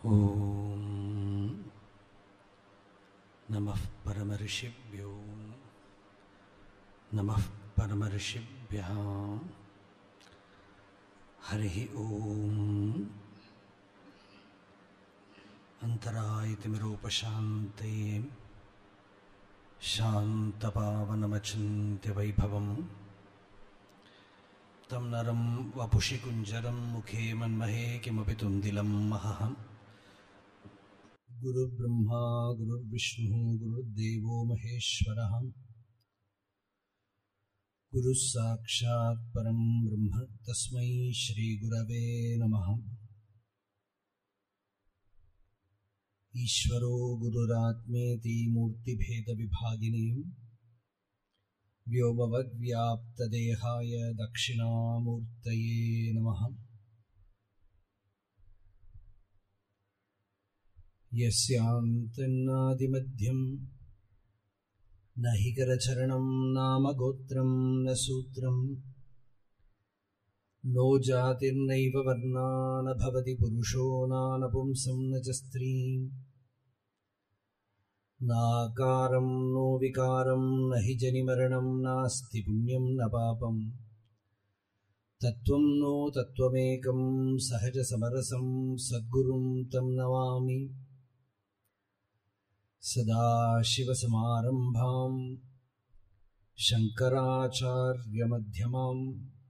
ॐ नमः परमऋषिभ्यो नमः परमऋषिभ्यः हरिः ॐ अन्तरायतिमिरोपशान्ते शान्तपावनमचिन्त्यवैभवम् तं नरं वपुषि कुञ्जरं मुखे मन्महे किमपि तुन्दिलं महः गुरुर्ब्रह्मा गुरुर्विष्णुः गुरुर्देवो महेश्वरः गुरुः साक्षात् परं ब्रह्म तस्मै श्रीगुरवे नमः ईश्वरो गुरुरात्मेति मूर्तिभेदविभागिनीम् व्योमवद्व्याप्तदेहाय दक्षिणामूर्तये नमः यस्यान्तन्नादिमध्यं न हि करचरणं नाम गोत्रं न सूत्रम् नो जातिर्नैव वर्णा न भवति पुरुषो नानपुंसं न च स्त्रीम् नाकारं नो विकारं न हि जनिमरणं नास्ति पुण्यं न पापम् तत्त्वं नो तत्त्वमेकं सहजसमरसं सद्गुरुं तं नमामि सदाशिवसमारम्भां शङ्कराचार्यमध्यमाम्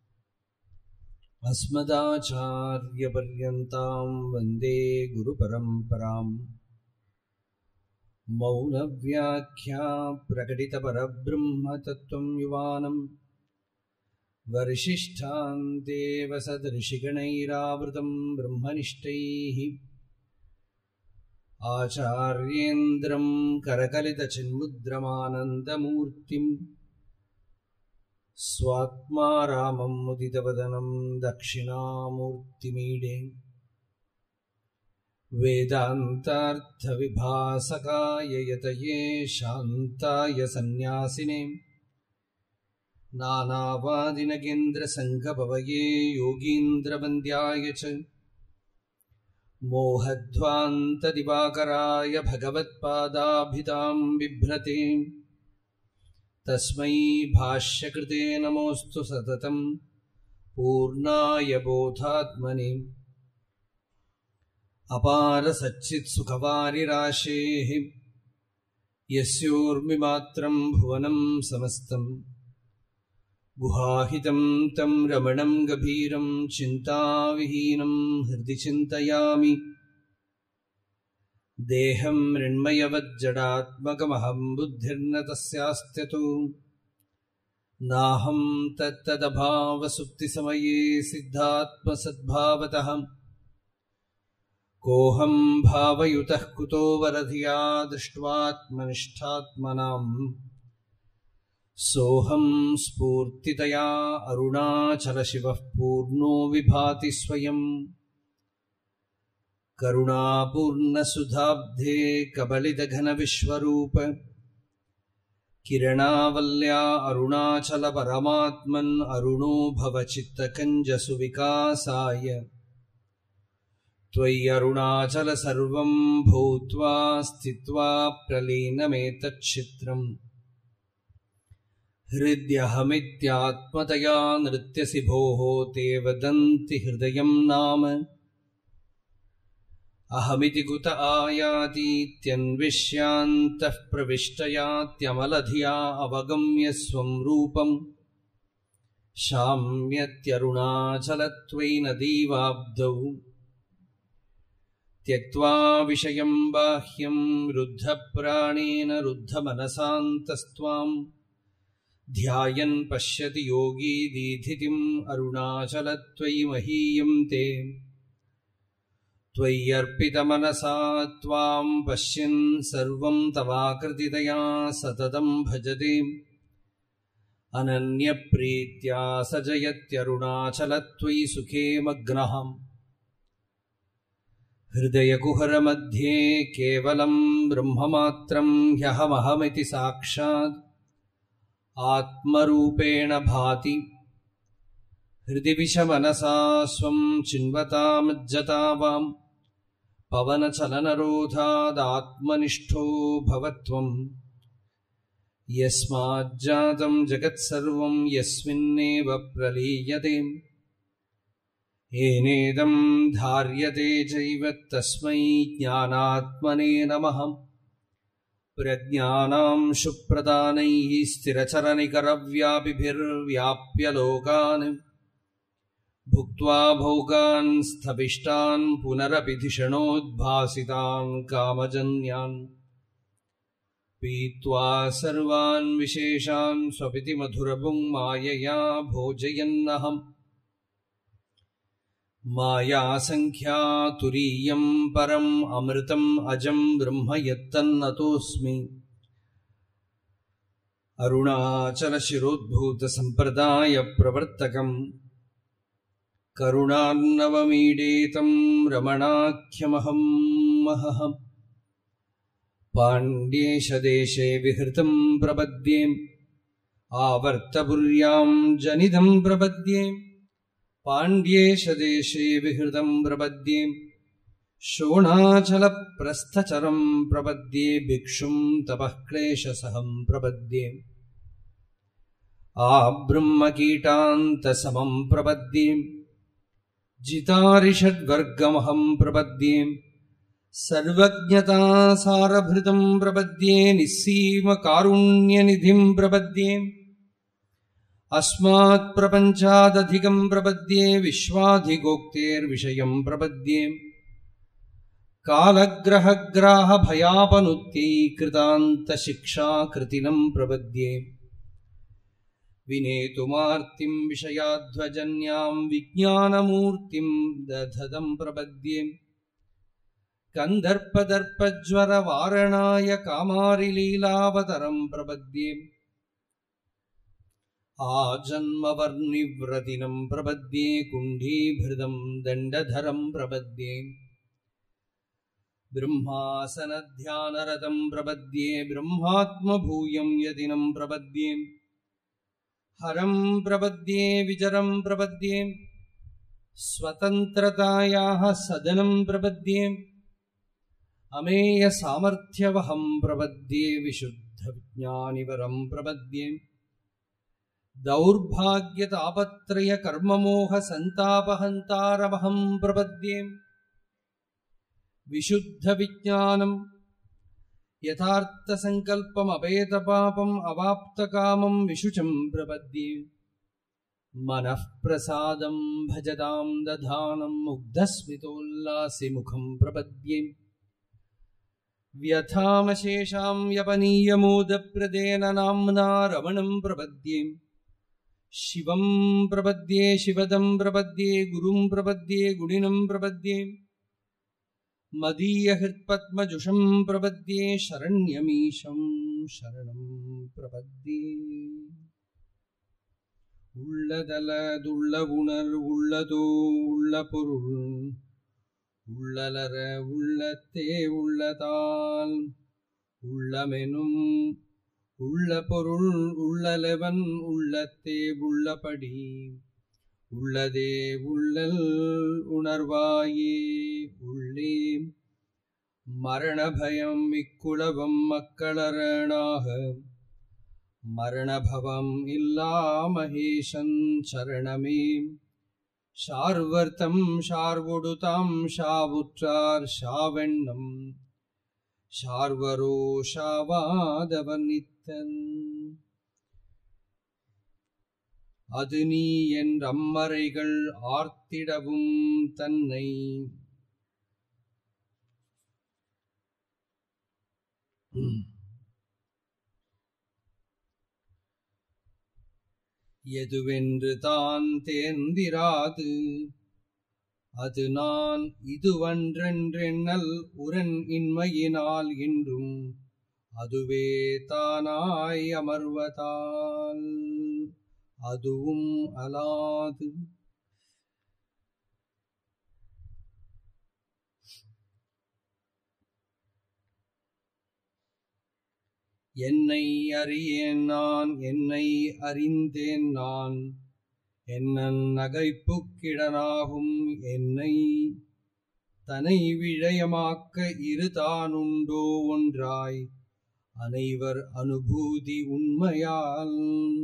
अस्मदाचार्यपर्यन्तां वन्दे गुरुपरम्पराम् मौनव्याख्या प्रकटितपरब्रह्मतत्त्वं युवानं वरिशिष्ठान्तेव सदृशिगणैरावृतं ब्रह्मनिष्ठैः आचार्येन्द्रं करकलितचिन्मुद्रमानन्दमूर्तिं स्वात्मा रामं मुदितवदनं दक्षिणामूर्तिमीडे वेदान्तार्थविभासकाय यतये शान्ताय सन्न्यासिने नानावादिनगेन्द्रसङ्गभवये योगीन्द्रवन्द्याय च मोहध्वान्तदिवाकराय भगवत्पादाभिधां बिभ्रते तस्मै भाष्यकृते नमोऽस्तु सततं पूर्णाय बोधात्मने अपारसच्चित्सुखवारिराशेः यस्योर्मिमात्रं भुवनं समस्तं गुहाहितं तं रमणं गभीरं चिन्ताविहीनं हृदि चिन्तयामि देहं मृण्मयवज्जडात्मकमहं बुद्धिर्न तस्यास्त्यतु नाहं तत्तदभावसुप्तिसमये सिद्धात्मसद्भावतः कोऽहं भावयुतः कुतो वरधिया दृष्ट्वात्मनिष्ठात्मनाम् सोऽहं स्फूर्तितया अरुणाचलशिवः पूर्णो विभाति स्वयम् करुणापूर्णसुधाब्धे कबलिदघनविश्वरूप किरणावल्या अरुणाचलपरमात्मन् अरुणो भवचित्तकञ्जसुविकासाय त्वय्यरुणाचल सर्वं भूत्वा स्थित्वा प्रलीनमेतच्छित्रम् हृद्यहमित्यात्मतया नृत्यसि भोः ते वदन्ति हृदयं नाम अहमिति कुत आयातीत्यन्विष्यान्तः प्रविष्टयात्यमलधिया अवगम्य स्वं रूपम् शाम्यत्यरुणाचलत्वयि नदीवाब्धौ त्यक्त्वा विषयं बाह्यं रुद्धप्राणेन रुद्धमनसान्तस्त्वाम् ध्यायन् पश्यति योगी दीधितिम् अरुणाचलत्वयि महीयं ते त्वय्यर्पितमनसा त्वां पश्यन् सर्वं तवाकृतितया सततं भजते अनन्यप्रीत्या स जयत्यरुणाचलत्वयि सुखे मग्नः हृदयकुहरमध्ये केवलं ब्रह्ममात्रं ह्यहमहमिति साक्षात् आत्मरूपेण भाति हृदि विषमनसा स्वं चिन्वतामज्जता वाम् पवनचलनरोधादात्मनिष्ठो भवत्वम् यस्माज्जातं जगत्सर्वं यस्मिन्नेव प्रलीयते येनेदं धार्यते चैव तस्मै ज्ञानात्मने नमः प्रज्ञानां सुप्रदानैः स्थिरचरनिकरव्यापिभिर्व्याप्य लोकान् भुक्त्वा भोगान् स्थविष्टान् पुनरपि धिषणोद्भासितान् कामजन्यान् पीत्वा सर्वान् विशेषान् स्वपिति मधुरभुङ् मायया भोजयन्नहम् मायासङ्ख्यातुरीयम् परम् अमृतम् अजम् ब्रह्म यत्तन्नतोऽस्मि अरुणाचलशिरोद्भूतसम्प्रदायप्रवर्तकम् करुणार्णवमीडेतम् रमणाख्यमहम् महः पाण्ड्येशदेशे विहृतम् प्रपद्ये आवर्तपुर्याम् जनितम् प्रपद्ये पाण्ड्येशदेशे विहृतम् प्रपद्ये शोणाचलप्रस्थचरम् प्रपद्ये भिक्षुम् तपः क्लेशसहम् प्रपद्ये आब्रह्मकीटान्तसमम् प्रपद्ये जितारिषड्वर्गमहम् प्रपद्ये सर्वज्ञतासारभृतम् प्रपद्ये निस्सीमकारुण्यनिधिम् प्रपद्ये अस्मात्प्रपञ्चादधिकम् प्रपद्ये विश्वाधिगोक्तेर्विषयम् प्रपद्ये कालग्रहग्राहभयापनुत्यैकृतान्तशिक्षाकृतिनम् प्रपद्ये विनेतुमार्तिम् विषयाध्वजन्याम् विज्ञानमूर्तिम् दधदम् प्रपद्ये कन्दर्पदर्पज्वरवारणाय कामारिलीलावतरम् प्रपद्ये आजन्मवर्णिव्रतिनम् प्रपद्ये कुण्डीभृतम् दण्डधरम् प्रपद्ये ब्रह्मासनध्यानरतम् प्रपद्ये ब्रह्मात्मभूयम् यदिनम् प्रपद्ये हरम् प्रपद्ये विजरम् प्रपद्ये स्वतन्त्रतायाः सदनम् प्रपद्ये अमेयसामर्थ्यवहम् प्रपद्ये विशुद्धविज्ञानिवरम् प्रपद्ये दौर्भाग्यतापत्रयकर्ममोहसन्तापहन्तारमहम् प्रपद्ये विशुद्धविज्ञानम् यथार्थसङ्कल्पमपेतपापम् अवाप्तकामम् विशुचम् प्रपद्ये मनः प्रसादम् भजताम् दधानम् मुग्धस्मितोल्लासिमुखम् प्रपद्ये व्यथामशेषाम् व्यपनीयमोदप्रदेन नाम्ना रमणम् प्रपद्ये शिवम् प्रपद्ये शिवदम् प्रपद्ये गुरुम् प्रपद्ये गुणिनम् प्रपद्ये मदीयहृत्पद्मजुषम् प्रपद्ये शरण्यमीशम् शरणम् प्रपद्ये உள்ளதலதுள்ள உணர் உள்ளதோ உள்ள பொருள் உள்ளலர உள்ளத்தே உள்ளதால் உள்ளமெனும் உள்ள பொருள் உள்ளலவன் உள்ளத்தே உள்ளபடி உள்ளதே உள்ளல் உணர்வாயே உள்ளே மரணபயம் இக்குளவம் மக்களரணாக மரணபவம் இல்லா மகேஷன் சரணமே ஷார்வர்த்தம் ஷார்வொடுதாம் ஷாவுற்றார் ஷாவெண்ணம் ஷார்வரோ ஷாவாதவனித்தன் அது நீ என் அம்மறைகள் ஆர்த்திடவும் தன்னை எதுவென்று தான் தேர்ந்திராது அது நான் இதுவன்றென்றெண்ணல் உரன் இன்மையினால் என்றும் அதுவே தானாய் அமர்வதால் அதுவும் அலாது என்னை அறியேன் நான் என்னை அறிந்தேன் நான் என்ன நகைப்புக்கிடனாகும் என்னை தனை விழயமாக்க இருதானுண்டோ ஒன்றாய் அனைவர் அனுபூதி உண்மையால்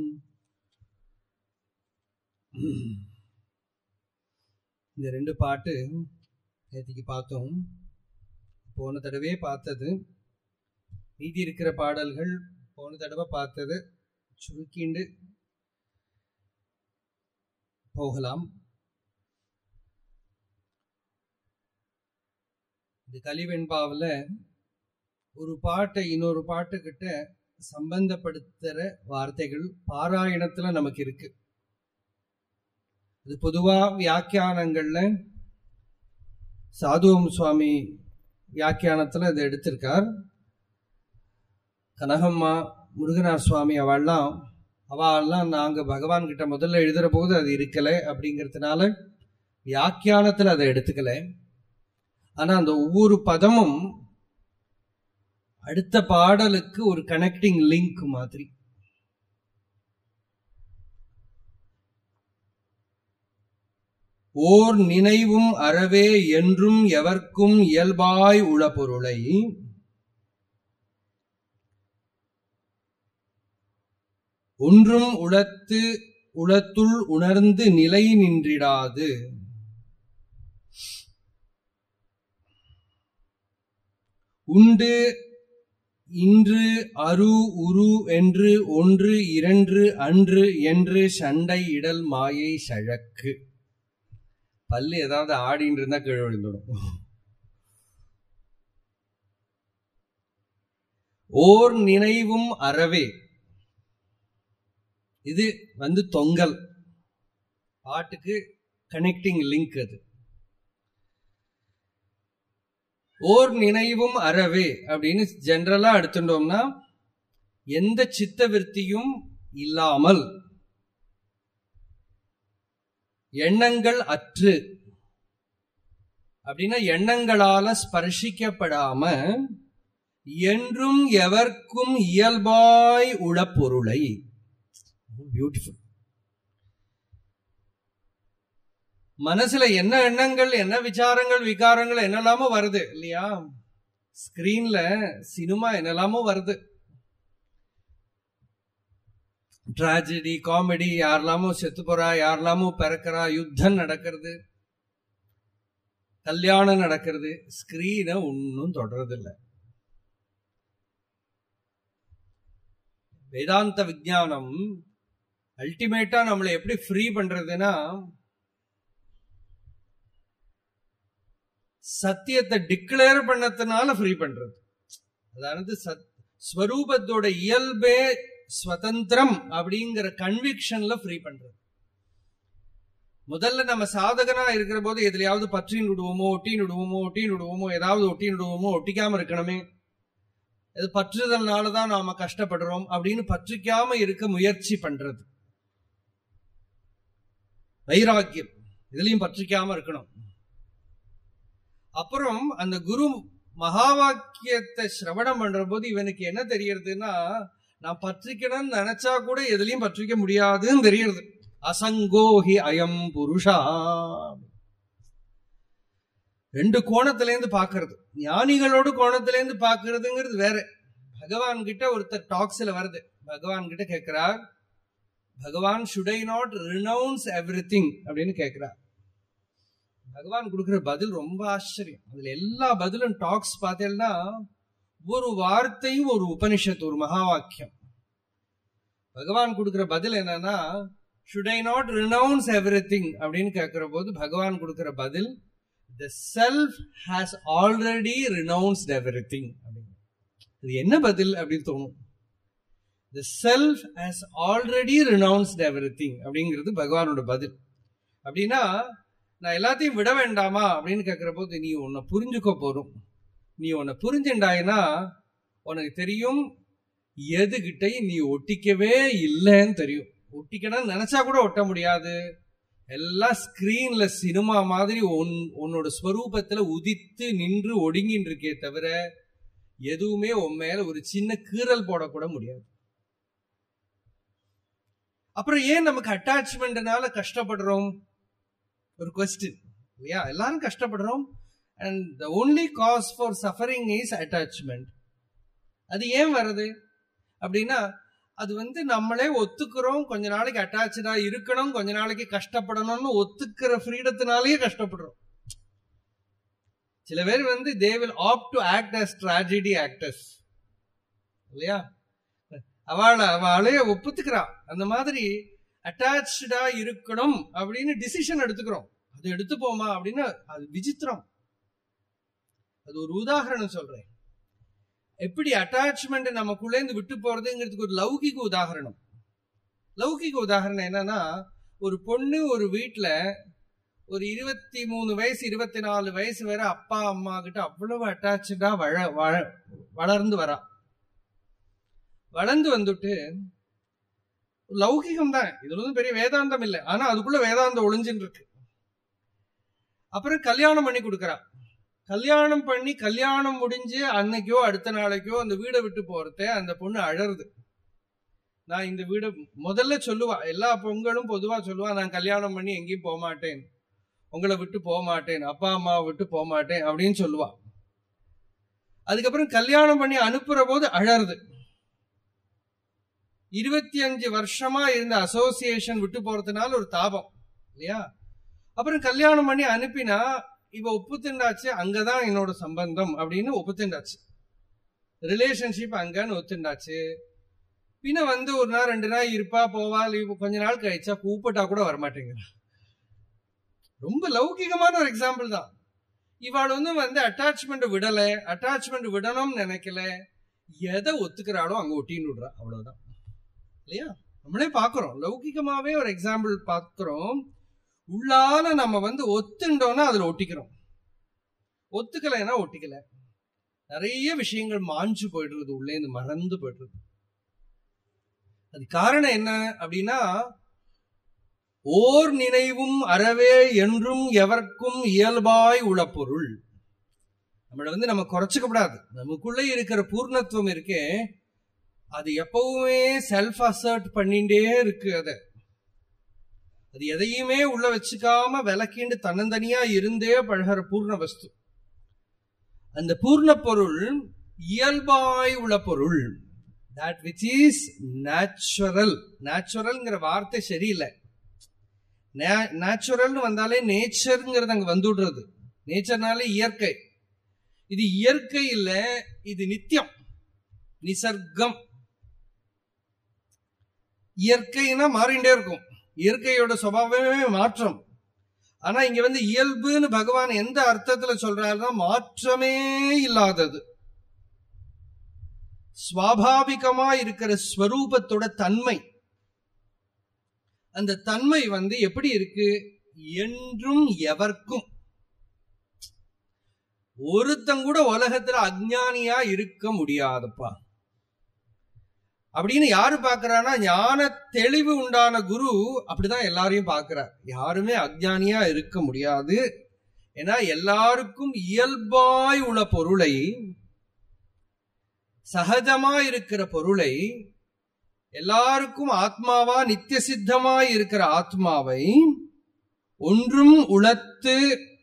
இந்த ரெண்டு பாட்டு நேற்றுக்கு பார்த்தோம் போன தடவை பார்த்தது மீதி இருக்கிற பாடல்கள் போன தடவை பார்த்தது சுருக்கிண்டு போகலாம் இந்த கலிவெண்பாவில் ஒரு பாட்டை இன்னொரு பாட்டுக்கிட்ட சம்பந்தப்படுத்துகிற வார்த்தைகள் பாராயணத்தில் நமக்கு இருக்கு இது பொதுவாக வியாக்கியானங்கள்ல சாதுவம் சுவாமி வியாக்கியானத்தில் இதை எடுத்திருக்கார் கனகம்மா முருகனார் சுவாமி அவள்லாம் அவெல்லாம் நாங்கள் பகவான் கிட்ட முதல்ல எழுதுகிற போது அது இருக்கலை அப்படிங்கிறதுனால வியாக்கியானத்தில் அதை எடுத்துக்கல ஆனால் அந்த ஒவ்வொரு பதமும் அடுத்த பாடலுக்கு ஒரு கனெக்டிங் லிங்க் மாதிரி ஓர் நினைவும் அறவே என்றும் எவர்க்கும் இயல்பாய் உள பொருளை ஒன்றும் உளத்து உளத்துள் உணர்ந்து நிலை நின்றிடாது உண்டு இன்று அரு உரு என்று ஒன்று இரண்டு அன்று என்று சண்டை இடல் மாயை சழக்கு பல்லு ஏதாவது ஆடின்னு இருந்தா கீழே விழுந்துடும் ஓர் நினைவும் அறவே இது வந்து தொங்கல் பாட்டுக்கு கனெக்டிங் லிங்க் அது ஓர் நினைவும் அறவே அப்படின்னு ஜென்ரலா எடுத்துட்டோம்னா எந்த சித்த விற்த்தியும் இல்லாமல் எண்ணங்கள் அற்று அப்படின்னா எண்ணங்களால ஸ்பர்ஷிக்கப்படாம என்றும் எவர்க்கும் இயல்பாய் உள பொருளை பியூட்டிஃபுல் மனசுல என்ன எண்ணங்கள் என்ன விசாரங்கள் விகாரங்கள் என்னெல்லாமோ வருது இல்லையா ஸ்கிரீன்ல சினிமா என்னெல்லாமோ வருது டிராஜடி காமெடி யாரெல்லாமோ செத்து போறா யாரெல்லாமோ பிறக்கிறா யுத்தம் நடக்கிறது கல்யாணம் நடக்கிறது ஸ்கிரீனை ஒன்னும் தொடர்றதில்ல வேதாந்த விஜானம் அல்டிமேட்டா நம்மளை எப்படி ஃப்ரீ பண்றதுன்னா சத்தியத்தை டிக்ளேர் பண்ணதுனால ஃப்ரீ பண்றது அதாவது சத் ஸ்வரூபத்தோட இயல்பே ஸ்வதந்திரம் அப்படிங்கிற கன்விக்ஷன்ல ஃப்ரீ பண்றது முதல்ல நம்ம சாதகனா இருக்கிற போது எதுலையாவது பற்றின்னு விடுவோமோ ஒட்டின்னு விடுவோமோ ஒட்டின்னு விடுவோமோ ஏதாவது ஒட்டின்னு விடுவோமோ ஒட்டிக்காம இருக்கணுமே இது பற்றுதல்னாலதான் நாம கஷ்டப்படுறோம் அப்படின்னு பற்றிக்காம இருக்க முயற்சி பண்றது வைராக்கியம் இதுலயும் பற்றிக்காம இருக்கணும் அப்புறம் அந்த குரு மகா வாக்கியத்தை சிரவணம் பண்ற போது இவனுக்கு என்ன தெரியறதுன்னா நான் பற்றிக்கணும்னு நினைச்சா கூட எதுலயும் பற்றிக்க முடியாதுன்னு தெரியறது அசங்கோஹி அயம் புருஷா ரெண்டு கோணத்துல இருந்து பாக்குறது ஞானிகளோட கோணத்துல இருந்து பாக்குறதுங்கிறது வேற பகவான் கிட்ட ஒருத்தர் டாக்ஸ்ல வருது பகவான் கிட்ட கேட்கிறார் பகவான் should I not renounce everything அப்படின்னு கேட்கிறார் பகவான் கொடுக்குற பதில் ரொம்ப ஆச்சரியம் அதுல எல்லா பதிலும் டாக்ஸ் பார்த்தேன்னா ஒரு வார்த்தையும் ஒரு உபனிஷத்து ஒரு மகா வாக்கியம் பகவான் கொடுக்குற பதில் என்னன்னா should I not renounce everything அப்படின்னு கேட்கிற போது பகவான் கொடுக்குற பதில் the self has already renounced everything அப்படின்னு இது என்ன பதில் அப்படின்னு தோணும் the self has already renounced everything அப்படிங்கிறது பகவானோட பதில் அப்படின்னா நான் எல்லாத்தையும் விட வேண்டாமா அப்படின்னு கேட்கிற போது நீ உன்னை புரிஞ்சுக்க போறோம் நீ உன்னை புரிஞ்சுண்டாயினா உனக்கு தெரியும் எதுகிட்டையும் நீ ஒட்டிக்கவே இல்லைன்னு தெரியும் ஒட்டிக்கணும்னு நினைச்சா கூட ஒட்ட முடியாது எல்லாம் ஸ்கிரீன்ல சினிமா மாதிரி உன் உன்னோட ஸ்வரூபத்துல உதித்து நின்று ஒடுங்கின்னு இருக்கே தவிர எதுவுமே உன் மேல ஒரு சின்ன கீறல் போடக்கூட முடியாது அப்புறம் ஏன் நமக்கு அட்டாச்மெண்ட்னால கஷ்டப்படுறோம் ஒரு கொஸ்டின் இல்லையா எல்லாரும் கஷ்டப்படுறோம் and the only cause for suffering is attachment அது ஏன் வருது அப்படின்னா அது வந்து நம்மளே ஒத்துக்கிறோம் கொஞ்ச நாளைக்கு அட்டாச்சா இருக்கணும் கொஞ்ச நாளைக்கு கஷ்டப்படணும்னு ஒத்துக்கிற ஃப்ரீடத்தினாலேயே கஷ்டப்படுறோம் சில பேர் வந்து they will have to act as tragedy actors இல்லையா அவளை அவளையே ஒப்புத்துக்கிறா அந்த மாதிரி அட்டாச்சா இருக்கணும் அப்படின்னு டிசிஷன் எடுத்துக்கிறோம் அது எடுத்துப்போமா அப்படின்னு அது விசித்திரம் அது ஒரு உதாரணம் சொல்றேன் எப்படி அட்டாச்மெண்ட் நமக்குள்ளேந்து விட்டு போறதுங்கிறதுக்கு ஒரு லௌகிக உதாரணம் லௌகிக உதாரணம் என்னன்னா ஒரு பொண்ணு ஒரு வீட்டுல ஒரு இருபத்தி மூணு வயசு இருபத்தி நாலு வயசு வரை அப்பா அம்மா கிட்ட அவ்வளவு அட்டாச்சா வள வளர்ந்து வரா வளர்ந்து வந்துட்டு லௌகிகம் தான் இதுல வந்து பெரிய வேதாந்தம் இல்லை ஆனா அதுக்குள்ள வேதாந்தம் ஒளிஞ்சுன்னு இருக்கு அப்புறம் கல்யாணம் பண்ணி கொடுக்கறா கல்யாணம் பண்ணி கல்யாணம் முடிஞ்சு அன்னைக்கோ அடுத்த நாளைக்கோ அந்த வீடை விட்டு போறத அந்த பொண்ணு அழறது நான் இந்த வீட முதல்ல சொல்லுவா எல்லா பொங்கலும் பொதுவா சொல்லுவா நான் கல்யாணம் பண்ணி எங்கேயும் போக மாட்டேன் உங்களை விட்டு போக மாட்டேன் அப்பா அம்மாவை விட்டு போக மாட்டேன் அப்படின்னு சொல்லுவா அதுக்கப்புறம் கல்யாணம் பண்ணி அனுப்புற போது அழறது இருபத்தி அஞ்சு வருஷமா இருந்த அசோசியேஷன் விட்டு போறதுனால ஒரு தாபம் இல்லையா அப்புறம் கல்யாணம் பண்ணி அனுப்பினா இவ ஒப்புத்துண்டாச்சு அங்கதான் என்னோட சம்பந்தம் அப்படின்னு ஒப்புத்துண்டாச்சு ரிலேஷன்ஷிப் அங்கன்னு ஒத்துண்டாச்சு பின்ன வந்து ஒரு நாள் ரெண்டு நாள் இருப்பா போவா லீவ் கொஞ்ச நாள் கழிச்சா கூப்பிட்டா கூட வரமாட்டேங்கிறா ரொம்ப லௌகிகமான ஒரு எக்ஸாம்பிள் தான் இவாள் வந்து வந்து அட்டாச்மெண்ட் விடல அட்டாச்மெண்ட் விடணும்னு நினைக்கல எதை ஒத்துக்கிறாளோ அங்க ஒட்டின்னு விடுறா அவ்வளவுதான் இல்லையா நம்மளே பாக்குறோம் லௌகிகமாவே ஒரு எக்ஸாம்பிள் பாக்குறோம் உள்ளால நம்ம வந்து ஒத்துண்டோம்னா அதுல ஒட்டிக்கிறோம் ஒத்துக்கலைன்னா ஒட்டிக்கல நிறைய விஷயங்கள் மாஞ்சு போயிடுறது உள்ளே இருந்து மறந்து போயிடுறது அது காரணம் என்ன அப்படின்னா ஓர் நினைவும் அறவே என்றும் எவர்க்கும் இயல்பாய் உள்ள பொருள் நம்மள வந்து நம்ம குறைச்சிக்க கூடாது நமக்குள்ள இருக்கிற பூர்ணத்துவம் இருக்கே அது எப்பவுமே செல்ஃப் அசர்ட் பண்ணிட்டே இருக்கு அதை அது எதையுமே உள்ள வச்சுக்காம விளக்கிண்டு தன்னந்தனியா இருந்தே பழகிற பூர்ண வஸ்து அந்த பூர்ண பொருள் இயல்பாய் உள்ள பொருள் தட் விச் இஸ் நேச்சுரல் நேச்சுரல்ங்கிற வார்த்தை சரியில்லை நேச்சுரல்னு வந்தாலே நேச்சருங்கிறது அங்க வந்துடுறது நேச்சர்னாலே இயற்கை இது இயற்கை இல்ல இது நித்தியம் நிசர்க்கம் இயற்கைனா மாறிண்டே இருக்கும் இயற்கையோட சுபாவமே மாற்றம் ஆனா இங்க வந்து இயல்புன்னு பகவான் எந்த அர்த்தத்துல சொல்றாருன்னா மாற்றமே இல்லாதது சுவாபாவிகமா இருக்கிற ஸ்வரூபத்தோட தன்மை அந்த தன்மை வந்து எப்படி இருக்கு என்றும் எவர்க்கும் ஒருத்தன் கூட உலகத்துல அஜ்ஞானியா இருக்க முடியாதுப்பா அப்படின்னு யாரு பாக்குறான்னா ஞான தெளிவு உண்டான குரு அப்படிதான் எல்லாரையும் பாக்குறார் யாருமே அஜ்ஞானியா இருக்க முடியாது ஏன்னா எல்லாருக்கும் இயல்பாய் உள்ள பொருளை சகஜமா இருக்கிற பொருளை எல்லாருக்கும் ஆத்மாவா நித்திய சித்தமாய் இருக்கிற ஆத்மாவை ஒன்றும் உளத்து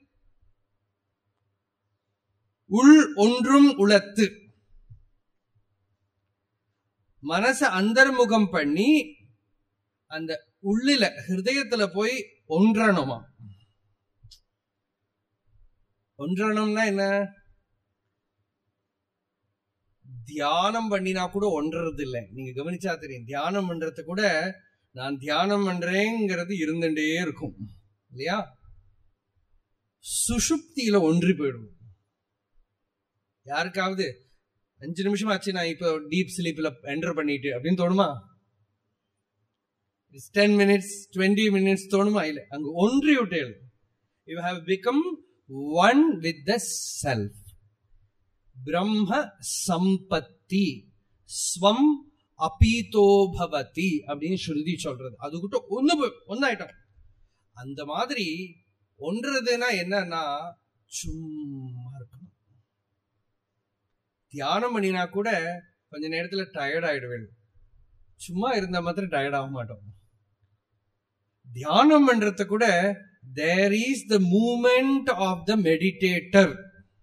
உள் ஒன்றும் உளத்து மனச அந்தர்முகம் பண்ணி அந்த உள்ளில ஹிருதயத்துல போய் ஒன்றணுமா ஒன்றணும்னா என்ன தியானம் பண்ணினா கூட ஒன்றது இல்லை நீங்க கவனிச்சா தெரியும் தியானம் பண்றது கூட நான் தியானம் பண்றேங்கிறது இருந்துட்டே இருக்கும் இல்லையா சுஷுப்தியில ஒன்றி போயிடும் யாருக்காவது அஞ்சு நிமிஷம் ஆச்சு நான் இப்போ டீப் ஸ்லீப்ல என்டர் பண்ணிட்டு அப்படின்னு தோணுமா டென் மினிட்ஸ் டுவெண்ட்டி மினிட்ஸ் தோணுமா இல்ல அங்க ஒன்றி விட்டேன் you have become one with the self பிரம்ம சம்பத்தி ஸ்வம் அபீதோ பவதி அப்படின்னு ஸ்ருதி சொல்றது அதுகிட்ட ஒண்ணு ஒன்னாயிட்டோம் அந்த மாதிரி ஒன்றதுன்னா என்னன்னா சும்மா இருக்கணும் தியானம் பண்ணினா கூட கொஞ்ச நேரத்துல டயர்ட் ஆயிடுவேன் சும்மா இருந்தா மாத்திரம் டயர்ட் ஆக மாட்டோம் தியானம் பண்றத கூட there is the moment of the meditator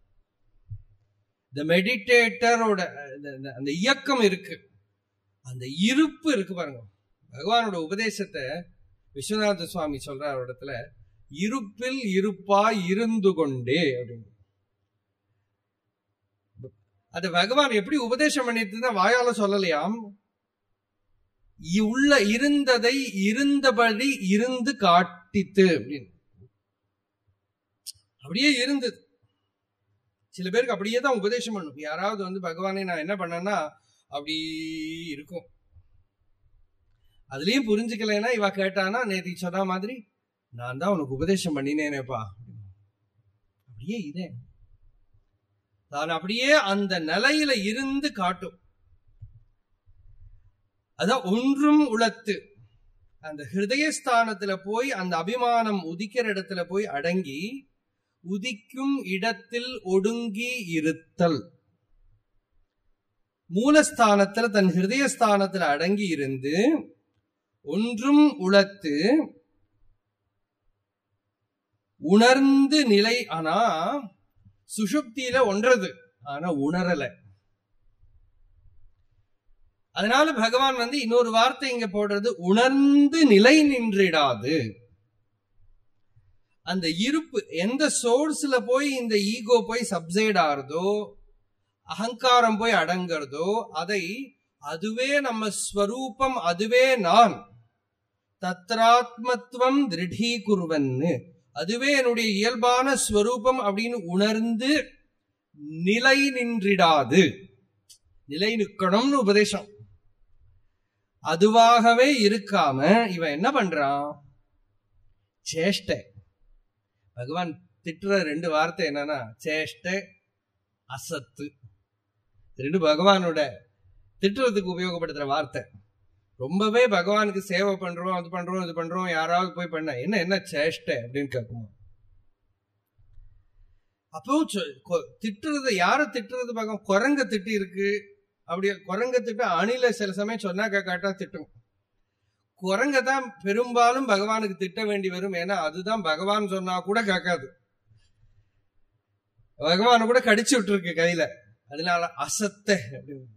the மெடிடேட்டரோட அந்த இயக்கம் இருக்கு அந்த இருப்பு இருக்கு பாருங்க பகவானோட உபதேசத்தை விஸ்வநாத சுவாமி சொல்றார் ஒரு இடத்துல இருப்பில் இருப்பாய் இருந்து கொண்டே அப்படின்னு அது பகவான் எப்படி உபதேசம் பண்ணிட்டு வாயால சொல்லலையாம் உள்ள இருந்ததை இருந்தபடி இருந்து காட்டித்து அப்படின்னு அப்படியே இருந்தது சில பேருக்கு அப்படியே தான் உபதேசம் பண்ணும் யாராவது வந்து பகவானை நான் என்ன பண்ணேன்னா அப்படி இருக்கும் அதுலயும் புரிஞ்சுக்கலைன்னா இவ கேட்டானா நேத்தி சொன்ன மாதிரி நான் தான் உனக்கு உபதேசம் பண்ணினேனேப்பா அப்படியே இதே நான் அப்படியே அந்த நிலையில இருந்து காட்டும் அதான் ஒன்றும் உளத்து அந்த ஹிருதயஸ்தானத்துல போய் அந்த அபிமானம் உதிக்கிற இடத்துல போய் அடங்கி உதிக்கும் இடத்தில் ஒடுங்கி இருத்தல் மூலஸ்தானத்துல தன் ஹிருதயஸ்தானத்துல அடங்கி இருந்து ஒன்றும் உளத்து உணர்ந்து நிலை ஆனா சுஷுப்தியில ஒன்றது ஆனா உணரல அதனால பகவான் வந்து இன்னொரு வார்த்தை இங்க போடுறது உணர்ந்து நிலை நின்றிடாது அந்த இருப்பு எந்த சோர்ஸ்ல போய் இந்த ஈகோ போய் சப்சைட் ஆறுதோ அகங்காரம் போய் அடங்குறதோ அதை அதுவே நம்ம ஸ்வரூபம் அதுவே நான் தத்ராத்மத்துவம் திருடீகுருவன்னு அதுவே என்னுடைய இயல்பான ஸ்வரூபம் அப்படின்னு உணர்ந்து நிலை நின்றிடாது நிலை நிற்கணும்னு உபதேசம் அதுவாகவே இருக்காம இவன் என்ன பண்றான் சேஷ்டை பகவான் திட்டுற ரெண்டு வார்த்தை என்னன்னா சேஷ்டை அசத்து ரெண்டு பகவானோட திட்டுறதுக்கு உபயோகப்படுத்துற வார்த்தை ரொம்பவே பகவானுக்கு சேவை பண்றோம் அது பண்றோம் இது பண்றோம் யாராவது போய் பண்ண என்ன என்ன சேஷ்டை அப்படின்னு கேட்குமா அப்போ திட்டுறது யார திட்டுறது பகம் குரங்க திட்டி இருக்கு அப்படி குரங்க திட்ட அணில சில சமயம் சொன்னா கேட்டா திட்டும் குரங்க தான் பெரும்பாலும் பகவானுக்கு திட்ட வேண்டி வரும் ஏன்னா அதுதான் பகவான் சொன்னா கூட கேட்காது பகவான கூட கடிச்சு விட்டுருக்கு கையில அதனால அசத்த அப்படின்னு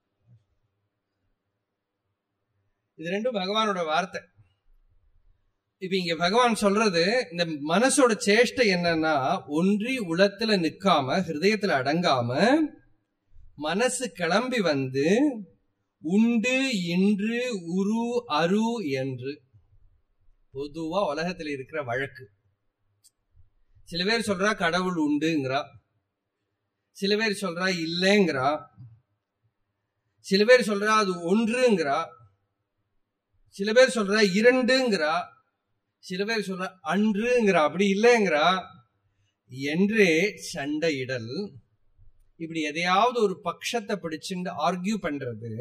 இது ரெண்டும் பகவானோட வார்த்தை இப்ப இங்க பகவான் சொல்றது இந்த மனசோட சேஷ்டை என்னன்னா ஒன்றி உளத்துல நிக்காம ஹிருதயத்துல அடங்காம மனசு கிளம்பி வந்து உண்டு இன்று உரு அரு என்று பொதுவா உலகத்துல இருக்கிற வழக்கு சில பேர் சொல்றா கடவுள் உண்டுங்கிறா சில பேர் சொல்றா இல்லைங்கிறா சில பேர் சொல்றா அது ஒன்றுங்கிறா சில பேர் சொல்றா இரண்டுங்கிறா சில பேர் சொல்ற அன்றுங்கிறா அப்படி இல்லைங்கிறா என்றே சண்டையிடல் இப்படி எதையாவது ஒரு பட்சத்தை பிடிச்சுட்டு ஆர்கியூ பண்றது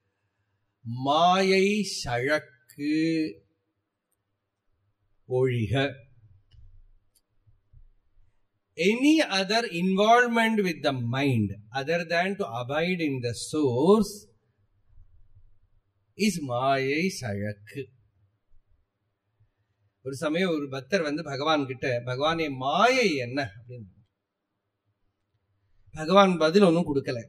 மாயை சழக்கு ஒழிக any other involvement with the mind other than to abide in the source is மாயை சழக்கு ஒரு சமயம் ஒரு பக்தர் வந்து பகவான் கிட்ட பகவானே மாயை என்ன அப்படின்னு பகவான் பதில் ஒன்றும் கொடுக்கல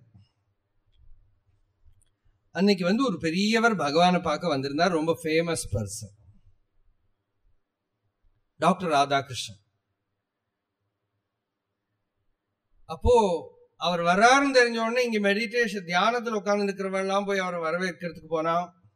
அன்னைக்கு வந்து ஒரு பெரியவர் பகவானை பார்க்க வந்திருந்தார் ரொம்ப ஃபேமஸ் பர்சன் டாக்டர் ராதாகிருஷ்ணன் அப்போ அவர் வர்றாருன்னு தெரிஞ்ச உடனே இங்க மெடிடேஷன் தியானத்துல உட்கார்ந்து இருக்கிறவெல்லாம் போய் அவரை வரவேற்கிறதுக்கு போனா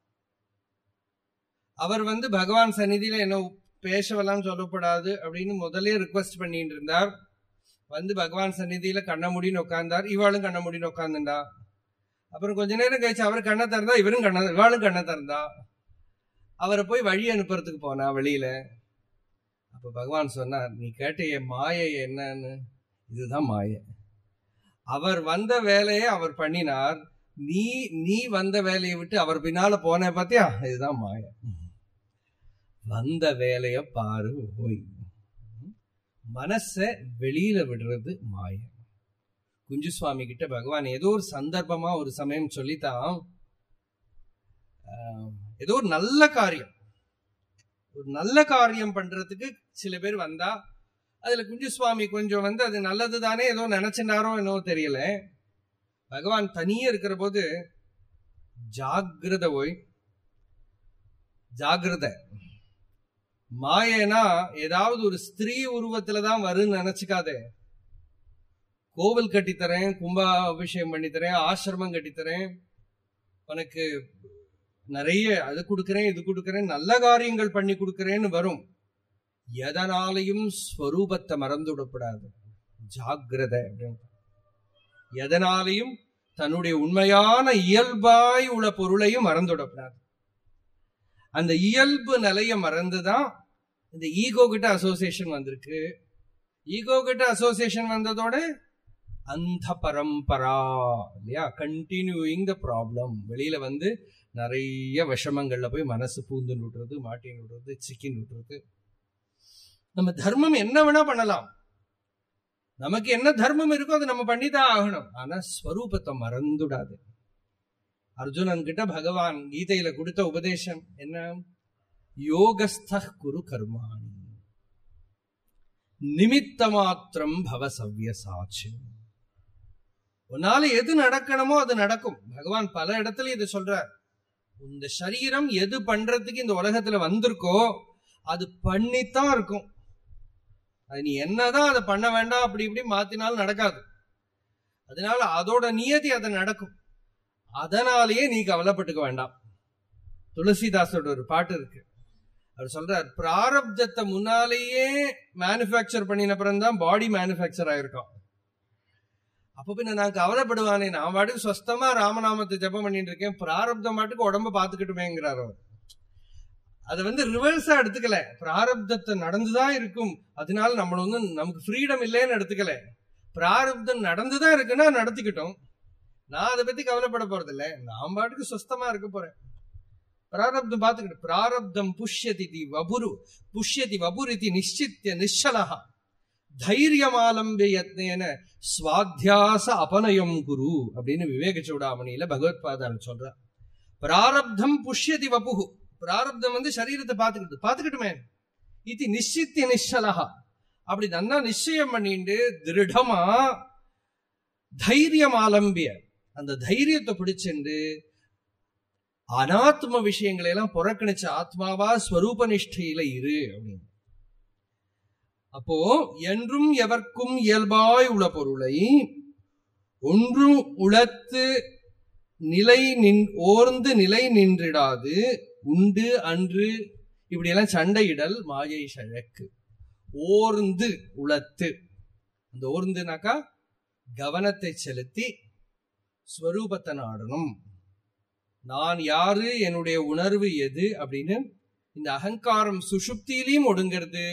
அவர் வந்து பகவான் சந்நிதியில என்ன பேசவெல்லாம் சொல்லப்படாது அப்படின்னு முதலே ரிக்வஸ்ட் பண்ணிட்டு இருந்தார் வந்து பகவான் சந்நிதியில கண்ண முடின்னு உட்கார்ந்தார் இவாளும் கண்ண முடின்னு உட்கார்ந்துண்டா அப்புறம் கொஞ்ச நேரம் கழிச்சு அவர் கண்ணை திறந்தா இவரும் கண்ண இவாளும் கண்ணை திறந்தா அவரை போய் வழி அனுப்புறதுக்கு போனா வெளியில அப்ப பகவான் சொன்னார் நீ கேட்ட என் மாயை என்னன்னு இதுதான் மாயை அவர் வந்த வேலையை அவர் பண்ணினார் நீ நீ வந்த வேலையை விட்டு அவர் பின்னால போன பாத்தியா இதுதான் மாயை வந்த வேலைய பாரு போய் மனச வெளியில விடுறது மாய குஞ்சு சுவாமி கிட்ட பகவான் ஏதோ ஒரு சந்தர்ப்பமா ஒரு சமயம் சொல்லித்தான் ஏதோ ஒரு நல்ல காரியம் ஒரு நல்ல காரியம் பண்றதுக்கு சில பேர் வந்தா அதுல குஞ்சு சுவாமி கொஞ்சம் வந்து அது நல்லது தானே ஏதோ நினைச்சினாரோ என்னவோ தெரியல பகவான் தனியே இருக்கிற போது ஜாகிரத ஓய் ஜாகிரத மாயனா ஏதாவது ஒரு ஸ்திரீ உருவத்துல தான் வரும்னு நினைச்சுக்காதே கோவில் கட்டித்தரேன் கும்பா அபிஷேகம் பண்ணித்தரேன் ஆசிரமம் கட்டித்தரேன் உனக்கு நிறைய அது கொடுக்கறேன் இது கொடுக்கறேன் நல்ல காரியங்கள் பண்ணி கொடுக்கறேன்னு வரும் எதனாலையும் ஸ்வரூபத்தை மறந்து விடக்கூடாது ஜாகிரத அப்படின்னு எதனாலையும் தன்னுடைய உண்மையான இயல்பாய் உள்ள பொருளையும் மறந்து விடக்கூடாது அந்த இயல்பு நிலைய மறந்துதான் இந்த ஈகோ கிட்ட அசோசியேஷன் வந்திருக்கு ஈகோ கிட்ட அசோசியேஷன் வந்ததோட அந்த பரம்பரா இல்லையா கண்டினியூயிங் த ப்ராப்ளம் வெளியில வந்து நிறைய விஷமங்கள்ல போய் மனசு பூந்து விடுறது மாட்டின்னு விடுறது சிக்கின் விடுறது நம்ம தர்மம் என்ன வேணா பண்ணலாம் நமக்கு என்ன தர்மம் இருக்கோ அதை நம்ம பண்ணிதான் ஆகணும் ஆனா ஸ்வரூபத்தை மறந்துடாது அர்ஜுனன் கிட்ட பகவான் கீதையில கொடுத்த உபதேசம் என்ன யோகஸ்த குரு கர்மாணி நிமித்த மாத்திரம் பவ சவ்யசாட்சி உன்னால எது நடக்கணுமோ அது நடக்கும் பகவான் பல இடத்துல இது சொல்றார் இந்த சரீரம் எது பண்றதுக்கு இந்த உலகத்துல வந்திருக்கோ அது பண்ணித்தான் இருக்கும் அது நீ என்னதான் அதை பண்ண வேண்டாம் அப்படி இப்படி மாத்தினாலும் நடக்காது அதனால அதோட நியதி அது நடக்கும் அதனாலேயே நீ கவலைப்பட்டுக்க வேண்டாம் துளசிதாசோட ஒரு பாட்டு இருக்கு அவர் சொல்றார் பிராரப்தத்தை முன்னாலேயே மேனுஃபேக்சர் பண்ணின பிறந்தான் பாடி மேனுஃபேக்சர் ஆயிருக்கும் அப்ப பின்ன நான் கவலைப்படுவானே நான் பாட்டுக்கு சொஸ்தமா ராமநாமத்தை ஜெபம் பண்ணிட்டு இருக்கேன் பிராரப்தம் பாட்டுக்கு உடம்ப பாத்துக்கிட்டுமேங்கிறார் அவர் அதை வந்து ரிவர்ஸா எடுத்துக்கல பிராரப்தத்தை நடந்துதான் இருக்கும் அதனால நம்மள வந்து நமக்கு ஃப்ரீடம் இல்லைன்னு எடுத்துக்கல பிராரப்தம் நடந்துதான் இருக்குன்னா நடத்திக்கிட்டோம் நான் அதை பத்தி கவலைப்பட போறது இல்ல நான் பாட்டுக்கு சுஸ்தமா இருக்க போறேன் பிராரப்தம் பாத்துக்கிட்டு பிராரப்தம் புஷ்யதி வபுரு புஷ்யதி வபுரிதி நிச்சித்திய நிச்சலகா தைரியமாலம்பிய யத்னேன ஸ்வாத்தியாச அபனயம் குரு அப்படின்னு விவேக சூடாமணியில பகவத் பாதால் சொல்ற பிராரப்தம் புஷ்யதி வபுகு பிராரப்தம் வந்து சரீரத்தை பாத்துக்கிட்டு பாத்துக்கிட்டுமே இது நிச்சித்திய நிச்சலகா அப்படி நல்லா நிச்சயம் பண்ணிட்டு திருடமா தைரியம் ஆலம்பிய அந்த தைரியத்தை பிடிச்சிருந்து அனாத்ம விஷயங்களை எல்லாம் புறக்கணிச்ச ஆத்மாவா ஸ்வரூப நிஷ்டையில இரு அப்படின்னு அப்போ என்றும் எவர்க்கும் இயல்பாய் உள்ள பொருளை ஒன்றும் உளத்து நிலை நின் ஓர்ந்து நிலை நின்றிடாது உண்டு அன்று இப்படியெல்லாம் சண்டையிடல் மாயை சழக்கு ஓர்ந்து உளத்து அந்த ஓர்ந்துனாக்கா கவனத்தை செலுத்தி ஸ்வரூபத்தை நாடணும் நான் யாரு என்னுடைய உணர்வு எது அப்படின்னு இந்த அகங்காரம் சுஷுப்தியிலையும் ஒடுங்கிறது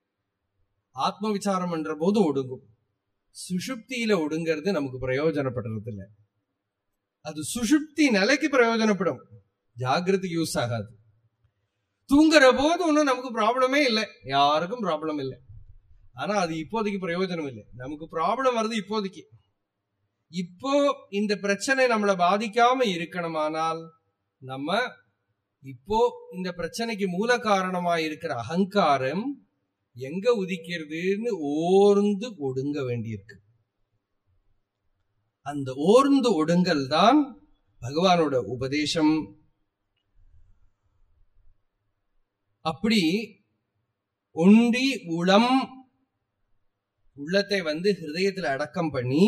ஆத்ம விசாரம் பண்ற போது ஒடுங்கும் சுஷுப்தியில ஒடுங்கிறது நமக்கு பிரயோஜனப்படுறது இல்லை அது சுஷுப்தி நிலைக்கு பிரயோஜனப்படும் ஜாகிரதை யூஸ் ஆகாது தூங்குற போது ஒன்றும் நமக்கு ப்ராப்ளமே இல்லை யாருக்கும் ப்ராப்ளம் இல்லை ஆனா அது இப்போதைக்கு பிரயோஜனம் இல்லை நமக்கு ப்ராப்ளம் வருது இப்போதைக்கு இப்போ இந்த பிரச்சனை நம்மளை பாதிக்காம இருக்கணுமானால் நம்ம இப்போ இந்த பிரச்சனைக்கு மூல காரணமா இருக்கிற அகங்காரம் எங்க உதிக்கிறதுன்னு ஓர்ந்து ஒடுங்க வேண்டியிருக்கு அந்த ஓர்ந்து ஒடுங்கல் தான் பகவானோட உபதேசம் அப்படி ஒண்டி உளம் உள்ளத்தை வந்து ஹிருதயத்துல அடக்கம் பண்ணி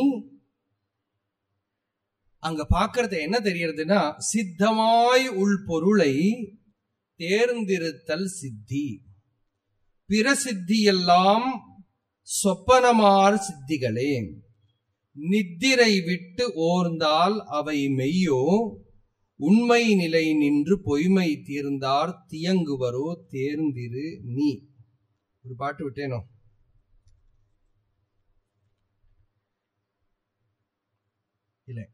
அங்க பாக்குறது என்ன தெரியறதுன்னா சித்தமாய் உள் பொருளை தேர்ந்திருத்தல் சித்தி பிற சித்தியெல்லாம் சொப்பனமார் சித்திகளே நித்திரை விட்டு ஓர்ந்தால் அவை மெய்யோ உண்மை நிலை நின்று பொய்மை தீர்ந்தார் தியங்குவரோ தேர்ந்திரு நீ ஒரு பாட்டு விட்டேனோ இல்லை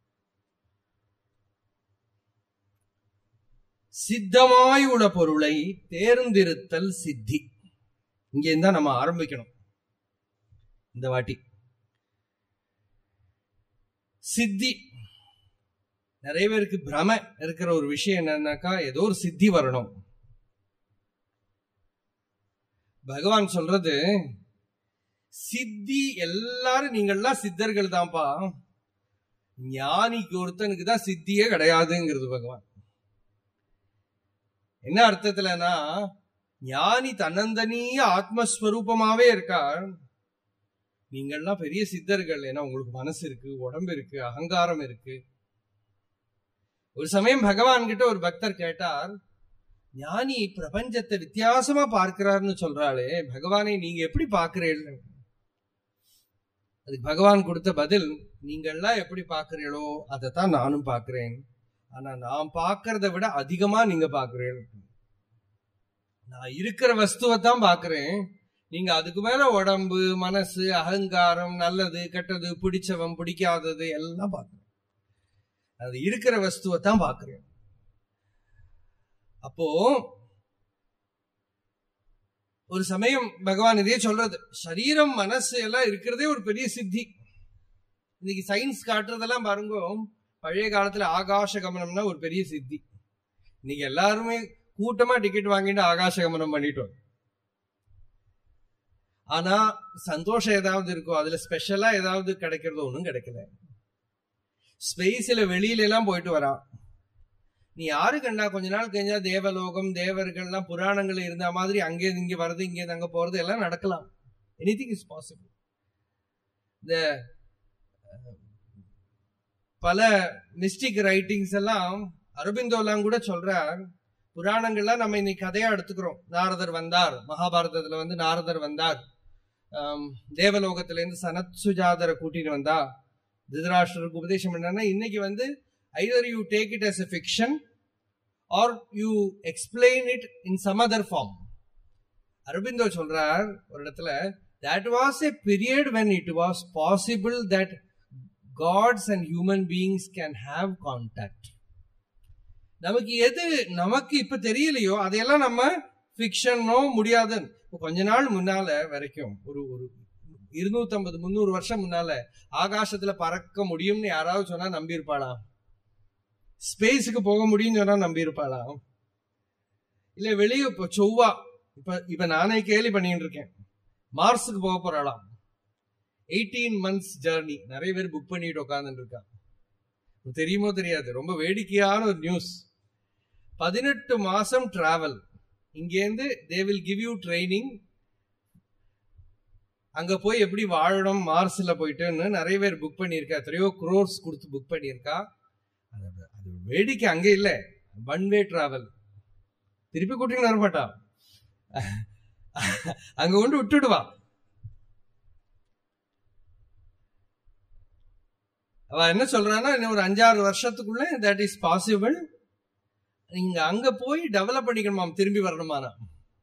சித்தமாய் உள்ள பொருளை தேர்ந்திருத்தல் சித்தி இங்கே தான் நம்ம ஆரம்பிக்கணும் இந்த வாட்டி சித்தி நிறைய பேருக்கு பிரம இருக்கிற ஒரு விஷயம் என்னன்னாக்கா ஏதோ ஒரு சித்தி வரணும் பகவான் சொல்றது சித்தி எல்லாரும் நீங்கள்லாம் சித்தர்கள் தான்ப்பா ஞானிக்கு ஒருத்தனுக்கு தான் சித்தியே கிடையாதுங்கிறது பகவான் என்ன அர்த்தத்துலனா ஞானி தன்னந்தனிய ஆத்மஸ்வரூபமாவே இருக்கார் நீங்கள்லாம் பெரிய சித்தர்கள் ஏன்னா உங்களுக்கு மனசு இருக்கு உடம்பு இருக்கு அகங்காரம் இருக்கு ஒரு சமயம் பகவான் கிட்ட ஒரு பக்தர் கேட்டார் ஞானி பிரபஞ்சத்தை வித்தியாசமா பார்க்கிறார்னு சொல்றாளே பகவானை நீங்க எப்படி பாக்குறீர்கள் அதுக்கு பகவான் கொடுத்த பதில் நீங்கள்லாம் எப்படி பாக்குறீங்களோ அதைத்தான் நானும் பாக்குறேன் ஆனா நான் பாக்குறத விட அதிகமா நீங்க பாக்குறீர்கள் நான் இருக்கிற வஸ்துவை தான் பாக்குறேன் நீங்க அதுக்கு மேல உடம்பு மனசு அகங்காரம் நல்லது கெட்டது பிடிச்சவன் பிடிக்காதது எல்லாம் பாக்குறேன் அது இருக்கிற வஸ்துவை தான் பாக்குறேன் அப்போ ஒரு சமயம் பகவான் இதே சொல்றது சரீரம் மனசு எல்லாம் இருக்கிறதே ஒரு பெரிய சித்தி இன்னைக்கு சயின்ஸ் காட்டுறதெல்லாம் பாருங்க பழைய காலத்துல ஆகாச கமனம்னா ஒரு பெரிய சித்தி இன்னைக்கு எல்லாருமே கூட்டமா டிக்கெட் வாங்கிட்டு ஆகாச கமனம் பண்ணிட்டோம் ஆனா சந்தோஷம் ஏதாவது இருக்கும் அதுல ஸ்பெஷலா ஏதாவது கிடைக்கிறது ஒன்றும் கிடைக்கல ஸ்பேஸ்ல வெளியில எல்லாம் போயிட்டு வரான் நீ யாரு கண்டா கொஞ்ச நாள் கழிஞ்சா தேவலோகம் தேவர்கள்லாம் புராணங்கள் இருந்த மாதிரி அங்கே இங்க வர்றது இங்கே அங்க போறது எல்லாம் நடக்கலாம் எனி திங் இஸ் பாசிபிள் இந்த பல மிஸ்டிக் ரைட்டிங்ஸ் எல்லாம் அரபிந்தோலாம் கூட சொல்றார் புராணங்கள்லாம் நம்ம இன்னைக்கு கதையா எடுத்துக்கிறோம் நாரதர் வந்தார் மகாபாரதத்துல வந்து நாரதர் வந்தார் தேவலோகத்துல இருந்து சனத் சுஜாதரை கூட்டிட்டு வந்தா திருதராஷ்டருக்கு உபதேசம் பண்ணா இன்னைக்கு வந்து either you take it as a fiction or you explain it in some other form Aurobindo சொல்றார் ஒரு இடத்துல that was a period when it was possible that gods and human beings can have contact நமக்கு எது நமக்கு இப்ப தெரியலையோ அதையெல்லாம் நம்ம ஃபிக்ஷனோ முடியாது கொஞ்ச நாள் முன்னால வரைக்கும் ஒரு ஒரு இருநூத்தி ஐம்பது முந்நூறு வருஷம் முன்னால ஆகாசத்துல பறக்க முடியும்னு யாராவது சொன்னா நம்பியிருப்பாளா ஸ்பேஸுக்கு போக முடியும்னு சொன்னா நம்பி இருப்பாளா இல்ல வெளியே இப்போ செவ்வா இப்ப இப்ப நானே கேலி பண்ணிட்டு இருக்கேன் மார்ஸுக்கு போக போறாளாம் எயிட்டீன் மந்த்ஸ் ஜேர்னி நிறைய பேர் புக் பண்ணிட்டு உட்காந்துட்டு இருக்கா தெரியுமோ தெரியாது ரொம்ப வேடிக்கையான ஒரு நியூஸ் பதினெட்டு மாசம் டிராவல் இங்கேருந்து they will give you training அங்க போய் எப்படி வாழணும் மார்ஸ்ல போயிட்டுன்னு நிறைய பேர் புக் பண்ணியிருக்கா எத்தனையோ குரோர்ஸ் கொடுத்து புக் பண்ணியிருக்கா அது வேடிக்கை அங்க இல்ல ஒன் வே டிராவல் திருப்பி கூட்டிட்டு வரமாட்டா அங்க கொண்டு விட்டுடுவா அவ என்ன சொல்றான்னா இன்னும் ஒரு அஞ்சாறு வருஷத்துக்குள்ள தட் இஸ் பாசிபிள் நீங்க அங்க போய் டெவலப் பண்ணிக்கணுமாம் திரும்பி வரணுமானா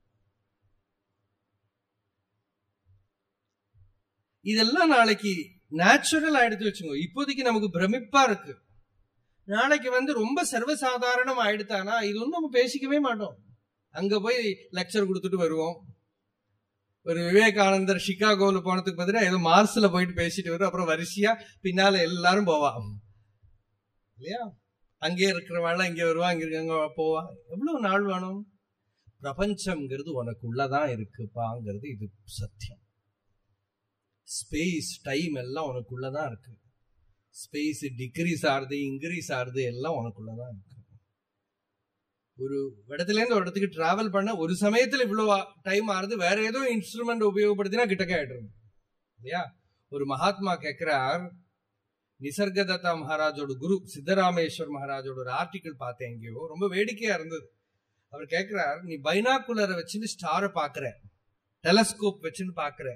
இதெல்லாம் நாளைக்கு நேச்சுரல் ஆயிடுத்து வச்சுக்கோ இப்போதைக்கு நமக்கு பிரமிப்பா இருக்கு நாளைக்கு வந்து ரொம்ப சர்வசாதாரணம் ஆயிடுத்தானா இது ஒன்றும் நம்ம பேசிக்கவே மாட்டோம் அங்க போய் லெக்சர் கொடுத்துட்டு வருவோம் ஒரு விவேகானந்தர் சிகாகோவில் போனதுக்கு பதிலாக ஏதோ மார்ஸ்ல போயிட்டு பேசிட்டு வரும் அப்புறம் வரிசையா பின்னால எல்லாரும் போவா இல்லையா அங்கே இருக்கிறவாள் இங்கே வருவா இங்க இருக்க போவா எவ்வளவு நாள் வேணும் பிரபஞ்சம்ங்கிறது உனக்கு உள்ளதான் இருக்குப்பாங்கிறது இது சத்தியம் ஸ்பேஸ் டைம் எல்லாம் உனக்குள்ளதான் இருக்கு ஸ்பேஸ் டிக்ரீஸ் ஆகுது இன்க்ரீஸ் ஆகுது எல்லாம் உனக்குள்ளதான் இருக்கு ஒரு இடத்துல இருந்து ஒரு இடத்துக்கு டிராவல் பண்ண ஒரு சமயத்துல இவ்வளவு டைம் ஆறுது வேற ஏதோ இன்ஸ்ட்ருமெண்ட் உபயோகப்படுத்தினா கிட்டக்க ஆயிடுறது இல்லையா ஒரு மகாத்மா கேட்கிறார் நிசர்கதத்தா மகாராஜோட குரு சித்தராமேஸ்வர் மகாராஜோட ஒரு ஆர்டிக்கிள் பார்த்தேன் எங்கேயோ ரொம்ப வேடிக்கையா இருந்தது அவர் கேட்கிறார் நீ பைனாக்குலரை வச்சுன்னு ஸ்டாரை பாக்குற டெலஸ்கோப் வச்சுன்னு பாக்குற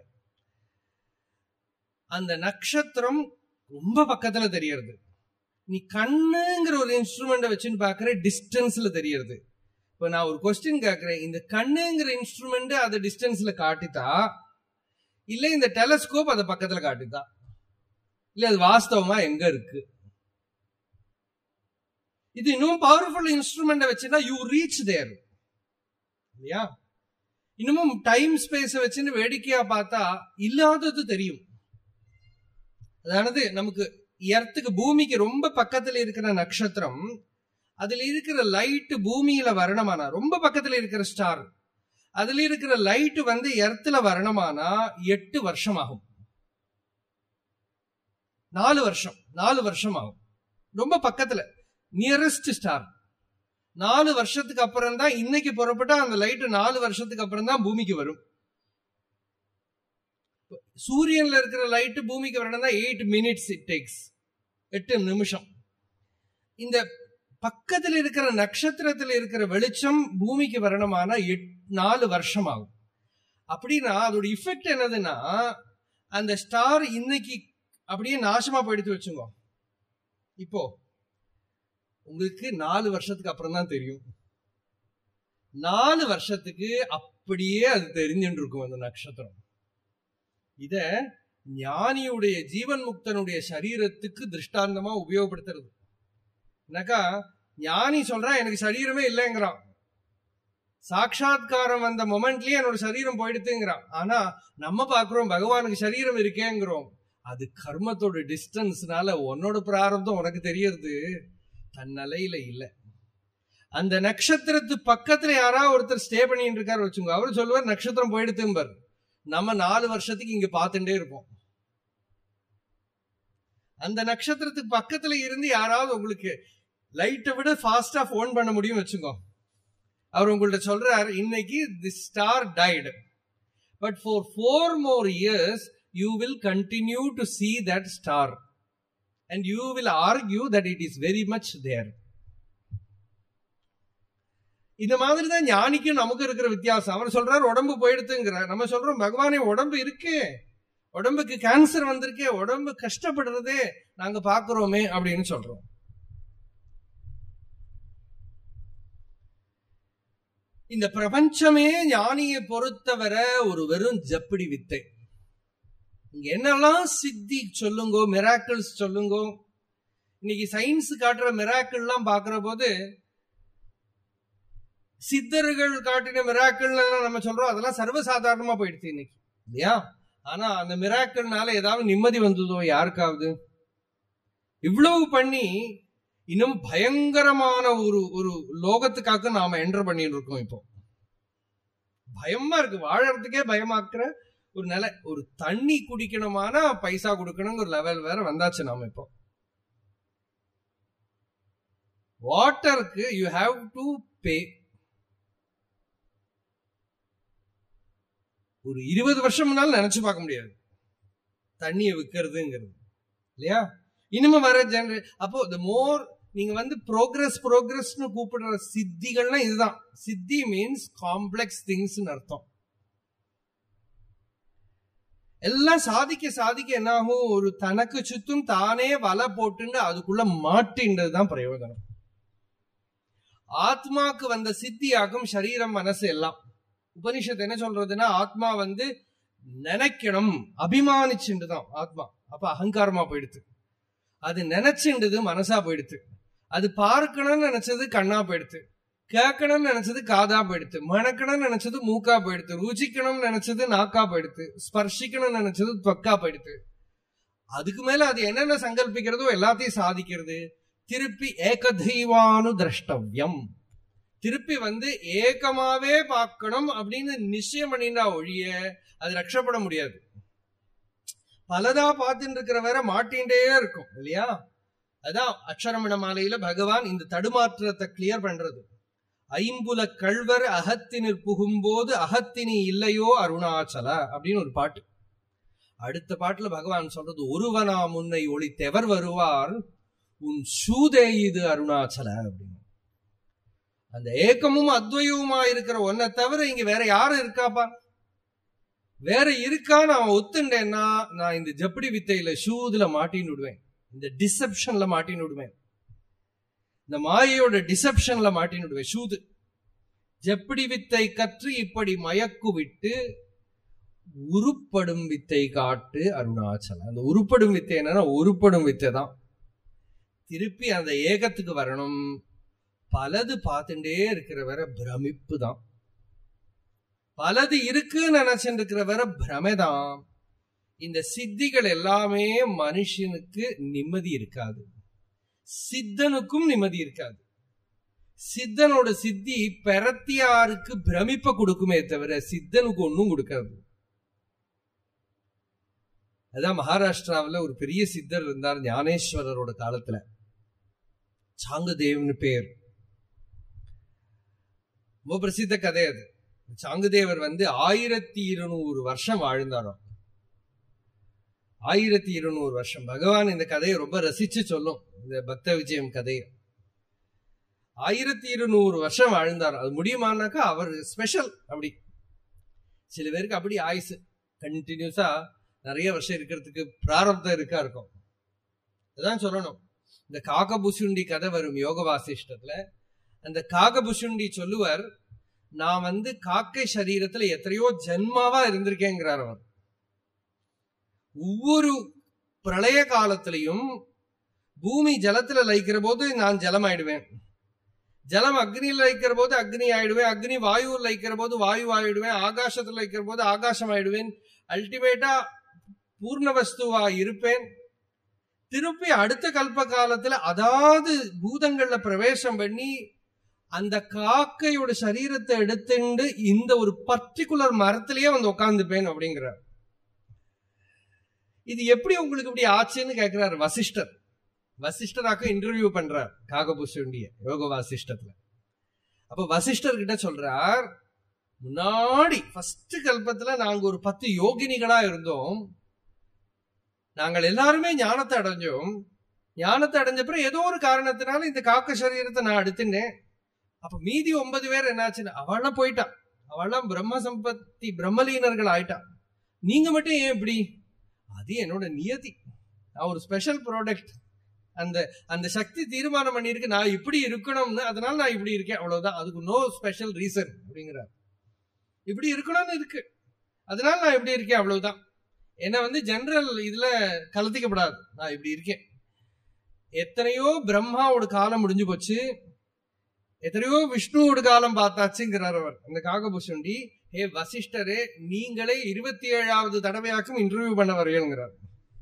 அந்த நட்சத்திரம் ரொம்ப பக்கத்துல தெரியறது நீ கண்ணுங்கிற ஒரு இன்ஸ்ட்ருமெண்ட வச்சுன்னு பாக்குற டிஸ்டன்ஸ்ல தெரியறது இப்ப நான் ஒரு கொஸ்டின் கேக்குறேன் இந்த கண்ணுங்கிற இன்ஸ்ட்ருமெண்ட் அதை டிஸ்டன்ஸ்ல காட்டித்தா இல்ல இந்த டெலஸ்கோப் அதை பக்கத்துல காட்டித்தா இல்ல அது வாஸ்தவமா எங்க இருக்கு இது இன்னும் பவர்ஃபுல் இன்ஸ்ட்ருமெண்ட் வச்சுன்னா யூ ரீச் தேர் இல்லையா இன்னமும் டைம் ஸ்பேஸ வச்சுன்னு வேடிக்கையா பார்த்தா இல்லாதது தெரியும் அதானது நமக்கு எர்த்துக்கு பூமிக்கு ரொம்ப பக்கத்துல இருக்கிற நட்சத்திரம் அதுல இருக்கிற லைட் பூமியில வரணுமானா ரொம்ப பக்கத்துல இருக்கிற ஸ்டார் அதுல இருக்கிற லைட் வந்து எர்த்துல வரணுமானா எட்டு வருஷம் ஆகும் நாலு வருஷம் நாலு வருஷம் ஆகும் ரொம்ப பக்கத்துல நியரஸ்ட் ஸ்டார் நாலு வருஷத்துக்கு அப்புறம் தான் இன்னைக்கு புறப்பட்டா அந்த லைட் நாலு வருஷத்துக்கு அப்புறம் தான் பூமிக்கு வரும் சூரியன்ல இருக்கிற லைட் பூமிக்கு வரணும் தான் எயிட் மினிட்ஸ் இட் டேக்ஸ் எட்டு நிமிஷம் இந்த பக்கத்துல இருக்கிற நட்சத்திரத்துல இருக்கிற வெளிச்சம் பூமிக்கு வரணுமானா எட் நாலு வருஷம் ஆகும் அப்படின்னா அதோட இஃபெக்ட் என்னதுன்னா அந்த ஸ்டார் இன்னைக்கு அப்படியே நாசமா போயிடுத்து வச்சுங்க இப்போ உங்களுக்கு நாலு வருஷத்துக்கு அப்புறம் தான் தெரியும் நாலு வருஷத்துக்கு அப்படியே அது தெரிஞ்சுட்டு இருக்கும் அந்த நட்சத்திரம் இத ஞானியுடைய ஜீவன் முக்தனுடைய சரீரத்துக்கு திருஷ்டாந்தமா உபயோகப்படுத்துறது என்னக்கா ஞானி சொல்றான் எனக்கு சரீரமே இல்லைங்கிறான் சாட்சாத்காரம் வந்த மொமெண்ட்லயே என்னோட சரீரம் போயிடுத்துங்கிறான் ஆனா நம்ம பாக்குறோம் பகவானுக்கு சரீரம் இருக்கேங்கிறோம் அது கர்மத்தோட டிஸ்டன்ஸ்னால உன்னோட பிராரப்தம் உனக்கு தெரியறது தன் நிலையில இல்ல அந்த நட்சத்திரத்து பக்கத்துல யாராவது ஒருத்தர் ஸ்டே பண்ணிட்டு இருக்காரு வச்சுங்க அவரு சொல்லுவார் நட்சத்திரம் போயிடுத்தும்பார் நம்ம நாலு வருஷத்துக்கு இங்க பார்த்துட்டே இருப்போம் அந்த நட்சத்திரத்துக்கு பக்கத்துல இருந்து யாராவது உங்களுக்கு லைட்டை விட ஃபாஸ்டா போன் பண்ண முடியும் வச்சுக்கோ அவர் உங்கள்ட்ட சொல்றாரு இன்னைக்கு the star died but for four more years you will continue to see that star and you will argue that it is very much there இந்த மாதிரி தான் ஞானிக்கும் நமக்கு இருக்கிற வித்தியாசம் அவர் சொல்றாரு உடம்பு போயிடுத்துங்கிறார் நம்ம சொல்றோம் பகவானே உடம்பு இருக்கு உடம்புக்கு கேன்சர் வந்திருக்கே உடம்பு கஷ்டப்படுறதே நாங்க பாக்குறோமே அப்படின்னு சொல்றோம் இந்த பிரபஞ்சமே ஞானியை பொறுத்தவரை ஒரு வெறும் ஜப்படி வித்தை இங்க என்னெல்லாம் சித்தி சொல்லுங்கோ மிராக்கிள்ஸ் சொல்லுங்கோ இன்னைக்கு சயின்ஸ் காட்டுற மிராக்கிள்லாம் பாக்குற போது சித்தர்கள் காட்டின மிராக்கிள் நம்ம சொல்றோம் அதெல்லாம் சர்வசாதாரணமா போயிடுச்சு இன்னைக்கு இல்லையா ஆனா அந்த மிராக்கிள்னால ஏதாவது நிம்மதி வந்ததோ யாருக்காவது இவ்வளவு பண்ணி இன்னும் பயங்கரமான ஒரு ஒரு லோகத்துக்காக நாம என்டர் பண்ணிட்டு இருக்கோம் இப்போ பயமா இருக்கு வாழறதுக்கே பயமாக்குற ஒரு நிலை ஒரு தண்ணி குடிக்கணுமானா பைசா கொடுக்கணுங்கிற ஒரு லெவல் வேற வந்தாச்சு நாம இப்போ வாட்டருக்கு யூ ஹாவ் டு பே ஒரு இருபது வருஷம் முன்னாலும் நினைச்சு பார்க்க முடியாது தண்ணியை விற்கிறதுங்கிறது இல்லையா இனிமே வர ஜெனரே அப்போ த மோர் நீங்க வந்து ப்ரோக்ரஸ் ப்ரோக்ரஸ்னு கூப்பிடுற சித்திகள்னா இதுதான் சித்தி மீன்ஸ் காம்ப்ளெக்ஸ் திங்ஸ் அர்த்தம் எல்லாம் சாதிக்க சாதிக்க என்ன ஆகும் ஒரு தனக்கு சுத்தும் தானே வலை போட்டுன்னு அதுக்குள்ள மாட்டின்றது தான் பிரயோஜனம் ஆத்மாக்கு வந்த சித்தியாகும் சரீரம் மனசு எல்லாம் உபனிஷத்து என்ன சொல்றதுன்னா ஆத்மா வந்து நினைக்கணும் அபிமானிச்சுண்டுதான் ஆத்மா அப்ப அகங்காரமா போயிடுது அது நினைச்சுண்டது மனசா போயிடுது அது பார்க்கணும்னு நினைச்சது கண்ணா போயிடுது கேட்கணும்னு நினைச்சது காதா போயிடுது மணக்கணும்னு நினைச்சது மூக்கா போயிடுது ருச்சிக்கணும்னு நினைச்சது நாக்கா போயிடுது ஸ்பர்ஷிக்கணும்னு நினைச்சது தொக்கா போயிடுது அதுக்கு மேல அது என்னென்ன சங்கல்பிக்கிறதோ எல்லாத்தையும் சாதிக்கிறது திருப்பி ஏகதெய்வானு திரஷ்டவியம் திருப்பி வந்து ஏகமாவே பார்க்கணும் அப்படின்னு நிச்சயம் பண்ணினா ஒழிய அது ரட்சப்பட முடியாது பலதா பார்த்துட்டு இருக்கிற வேற மாட்டின்டே இருக்கும் இல்லையா அதான் அக்ஷரமண மாலையில பகவான் இந்த தடுமாற்றத்தை கிளியர் பண்றது ஐம்புல கழ்வர் அகத்தினிற் புகும்போது அகத்தினி இல்லையோ அருணாச்சல அப்படின்னு ஒரு பாட்டு அடுத்த பாட்டுல பகவான் சொல்றது ஒருவனா முன்னை ஒளித்தெவர் வருவார் உன் சூதே இது அருணாச்சல அப்படின்னு அந்த ஏக்கமும் அத்வயவுமா இருக்கிற ஒன்ன தவிர இங்க வேற யாரும் இருக்காப்பா வேற இருக்கான்னு அவன் ஒத்துண்டேன்னா நான் இந்த ஜப்படி வித்தையில ஷூதுல மாட்டின்னு விடுவேன் இந்த டிசப்ஷன்ல மாட்டின்னு விடுவேன் இந்த மாயையோட டிசப்ஷன்ல மாட்டின்னு விடுவேன் ஷூது ஜப்படி வித்தை கற்று இப்படி மயக்கு விட்டு உருப்படும் வித்தை காட்டு அருணாச்சலம் அந்த உருப்படும் வித்தை என்னன்னா உருப்படும் வித்தை தான் திருப்பி அந்த ஏகத்துக்கு வரணும் பலது பார்த்துட்டே இருக்கிற வர பிரமிப்பு தான் பலது இருக்குன்னு நினைச்சுட்டு இருக்கிற வர பிரமைதான் இந்த சித்திகள் எல்லாமே மனுஷனுக்கு நிம்மதி இருக்காது சித்தனுக்கும் நிம்மதி இருக்காது சித்தனோட சித்தி பெரத்தியாருக்கு பிரமிப்ப கொடுக்குமே தவிர சித்தனுக்கு ஒன்னும் கொடுக்காது அதான் மகாராஷ்டிராவில் ஒரு பெரிய சித்தர் இருந்தார் ஞானேஸ்வரரோட காலத்துல சாங்குதேவ்னு பேர் ரொம்ப பிரசித்த கதை அது சாங்குதேவர் வந்து ஆயிரத்தி இருநூறு வருஷம் வாழ்ந்தாரோ ஆயிரத்தி இருநூறு வருஷம் பகவான் இந்த கதையை ரொம்ப ரசிச்சு சொல்லும் இந்த பக்த விஜயம் கதையை ஆயிரத்தி இருநூறு வருஷம் வாழ்ந்தார் அது முடியுமானாக்கா அவர் ஸ்பெஷல் அப்படி சில பேருக்கு அப்படி ஆயுசு கண்டினியூஸா நிறைய வருஷம் இருக்கிறதுக்கு பிராரப்தம் இருக்கா இருக்கும் அதான் சொல்லணும் இந்த காகபுசுண்டி கதை வரும் யோக வாசிஷ்டத்துல அந்த காகபுசுண்டி சொல்லுவார் நான் வந்து காக்கை சரீரத்துல எத்தனையோ ஜென்மாவா இருந்திருக்கேங்கிறார் அவர் ஒவ்வொரு பிரளய காலத்திலையும் பூமி ஜலத்துல லயிக்கிற போது நான் ஜலம் ஆயிடுவேன் ஜலம் அக்னியில் லயிக்கிற போது அக்னி ஆயிடுவேன் அக்னி வாயுவில் லயிக்கிற போது வாயு ஆயிடுவேன் ஆகாசத்துல லயிக்கிற போது ஆகாசம் ஆயிடுவேன் அல்டிமேட்டா பூர்ண வஸ்துவா இருப்பேன் திருப்பி அடுத்த கல்ப காலத்துல அதாவது பூதங்கள்ல பிரவேசம் பண்ணி அந்த காக்கையோட சரீரத்தை எடுத்துண்டு இந்த ஒரு பர்டிகுலர் மரத்திலேயே வந்து உட்காந்துப்பேன் அப்படிங்கிறார் இது எப்படி உங்களுக்கு இப்படி ஆச்சுன்னு கேட்கிறார் வசிஷ்டர் வசிஷ்டராக்க இன்டர்வியூ பண்றார் காகபுஷுண்டிய யோக வாசிஷ்டத்துல அப்ப வசிஷ்டர் கிட்ட சொல்றார் முன்னாடி ஃபர்ஸ்ட் கல்பத்துல நாங்க ஒரு பத்து யோகினிகளா இருந்தோம் நாங்கள் எல்லாருமே ஞானத்தை அடைஞ்சோம் ஞானத்தை அடைஞ்ச பிறகு ஏதோ ஒரு காரணத்தினால இந்த காக்க சரீரத்தை நான் எடுத்துட்டேன் அப்ப மீதி ஒன்பது பேர் என்னாச்சுன்னு அவள்லாம் போயிட்டான் அவள்லாம் பிரம்ம சம்பத்தி பிரம்மலீனர்கள் ஆயிட்டான் நீங்க மட்டும் ஏன் இப்படி அது என்னோட நியதி நான் ஒரு ஸ்பெஷல் ப்ராடக்ட் அந்த அந்த சக்தி தீர்மானம் பண்ணியிருக்கு நான் இப்படி இருக்கணும்னு அதனால நான் இப்படி இருக்கேன் அவ்வளவுதான் அதுக்கு நோ ஸ்பெஷல் ரீசன் அப்படிங்கிறார் இப்படி இருக்கணும்னு இருக்கு அதனால நான் இப்படி இருக்கேன் அவ்வளவுதான் என்ன வந்து ஜெனரல் இதுல கலத்திக்கப்படாது நான் இப்படி இருக்கேன் எத்தனையோ பிரம்மாவோட காலம் முடிஞ்சு போச்சு எத்தனையோ விஷ்ணுவோட காலம் பார்த்தாச்சுங்கிறார் அவர் அந்த காகபுஷண்டி ஹே வசிஷ்டரே நீங்களே இருபத்தி ஏழாவது தடவையாக்கும் இன்டர்வியூ பண்ண வரீங்கிறார்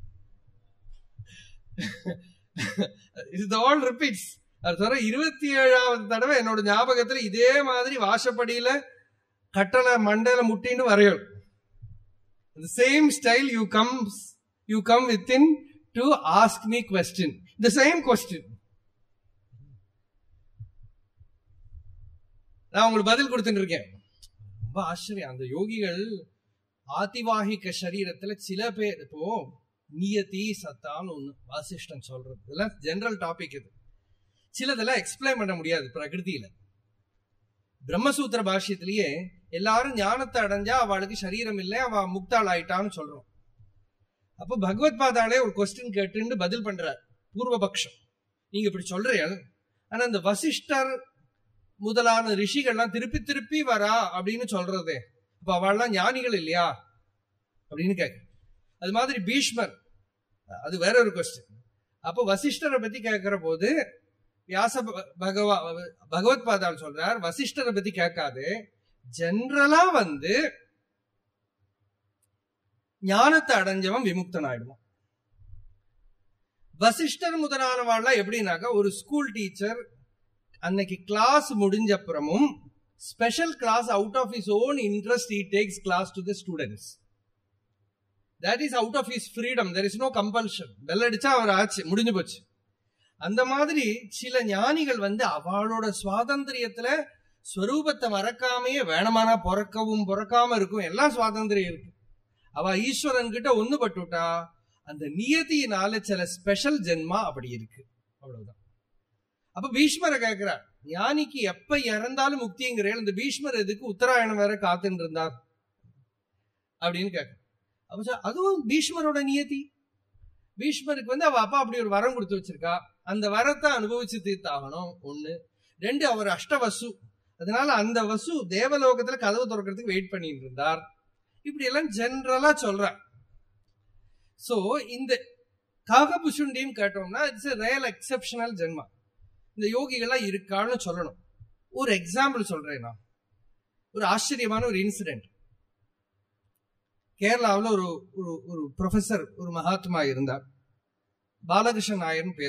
இது ஆல் ரிப்பீட்ஸ் அது தவிர இருபத்தி ஏழாவது தடவை என்னோட ஞாபகத்துல இதே மாதிரி வாசப்படியில கட்டளை மண்டல முட்டின்னு வரையும் the same style you come you come within to ask me question the same question நான் உங்களுக்கு பதில் கொடுத்துட்டு இருக்கேன் ரொம்ப ஆச்சரியம் அந்த யோகிகள் ஆதிவாகிக சரீரத்துல சில பேர் இப்போ நியதி சத்தான்னு ஒண்ணு வாசிஷ்டன் சொல்றது இதெல்லாம் ஜெனரல் டாபிக் இது சிலதெல்லாம் எக்ஸ்பிளைன் பண்ண முடியாது பிரகிருதியில பிரம்மசூத்திர பாஷ்யத்திலேயே எல்லாரும் ஞானத்தை அடைஞ்சா அவளுக்கு சரீரம் இல்லை அவ முக்தாள் ஆயிட்டான்னு சொல்றோம் அப்ப பகவத் பாதாளே ஒரு கொஸ்டின் கேட்டுன்னு பதில் பண்றார் பூர்வபக்ஷம் நீங்க இப்படி சொல்றீங்க ஆனா இந்த வசிஷ்டர் முதலான ரிஷிகள்லாம் திருப்பி திருப்பி வரா அப்படின்னு சொல்றதே அப்ப அவள்லாம் ஞானிகள் இல்லையா அப்படின்னு கேட்க அது மாதிரி பீஷ்மர் அது வேற ஒரு கொஸ்டின் அப்போ வசிஷ்டரை பத்தி கேட்கிற போது வியாச பகவா பகவத் பாதால் சொல்றார் வசிஷ்டரை பத்தி கேட்காது ஜென்ரலா வந்து ஞானத்தை அடைஞ்சவன் விமுக்தன் ஆயிடுவான் வசிஷ்டர் முதலானவாள்லாம் எப்படின்னாக்கா ஒரு ஸ்கூல் டீச்சர் அன்னைக்கு கிளாஸ் முடிஞ்ச அப்புறமும் special class out of his own interest he takes class to the students that is out of his freedom there is no compulsion bell அடிச்சா அவர் ஆச்சு முடிஞ்சு போச்சு அந்த மாதிரி சில ஞானிகள் வந்து அவளோட சுவாதந்திரியத்துல ஸ்வரூபத்தை மறக்காமையே வேணமானா பிறக்கவும் பிறக்காம இருக்கும் எல்லாம் சுவாதந்திரம் இருக்கு அவ ஈஸ்வரன் கிட்ட ஒண்ணு பட்டுட்டா அந்த நியதியினால சில ஸ்பெஷல் ஜென்மா அப்படி இருக்கு அவ்வளவுதான் அப்ப பீஷ்மரை கேட்கிறார் ஞானிக்கு எப்ப இறந்தாலும் முக்திங்கிறேன் இந்த பீஷ்மர் எதுக்கு உத்தராயணம் வேற காத்துட்டு இருந்தார் அப்படின்னு கேட்க அப்ப அதுவும் பீஷ்மரோட நியதி பீஷ்மருக்கு வந்து அவ அப்பா அப்படி ஒரு வரம் கொடுத்து வச்சிருக்கா அந்த வரத்தை அனுபவிச்சு தீர்த்தாகணும் ஒண்ணு ரெண்டு அவர் அஷ்டவசு அதனால அந்த வசு தேவலோகத்துல கதவு திறக்கிறதுக்கு வெயிட் பண்ணிட்டு இருந்தார் இப்படி எல்லாம் ஜென்ரலா சொல்ற சோ இந்த காகபுஷுண்டியும் கேட்டோம்னா இட்ஸ் ரியல் எக்ஸப்ஷனல் ஜென்மா இந்த யோகிகள்லாம் இருக்கான்னு சொல்லணும் ஒரு எக்ஸாம்பிள் சொல்றேன் நான் ஒரு ஆச்சரியமான ஒரு இன்சிடென்ட் கேரளாவில் ஒரு ஒரு ஒரு ப்ரொஃபசர் ஒரு மகாத்மா இருந்தார் பாலகிருஷ்ணன் நாயர்னு பேர்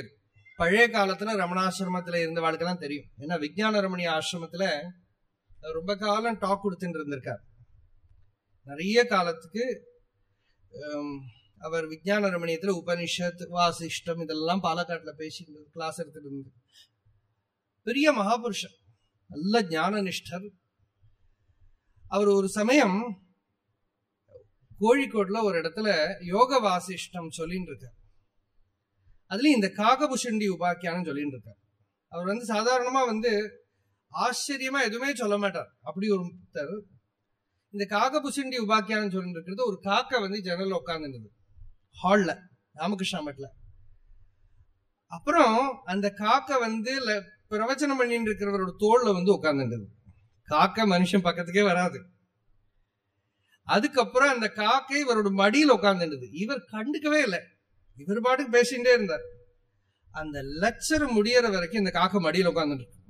பழைய காலத்துல ரமணாசிரமத்துல இருந்தவாளுக்கெல்லாம் தெரியும் ஏன்னா விஜயான ரமணி ஆசிரமத்துல அவர் ரொம்ப காலம் டாக் கொடுத்துட்டு இருந்திருக்கார் நிறைய காலத்துக்கு ஹம், அவர் விஜயான ரமணியத்துல உபனிஷத் வாசிஷ்டம் இதெல்லாம் பாலக்காட்டுல பேசி கிளாஸ் எடுத்துட்டு இருந்து பெரிய மகாபுருஷன் நல்ல ஞான நிஷ்டர் அவர் ஒரு சமயம் கோழிக்கோட்ல ஒரு இடத்துல யோக வாசிஷ்டம் சொல்லிட்டு இருக்கார் அதுலயும் இந்த காகபுஷண்டி உபாக்கியானம் சொல்லிட்டு இருக்கார் அவர் வந்து சாதாரணமா வந்து ஆச்சரியமா எதுவுமே சொல்ல மாட்டார் அப்படி ஒரு புத்தர் இந்த காகபுஷண்டி உபாக்கியானம் சொல்லிட்டு இருக்கிறது ஒரு காக்கை வந்து ஜன்னல்ல உட்காந்துருந்தது ஹால்ல ராமகிருஷ்ணா மட்ல அப்புறம் அந்த காக்கை வந்து ல- பிரவச்சனம் பண்ணிட்டு இருக்கிறவரோட தோல்ல வந்து உட்காந்துருந்தது காக்கை மனுஷன் பக்கத்துக்கே வராது அதுக்கப்புறம் அந்த காக்கை இவரோட மடியில் உட்கார்ந்துருந்தது இவர் கண்டுக்கவே இல்லை இவர் பாட்டுக்கு பேசிட்டே இருந்தார் அந்த லெக்சர் முடியற வரைக்கும் இந்த காக்கை மடியில் உட்கார்ந்துட்டு இருக்கு.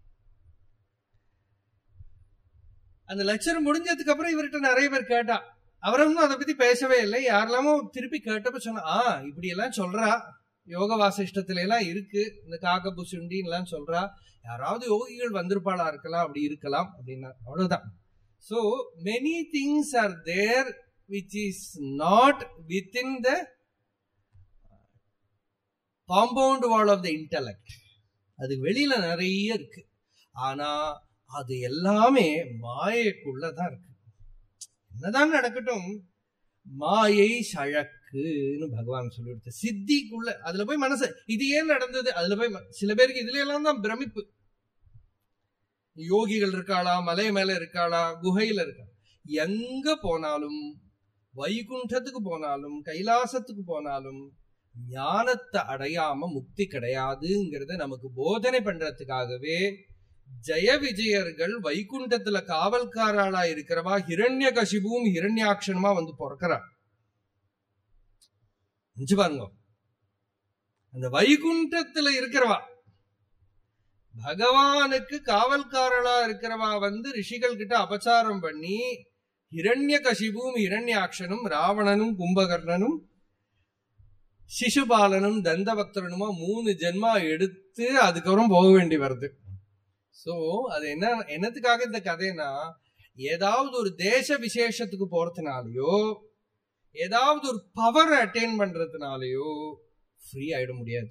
அந்த லெக்சர் முடிஞ்சதுக்கு அப்புறம் இவர்கிட்ட நிறைய பேர் கேட்டா அவரும் அதை பத்தி பேசவே இல்லை யாரெல்லாமோ திருப்பி கேட்டப்ப சொன்னா ஆ இப்படி எல்லாம் சொல்றா யோக வாசிஷ்டத்துல எல்லாம் இருக்கு இந்த காக்க புசுண்டி எல்லாம் சொல்றா யாராவது யோகிகள் வந்திருப்பாளா இருக்கலாம் அப்படி இருக்கலாம் அப்படின்னா அவ்வளவுதான் So many things are there which is not within the compound wall of the intellect. அது வெளியில நிறைய இருக்கு ஆனா அது எல்லாமே மாயைக்குள்ளதான் இருக்கு என்னதான் நடக்கட்டும் மாயை சழக்குன்னு பகவான் சொல்லிடுச்சு சித்திக்குள்ள அதுல போய் மனசு இது ஏன் நடந்தது அதுல போய் ம- சில பேருக்கு இதுல எல்லாம் தான் பிரமிப்பு யோகிகள் இருக்காளா மலை மேல இருக்காளா குகையில இருக்கா எங்க போனாலும் வைகுண்டத்துக்கு போனாலும் கைலாசத்துக்கு போனாலும் ஞானத்தை அடையாம முக்தி கிடையாதுங்கிறத நமக்கு போதனை பண்றதுக்காகவே ஜெய விஜயர்கள் வைகுண்டத்துல காவல்காராளா இருக்கிறவா ஹிரண்ய கசிபும் ஹிரண்யாட்சனுமா வந்து பிறக்கிறா நினைச்சு பாருங்க அந்த வைகுண்டத்துல இருக்கிறவா பகவானுக்கு காவல்காரளா இருக்கிறவா வந்து ரிஷிகள் கிட்ட அபச்சாரம் பண்ணி ஹிரண்ய கசிபும் ஹிரண்யாட்சனும் ராவணனும் கும்பகர்ணனும் சிசுபாலனும் தந்தபக்தரனுமா மூணு ஜென்மா எடுத்து அதுக்கப்புறம் போக வேண்டி வருது சோ அது என்ன என்னத்துக்காக இந்த கதைனா ஏதாவது ஒரு தேச விசேஷத்துக்கு போறதுனாலயோ ஏதாவது ஒரு பவர் அட்டைன் பண்றதுனாலயோ ஃப்ரீ ஆயிட முடியாது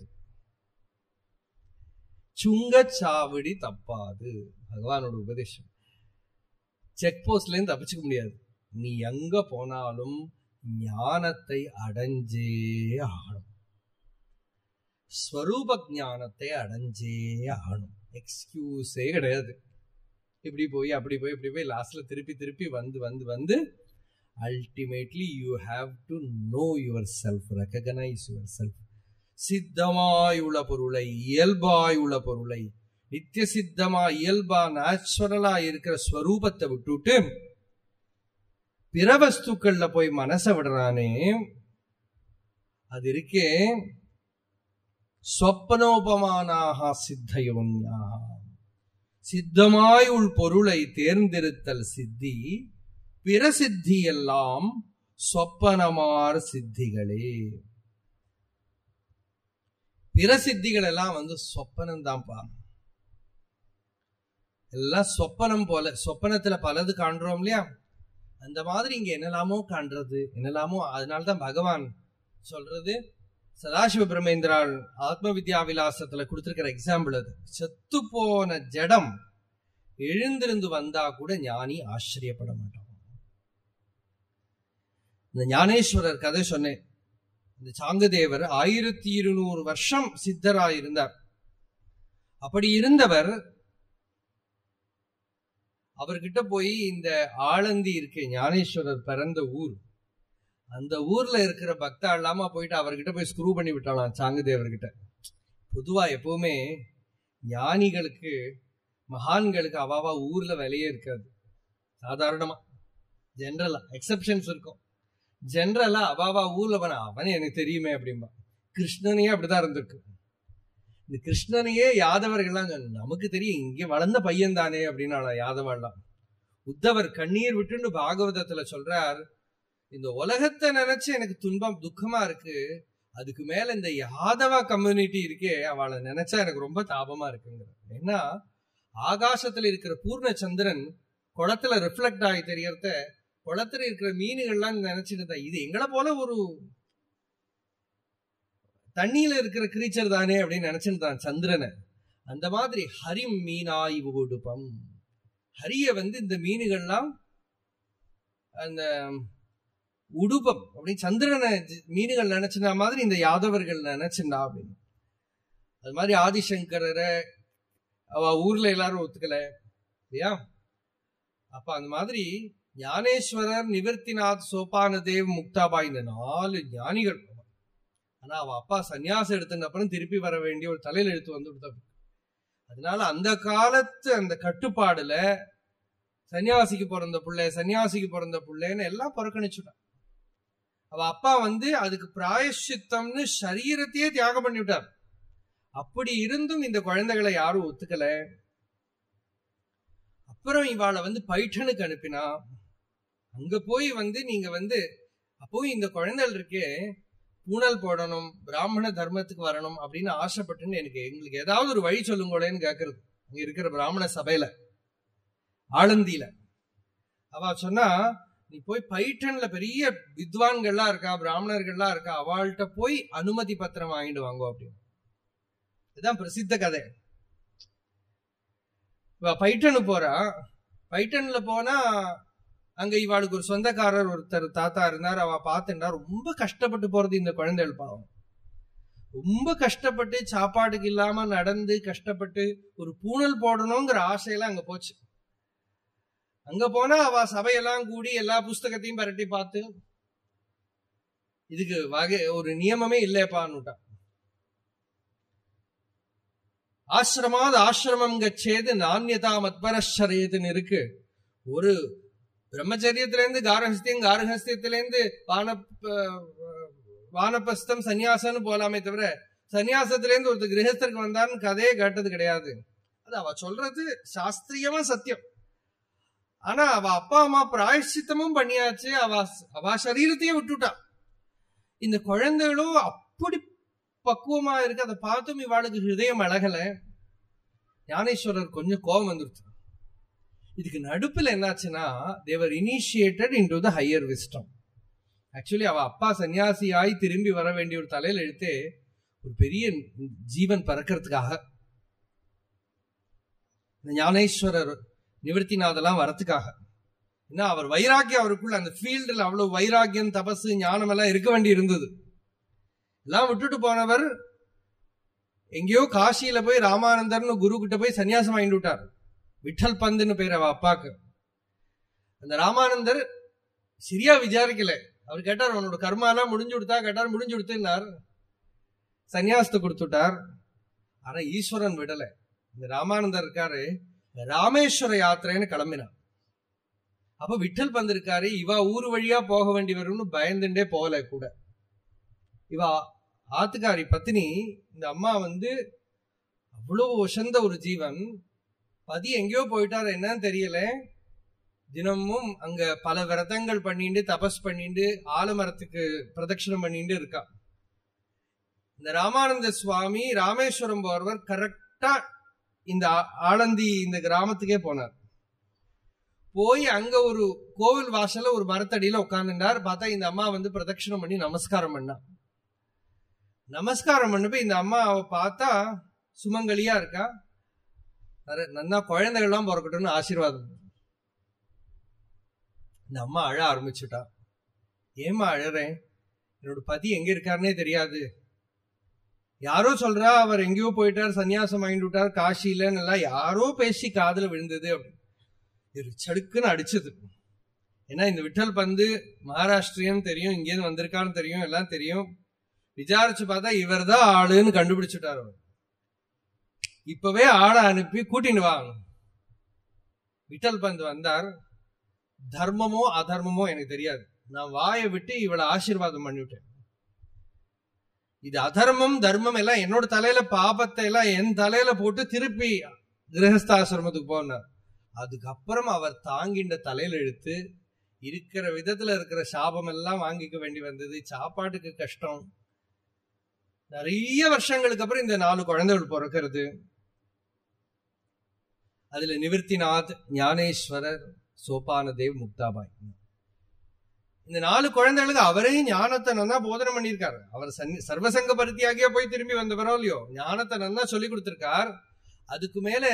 சுங்கச்சாவடி தப்பாது பகவானோட உபதேசம் செக் போஸ்ட்ல இருந்து தப்பிச்சுக்க முடியாது நீ எங்க போனாலும் ஞானத்தை அடைஞ்சே ஆகணும் ஸ்வரூப ஞானத்தை அடைஞ்சே ஆகணும் எக்ஸ்கியூஸே கிடையாது இப்படி போய் அப்படி போய் இப்படி போய் லாஸ்ட்ல திருப்பி திருப்பி வந்து வந்து வந்து ultimately you have to know yourself recognize yourself சித்தமாய் உள்ள பொருளை இயல்பாய் உள்ள பொருளை நித்திய சித்தமா இயல்பா நேச்சுரலா இருக்கிற ஸ்வரூபத்தை விட்டுட்டு பிற வஸ்துக்கள்ல போய் மனச விடுறானே அது இருக்கே ஸ்வப்னோபமானாக சித்தயோன்யாக சித்தமாய் உள் பொருளை தேர்ந்தெடுத்தல் சித்தி பிற சித்தி எல்லாம் சொப்பனமார் சித்திகளே பிற சித்திகள் எல்லாம் வந்து சொப்பனம் தான்ப்பா எல்லாம் சொப்பனம் போல சொப்பனத்துல பலது காண்றோம் இல்லையா அந்த மாதிரி இங்க என்னெல்லாமோ காண்றது என்னெல்லாமோ அதனால்தான் பகவான் சொல்றது சதாசிவ பிரமேந்திராள் ஆத்ம வித்யா விலாசத்துல கொடுத்திருக்கிற எக்ஸாம்பிள் அது செத்து போன ஜடம் எழுந்திருந்து வந்தா கூட ஞானி ஆச்சரியப்பட மாட்டான் இந்த ஞானேஸ்வரர் கதை சொன்னேன் இந்த சாங்கதேவர் ஆயிரத்தி இருநூறு வருஷம் சித்தராய் இருந்தார் அப்படி இருந்தவர் அவர்கிட்ட போய் இந்த ஆளந்தி இருக்கு ஞானேஸ்வரர் பிறந்த ஊர் அந்த ஊர்ல இருக்கிற பக்தா இல்லாம போயிட்டு அவர்கிட்ட போய் ஸ்க்ரூ பண்ணி விட்டாலாம் சாங்கதேவர்கிட்ட பொதுவா எப்பவுமே ஞானிகளுக்கு மகான்களுக்கு அவாவா ஊர்ல விலையே இருக்காது சாதாரணமா ஜென்ரலா எக்ஸப்ஷன்ஸ் இருக்கும் ஜென்ரலா அவாவா ஊர்ல போன அவன் எனக்கு தெரியுமே அப்படிம்பா கிருஷ்ணனையே அப்படிதான் இருந்திருக்கு இந்த கிருஷ்ணனையே யாதவர்கள்லாம் சொன்ன, நமக்கு தெரியும் இங்க வளர்ந்த பையன் தானே அப்படின்னு யாதவெல்லாம் உத்தவர் கண்ணீர் விட்டுன்னு பாகவதத்துல சொல்றார் இந்த உலகத்தை நினைச்சு எனக்கு துன்பம் துக்கமா இருக்கு அதுக்கு மேல இந்த யாதவ கம்யூனிட்டி இருக்கே அவளை நினைச்சா எனக்கு ரொம்ப தாபமா இருக்குங்க ஏன்னா ஆகாசத்துல இருக்கிற பூர்ண சந்திரன் குளத்துல ரிஃப்ளெக்ட் ஆகி தெரியறத குளத்துல இருக்கிற மீன்கள்லாம் நினைச்சிட்டு இருந்தா இது எங்களை போல ஒரு தண்ணியில இருக்கிற கிரீச்சர் தானே அப்படின்னு நினைச்சிருந்தான் சந்திரனை அந்த மாதிரி ஹரிம் மீனாய் உடுப்பம் ஹரிய வந்து இந்த மீன்கள்லாம் அந்த உடுப்பம் அப்படின்னு சந்திரனை மீன்கள் நினைச்சினா மாதிரி இந்த யாதவர்கள் நினைச்சிருந்தா அப்படின்னு அது மாதிரி ஆதிசங்கரரை அவ ஊர்ல எல்லாரும் ஒத்துக்கல இல்லையா அப்ப அந்த மாதிரி ஞானேஸ்வரர் நிவர்த்திநாத் சோபானதேவ் முக்தாபாய் இந்த நாலு ஞானிகள் ஆனா அவ அப்பா சன்னியாசம் எடுத்தன அப்புறம் திருப்பி வர வேண்டிய ஒரு தலையில எடுத்து வந்து விட்டாங்க அதனால அந்த காலத்து அந்த கட்டுப்பாடுல சன்னியாசிக்கு பிறந்த பிள்ளை சன்னியாசிக்கு பிறந்த பிள்ளைன்னு எல்லாம் புறக்கணிச்சுட்டான் அவ அப்பா வந்து அதுக்கு பிராயஷ்சித்தம்னு சரீரத்தையே தியாகம் பண்ணி விட்டார் அப்படி இருந்தும் இந்த குழந்தைகளை யாரும் ஒத்துக்கல அப்புறம் இவாளை வந்து பைட்டனுக்கு அனுப்பினா அங்க போய் வந்து நீங்க வந்து அப்போ இந்த குழந்தைகள் இருக்கே பூனல் போடணும் பிராமண தர்மத்துக்கு வரணும் அப்படின்னு ஆசைப்பட்டுன்னு எனக்கு எங்களுக்கு ஏதாவது ஒரு வழி சொல்லுங்களேன்னு கேக்குறது இங்க இருக்கிற பிராமண சபையில ஆளந்தியில அவ சொன்னா நீ போய் பைட்டன்ல பெரிய வித்வான்கள்லாம் இருக்கா பிராமணர்கள்லாம் இருக்கா அவள்கிட்ட போய் அனுமதி பத்திரம் வாங்கிட்டு வாங்க அப்படின்னு இதுதான் பிரசித்த கதை இவ பைட்டனு போறா பைட்டன்ல போனா அங்க இவாளுக்கு ஒரு சொந்தக்காரர் ஒருத்தர் தாத்தா இருந்தார் அவ பார்த்துட்டா ரொம்ப கஷ்டப்பட்டு போறது இந்த குழந்தைகள் பாவம் ரொம்ப கஷ்டப்பட்டு சாப்பாட்டுக்கு இல்லாம நடந்து கஷ்டப்பட்டு ஒரு பூனல் போடணுங்கிற ஆசையெல்லாம் அங்க போச்சு அங்க போனா அவ சபையெல்லாம் கூடி எல்லா புஸ்தகத்தையும் பரட்டி பார்த்து இதுக்கு வகை ஒரு நியமமே இல்லையப்பான்னுட்டா ஆசிரமாத் ஆசிரமம் கச்சேது நானியதா மத்பரஷரேதுன்னு இருக்கு ஒரு பிரம்மச்சரியத்திலேருந்து காரஹஸ்தியம் காரஹஸ்தியத்திலேருந்து வான வானப்பஸ்தம் சன்னியாசம்னு போலாமே தவிர சன்னியாசத்திலேருந்து ஒருத்தர் கிரகஸ்தருக்கு வந்தான்னு கதையே கேட்டது கிடையாது அது அவ சொல்றது சாஸ்திரியமா சத்தியம் ஆனா அவ அப்பா அம்மா பிராயஷ்சித்தமும் பண்ணியாச்சு அவ அவ சரீரத்தையே விட்டுட்டா இந்த குழந்தைகளும் அப்படி பக்குவமா இருக்கு அதை பார்த்தும் இவாளுக்கு ஹிருதயம் அழகல ஞானேஸ்வரர் கொஞ்சம் கோபம் வந்துருச்சு இதுக்கு நடுப்புல என்னாச்சுன்னா they were initiated into the higher wisdom actually அவ அப்பா சன்னியாசி ஆகி திரும்பி வர வேண்டிய ஒரு தலையில எடுத்து ஒரு பெரிய ஜீவன் பறக்கிறதுக்காக ஞானேஸ்வரர் நிவர்த்திநாதெல்லாம் வரத்துக்காக ஏன்னா அவர் வைராக்கியம் அவருக்குள்ள அந்த ஃபீல்டில் அவ்வளவு வைராக்கியம் தபசு ஞானம் எல்லாம் இருக்க வேண்டி இருந்தது எல்லாம் விட்டுட்டு போனவர் எங்கேயோ காசியில போய் ராமானந்தர்னு குரு கிட்ட போய் சன்னியாசம் வாங்கிட்டு விட்டார் விட்டல் பந்துன்னு பேர் அவ அப்பாக்கு அந்த ராமானந்தர் சரியா விசாரிக்கல அவர் கேட்டார் அவனோட கர்மாலாம் முடிஞ்சு கொடுத்தா கேட்டார் முடிஞ்சு கொடுத்துனார் சன்னியாசத்தை கொடுத்துட்டார் ஆனா ஈஸ்வரன் விடல இந்த ராமானந்தர் இருக்காரு ராமேஸ்வர யாத்திரைன்னு கிளம்பினார் அப்ப விட்டல் பந்து இருக்காரு இவ ஊர் வழியா போக வேண்டி வரும்னு பயந்துட்டே போகல கூட இவ ஆத்துக்காரி பத்தினி இந்த அம்மா வந்து அவ்வளவு உசந்த ஒரு ஜீவன் பதி எங்கேயோ போயிட்டாரு என்னன்னு தெரியல தினமும் அங்க பல விரதங்கள் பண்ணிட்டு தபஸ் பண்ணிட்டு ஆலமரத்துக்கு பிரதட்சணம் பண்ணிட்டு இருக்கா இந்த ராமானந்த சுவாமி ராமேஸ்வரம் போறவர் கரெக்டா இந்த ஆலந்தி இந்த கிராமத்துக்கே போனார் போய் அங்க ஒரு கோவில் வாசல்ல ஒரு மரத்தடியில உட்கார்ந்துட்டார் பார்த்தா இந்த அம்மா வந்து பிரதட்சணம் பண்ணி நமஸ்காரம் பண்ணா நமஸ்காரம் பண்ணப்ப இந்த அம்மாவை பார்த்தா சுமங்கலியா இருக்கா நன்னா குழந்தைகள்லாம் பிறக்கட்டும்னு ஆசீர்வாதம் இந்த அம்மா அழ ஆரம்பிச்சுட்டா ஏமா அழறேன் என்னோட பதி எங்க இருக்காருன்னே தெரியாது யாரோ சொல்றா அவர் எங்கேயோ போயிட்டார் சன்னியாசம் வாங்கிட்டு விட்டார் காசியிலன்னு எல்லாம் யாரோ பேசி காதல விழுந்தது அப்படின்னு சடுக்குன்னு அடிச்சது ஏன்னா இந்த விட்டல் பந்து மகாராஷ்டிரியன் தெரியும் இங்கேருந்து வந்திருக்கான்னு தெரியும் எல்லாம் தெரியும் விசாரிச்சு பார்த்தா இவர் தான் ஆளுன்னு கண்டுபிடிச்சுட்டார் அவர் இப்பவே ஆளை அனுப்பி கூட்டின்னு வாங்க விட்டல் பந்து வந்தார் தர்மமோ அதர்மமோ எனக்கு தெரியாது நான் வாயை விட்டு இவளை ஆசீர்வாதம் பண்ணிவிட்டேன் இது அதர்மம் தர்மம் எல்லாம் என்னோட தலையில பாபத்தை எல்லாம் என் தலையில போட்டு திருப்பி கிரகஸ்தாசிரமத்துக்கு போனார் அதுக்கப்புறம் அவர் தாங்கின்ற தலையில எடுத்து இருக்கிற விதத்துல இருக்கிற சாபம் எல்லாம் வாங்கிக்க வேண்டி வந்தது சாப்பாட்டுக்கு கஷ்டம் நிறைய வருஷங்களுக்கு அப்புறம் இந்த நாலு குழந்தைகள் பிறக்கிறது அதுல நிவர்த்திநாத் ஞானேஸ்வரர் சோபானதேவ் முக்தாபாய் இந்த நாலு குழந்தைகளுக்கு அவரே ஞானத்தை நன்னா போதனை பண்ணியிருக்காரு அவர் சன்னி- சர்வசங்க பருத்தியாகியே போய் திரும்பி வந்தவரோ இல்லையோ ஞானத்தை நன்னா சொல்லி கொடுத்திருக்கார் அதுக்கு மேல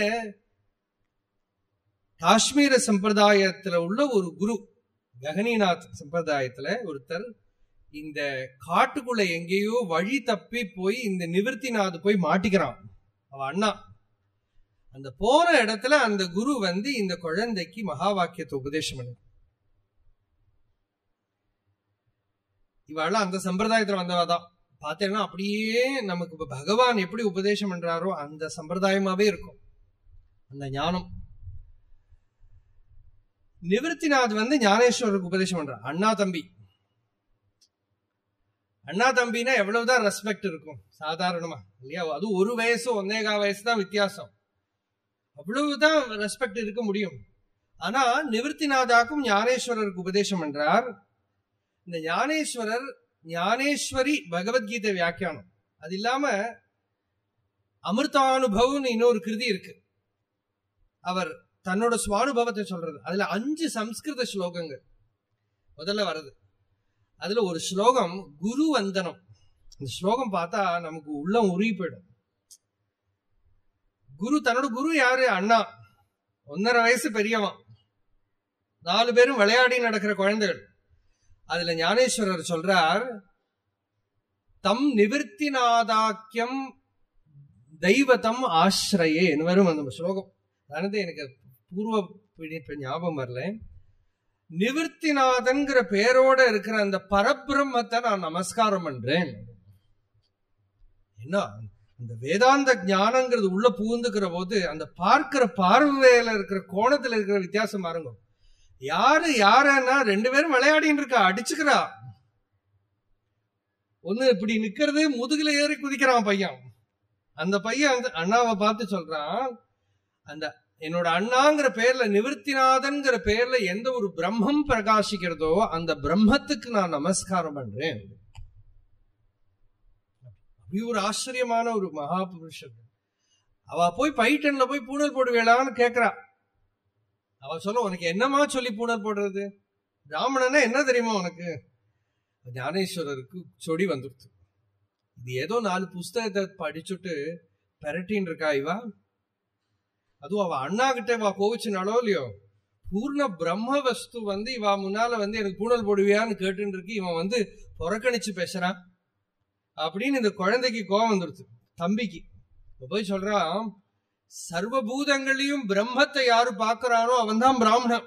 காஷ்மீர சம்பிரதாயத்துல உள்ள ஒரு குரு ககனிநாத் சம்பிரதாயத்துல ஒருத்தர் இந்த காட்டுக்குள்ள எங்கேயோ வழி தப்பி போய் இந்த நிவர்த்திநாத் போய் மாட்டிக்கிறான் அவ அண்ணா அந்த போன இடத்துல அந்த குரு வந்து இந்த குழந்தைக்கு மகா வாக்கியத்தை உபதேசம் பண்ணு இவாள் அந்த சம்பிரதாயத்துல வந்தவாதான் பார்த்தேன்னா அப்படியே நமக்கு இப்ப பகவான் எப்படி உபதேசம் பண்றாரோ அந்த சம்பிரதாயமாவே இருக்கும் அந்த ஞானம் நிவர்த்திநாத் வந்து ஞானேஸ்வரருக்கு உபதேசம் பண்றார் அண்ணா தம்பி அண்ணா தம்பினா எவ்வளவுதான் ரெஸ்பெக்ட் இருக்கும் சாதாரணமா இல்லையா அது ஒரு வயசு ஒன்னேகா வயசு தான் வித்தியாசம் அவ்வளவுதான் ரெஸ்பெக்ட் இருக்க முடியும் ஆனா நிவர்த்திநாதாக்கும் ஞானேஸ்வரருக்கு உபதேசம் பண்றார் இந்த ஞானேஸ்வரர் ஞானேஸ்வரி பகவத்கீதை வியாக்கியானம் அது இல்லாம அமிர்தானுபவ்னு இன்னொரு கிருதி இருக்கு அவர் தன்னோட சுவானுபவத்தை சொல்றது அதுல அஞ்சு சம்ஸ்கிருத ஸ்லோகங்கள் முதல்ல வருது அதுல ஒரு ஸ்லோகம் குரு வந்தனம் இந்த ஸ்லோகம் பார்த்தா நமக்கு உள்ளம் உருகி போயிடும் குரு தன்னோட குரு யாரு அண்ணா ஒன்னரை வயசு பெரியவன் நாலு பேரும் விளையாடி நடக்கிற குழந்தைகள் அதுல ஞானேஸ்வரர் சொல்றார் தம் நிவர்த்திநாதாக்கியம் தெய்வத்தம் ஆசிரயே வரும் அந்த ஸ்லோகம் அதாவது எனக்கு பூர்வ பிடிப்பு ஞாபகம் வரல நிவர்த்திநாதன்கிற பேரோட இருக்கிற அந்த பரபிரம்மத்தை நான் நமஸ்காரம் பண்றேன் என்ன அந்த வேதாந்த ஞானங்கிறது உள்ள புகுந்துக்கிற போது அந்த பார்க்கிற பார்வையில இருக்கிற கோணத்துல இருக்கிற வித்தியாசம் பாருங்க யாரு யாரன்னா ரெண்டு பேரும் விளையாடின்னு இருக்கா அடிச்சுக்கிறா ஒண்ணு இப்படி நிக்கிறது முதுகுல ஏறி குதிக்கிறான் பையன் அந்த பையன் வந்து அண்ணாவை பார்த்து சொல்றான் அந்த என்னோட அண்ணாங்கிற பேர்ல நிவர்த்திநாதன்கிற பேர்ல எந்த ஒரு பிரம்மம் பிரகாசிக்கிறதோ அந்த பிரம்மத்துக்கு நான் நமஸ்காரம் பண்றேன் அப்படி ஒரு ஆச்சரியமான ஒரு மகா புருஷன் அவ போய் பைட்டன்ல போய் பூனல் போடுவேளான்னு கேக்குறா அவ சொல்ல உனக்கு என்னமா சொல்லி பூனல் போடுறது பிராமணனா என்ன தெரியுமா உனக்கு ஞானேஸ்வரருக்கு சொடி வந்துடுச்சு இது ஏதோ நாலு புஸ்தகத்தை படிச்சுட்டு பெரட்டின்னு இருக்கா இவா அதுவும் அவ அண்ணா கிட்ட இவா கோவிச்சுனாலோ இல்லையோ பூர்ண பிரம்ம வஸ்து வந்து இவா முன்னால வந்து எனக்கு பூனல் போடுவியான்னு கேட்டுன்னு இருக்கு இவன் வந்து புறக்கணிச்சு பேசுறான் அப்படின்னு இந்த குழந்தைக்கு கோபம் வந்துடுச்சு தம்பிக்கு இப்ப போய் சொல்றான் சர்வபூதங்களையும் பிரம்மத்தை யாரு பாக்குறானோ அவன் தான் பிராமணன்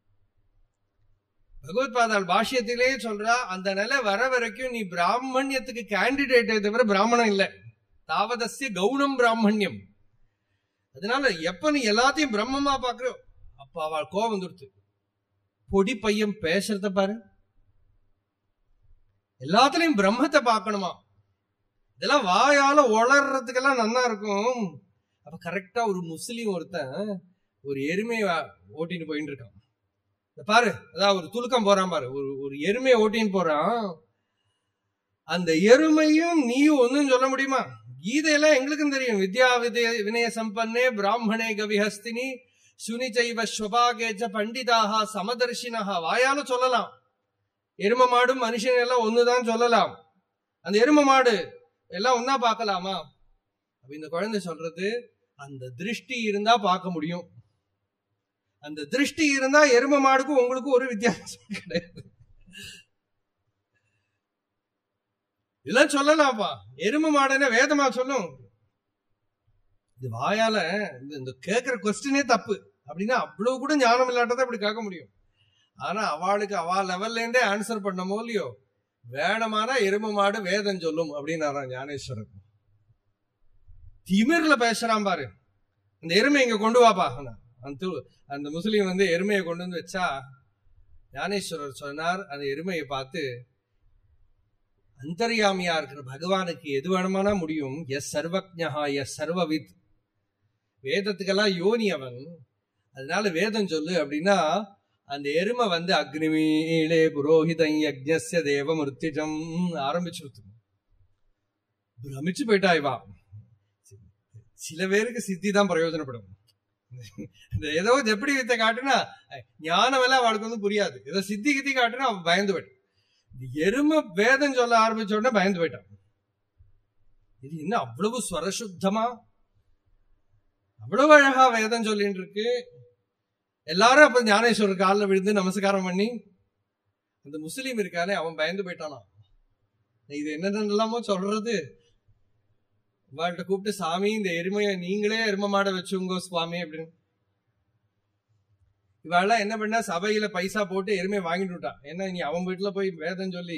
பகவத் பாதாள் பாஷ்யத்திலே சொல்றா அந்த நிலை வர வரைக்கும் நீ பிராமணியத்துக்கு கேண்டிடேட்டே தவிர பிராமணன் இல்ல தாவதஸ்ய கவுனம் பிராமணியம் அதனால எப்ப நீ எல்லாத்தையும் பிரம்மமா பாக்குறோ அப்ப அவள் கோபம் வந்துடுத்து பொடி பையன் பேசுறத பாரு எல்லாத்துலயும் பிரம்மத்தை பார்க்கணுமா இதெல்லாம் வாயால உளறதுக்கெல்லாம் நல்லா இருக்கும் அப்ப கரெக்டா ஒரு முஸ்லீம் ஒருத்தன் ஒரு எருமையை ஓட்டிட்டு போயிட்டு இருக்கான் இந்த பாரு அதான் ஒரு துலுக்கம் போறான் பாரு ஒரு ஒரு எருமையை ஓட்டின்னு போறான் அந்த எருமையும் நீயும் ஒன்னும் சொல்ல முடியுமா கீதையெல்லாம் எங்களுக்கும் தெரியும் வித்யா விதய வினய சம்பன்னே பிராமணே கவிஹஸ்தினி சுனி செய்வ ஸ்வபாகேச்ச பண்டிதாக சமதர்ஷினஹா வாயால சொல்லலாம் எரும மாடும் மனுஷன் எல்லாம் ஒண்ணுதான் சொல்லலாம் அந்த எரும மாடு எல்லாம் ஒன்னா பார்க்கலாமா அப்ப இந்த குழந்தை சொல்றது அந்த திருஷ்டி இருந்தா பார்க்க முடியும் அந்த திருஷ்டி இருந்தா எரும மாடுக்கும் உங்களுக்கும் ஒரு வித்தியாசம் கிடையாது இதெல்லாம் சொல்லலாம்ப்பா எரும மாடுன்னா வேதமா சொல்லும் இது வாயால இந்த- இந்த கேட்கிற கொஸ்டினே தப்பு அப்படின்னா அவ்வளவு கூட ஞானம் இல்லாட்டதான் இப்படி கேட்க முடியும் ஆனா அவளுக்கு அவ லெவல்ல இருந்தே ஆன்சர் பண்ணமோ இல்லையோ வேணமானா எரும மாடு வேதம் சொல்லும் அப்படின்னாராம் ஞானேஸ்வரர் திமிர்ல பேசுறான் பாரு அந்த எருமை இங்க கொண்டு வாப்பா அந்த து- அந்த முஸ்லீம் வந்து எருமையை கொண்டு வந்து வச்சா ஞானேஸ்வரர் சொன்னார் அந்த எருமையை பார்த்து அந்தர்யாமியா இருக்கிற பகவானுக்கு எது வேணுமானா முடியும் எஸ் சர்வஜா எஸ் சர்வவித் வேதத்துக்கெல்லாம் யோனி அவன் அதனால வேதம் சொல்லு அப்படின்னா அந்த எருமை வந்து அக்னிமீளே புரோஹிதம் யஜ்ஞஸ்ய தேவ மிருத்திஜம் ஆரம்பிச்சு பிரமிச்சு போயிட்டா இவா சில பேருக்கு சித்தி தான் பிரயோஜனப்படும் இந்த ஏதோ ஜப்படி வித்தை காட்டுனா ஞானம் எல்லாம் அவளுக்கு வந்து புரியாது ஏதோ சித்தி கித்தி காட்டுனா அவன் பயந்து போயிட்டான் இந்த எருமை வேதம் சொல்ல ஆரம்பிச்ச உடனே பயந்து போயிட்டான் இது என்ன அவ்வளவு ஸ்வரசுத்தமா அவ்வளவு அழகா வேதம் சொல்லிட்டு இருக்கு எல்லாரும் அப்ப ஞானேஸ்வரர் காலில் விழுந்து நமஸ்காரம் பண்ணி அந்த முஸ்லீம் இருக்கானே அவன் பயந்து போயிட்டானா இது என்னென்னலாமோ சொல்றது இவாள்கிட்ட கூப்பிட்டு சாமி இந்த எருமையை நீங்களே எரும மாட வச்சுங்கோ சுவாமி அப்படின்னு இவாள்லாம் என்ன பண்ணா சபையில பைசா போட்டு எருமையை வாங்கிட்டு விட்டான் ஏன்னா நீ அவன் வீட்டுல போய் வேதம் சொல்லி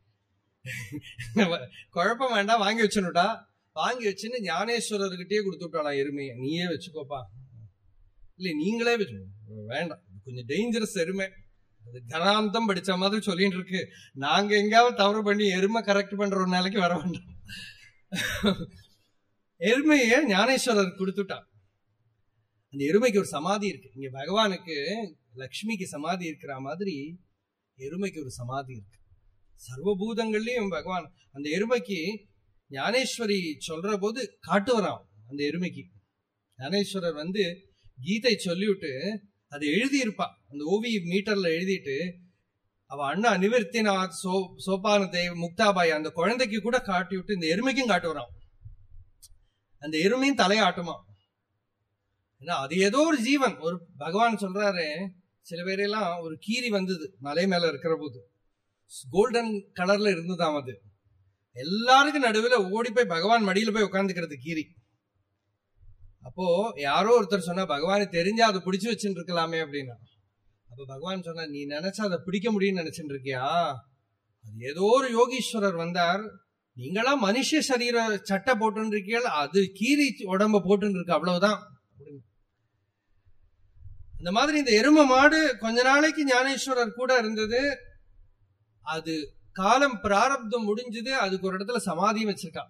குழப்பம் வேண்டாம் வாங்கி வச்சுனுட்டா வாங்கி வச்சுன்னு ஞானேஸ்வரர்கிட்டயே கொடுத்து விட்டாளாம் எருமையை நீயே வச்சுக்கோப்பா இல்ல நீங்களே வச்சு வேண்டாம் கொஞ்சம் டேஞ்சரஸ் எருமை அது கனாந்தம் படிச்ச மாதிரி சொல்லிட்டு இருக்கு நாங்க எங்காவது தவறு பண்ணி எருமை கரெக்ட் பண்ற ஒரு நாளைக்கு வர வேண்டாம் எருமைய ஞானேஸ்வரர் கொடுத்துட்டான் அந்த எருமைக்கு ஒரு சமாதி இருக்கு இங்க பகவானுக்கு லக்ஷ்மிக்கு சமாதி இருக்கிற மாதிரி எருமைக்கு ஒரு சமாதி இருக்கு சர்வபூதங்கள்லயும் பகவான் அந்த எருமைக்கு ஞானேஸ்வரி சொல்ற போது காட்டுவரான் அந்த எருமைக்கு ஞானேஸ்வரர் வந்து கீதை சொல்லிவிட்டு அதை எழுதியிருப்பா அந்த ஓவி மீட்டர்ல எழுதிட்டு அவ அண்ணா நிவர்த்திநாத் சோ சோபான தேவ் முக்தாபாய் அந்த குழந்தைக்கு கூட காட்டி விட்டு இந்த எருமைக்கும் காட்டுவரான் அந்த எருமையும் தலையாட்டுமா ஏன்னா அது ஏதோ ஒரு ஜீவன் ஒரு பகவான் சொல்றாரு சில பேரெல்லாம் ஒரு கீரி வந்தது மலை மேல இருக்கிற போது கோல்டன் கலர்ல இருந்ததாம் அது எல்லாருக்கும் நடுவில் ஓடி போய் பகவான் மடியில போய் உட்காந்துக்கிறது கீரி அப்போ யாரோ ஒருத்தர் சொன்னா பகவானை தெரிஞ்சா அதை பிடிச்சு வச்சுட்டு இருக்கலாமே அப்படின்னா அப்ப பகவான் சொன்னா நீ நினைச்சா அதை பிடிக்க முடியும்னு நினைச்சுட்டு இருக்கியா அது ஏதோ ஒரு யோகீஸ்வரர் வந்தார் நீங்களா மனுஷ சரீர சட்டை போட்டு இருக்கீங்க அது கீரி உடம்ப போட்டு இருக்கு அவ்வளவுதான் இந்த மாதிரி இந்த எரும மாடு கொஞ்ச நாளைக்கு ஞானேஸ்வரர் கூட இருந்தது அது காலம் பிராரப்தம் முடிஞ்சது அதுக்கு ஒரு இடத்துல சமாதியும் வச்சிருக்கான்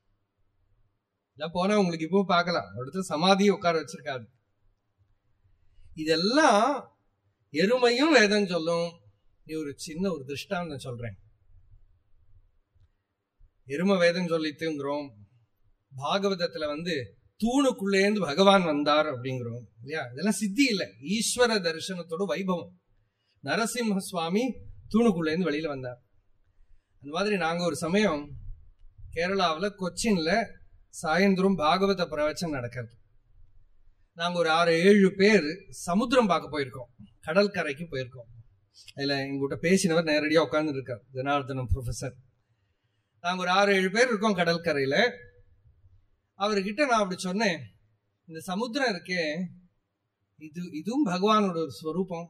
போனா உங்களுக்கு இப்போ பார்க்கலாம் ஒரு இடத்துல சமாதியும் உட்கார வச்சிருக்காது இதெல்லாம் எருமையும் வேதம் சொல்லும் நீ ஒரு சின்ன ஒரு திருஷ்டாந்தம் சொல்றேன் எரும வேதம் சொல்லித்துங்கிறோம் பாகவதத்துல வந்து தூணுக்குள்ளேந்து பகவான் வந்தார் அப்படிங்கிறோம் இல்லையா இதெல்லாம் சித்தி இல்லை ஈஸ்வர தரிசனத்தோட வைபவம் நரசிம்ம சுவாமி தூணுக்குள்ளேந்து வெளியில வந்தார் அந்த மாதிரி நாங்க ஒரு சமயம் கேரளாவில் கொச்சின்ல சாயந்தரம் பாகவத பிரவச்சனம் நடக்கிறது நாங்க ஒரு ஆறு ஏழு பேர் சமுத்திரம் பார்க்க போயிருக்கோம் கடற்கரைக்கு போயிருக்கோம் அதுல எங்ககிட்ட பேசினவர் நேரடியா உட்கார்ந்து இருக்கார் ஜனார்தனம் ப்ரொஃபசர் நாங்க ஒரு ஆறு ஏழு பேர் இருக்கோம் கடற்கரையில அவர்கிட்ட நான் அப்படி சொன்னேன் இந்த சமுத்திரம் இருக்கே இது இதுவும் பகவானோட ஒரு ஸ்வரூபம்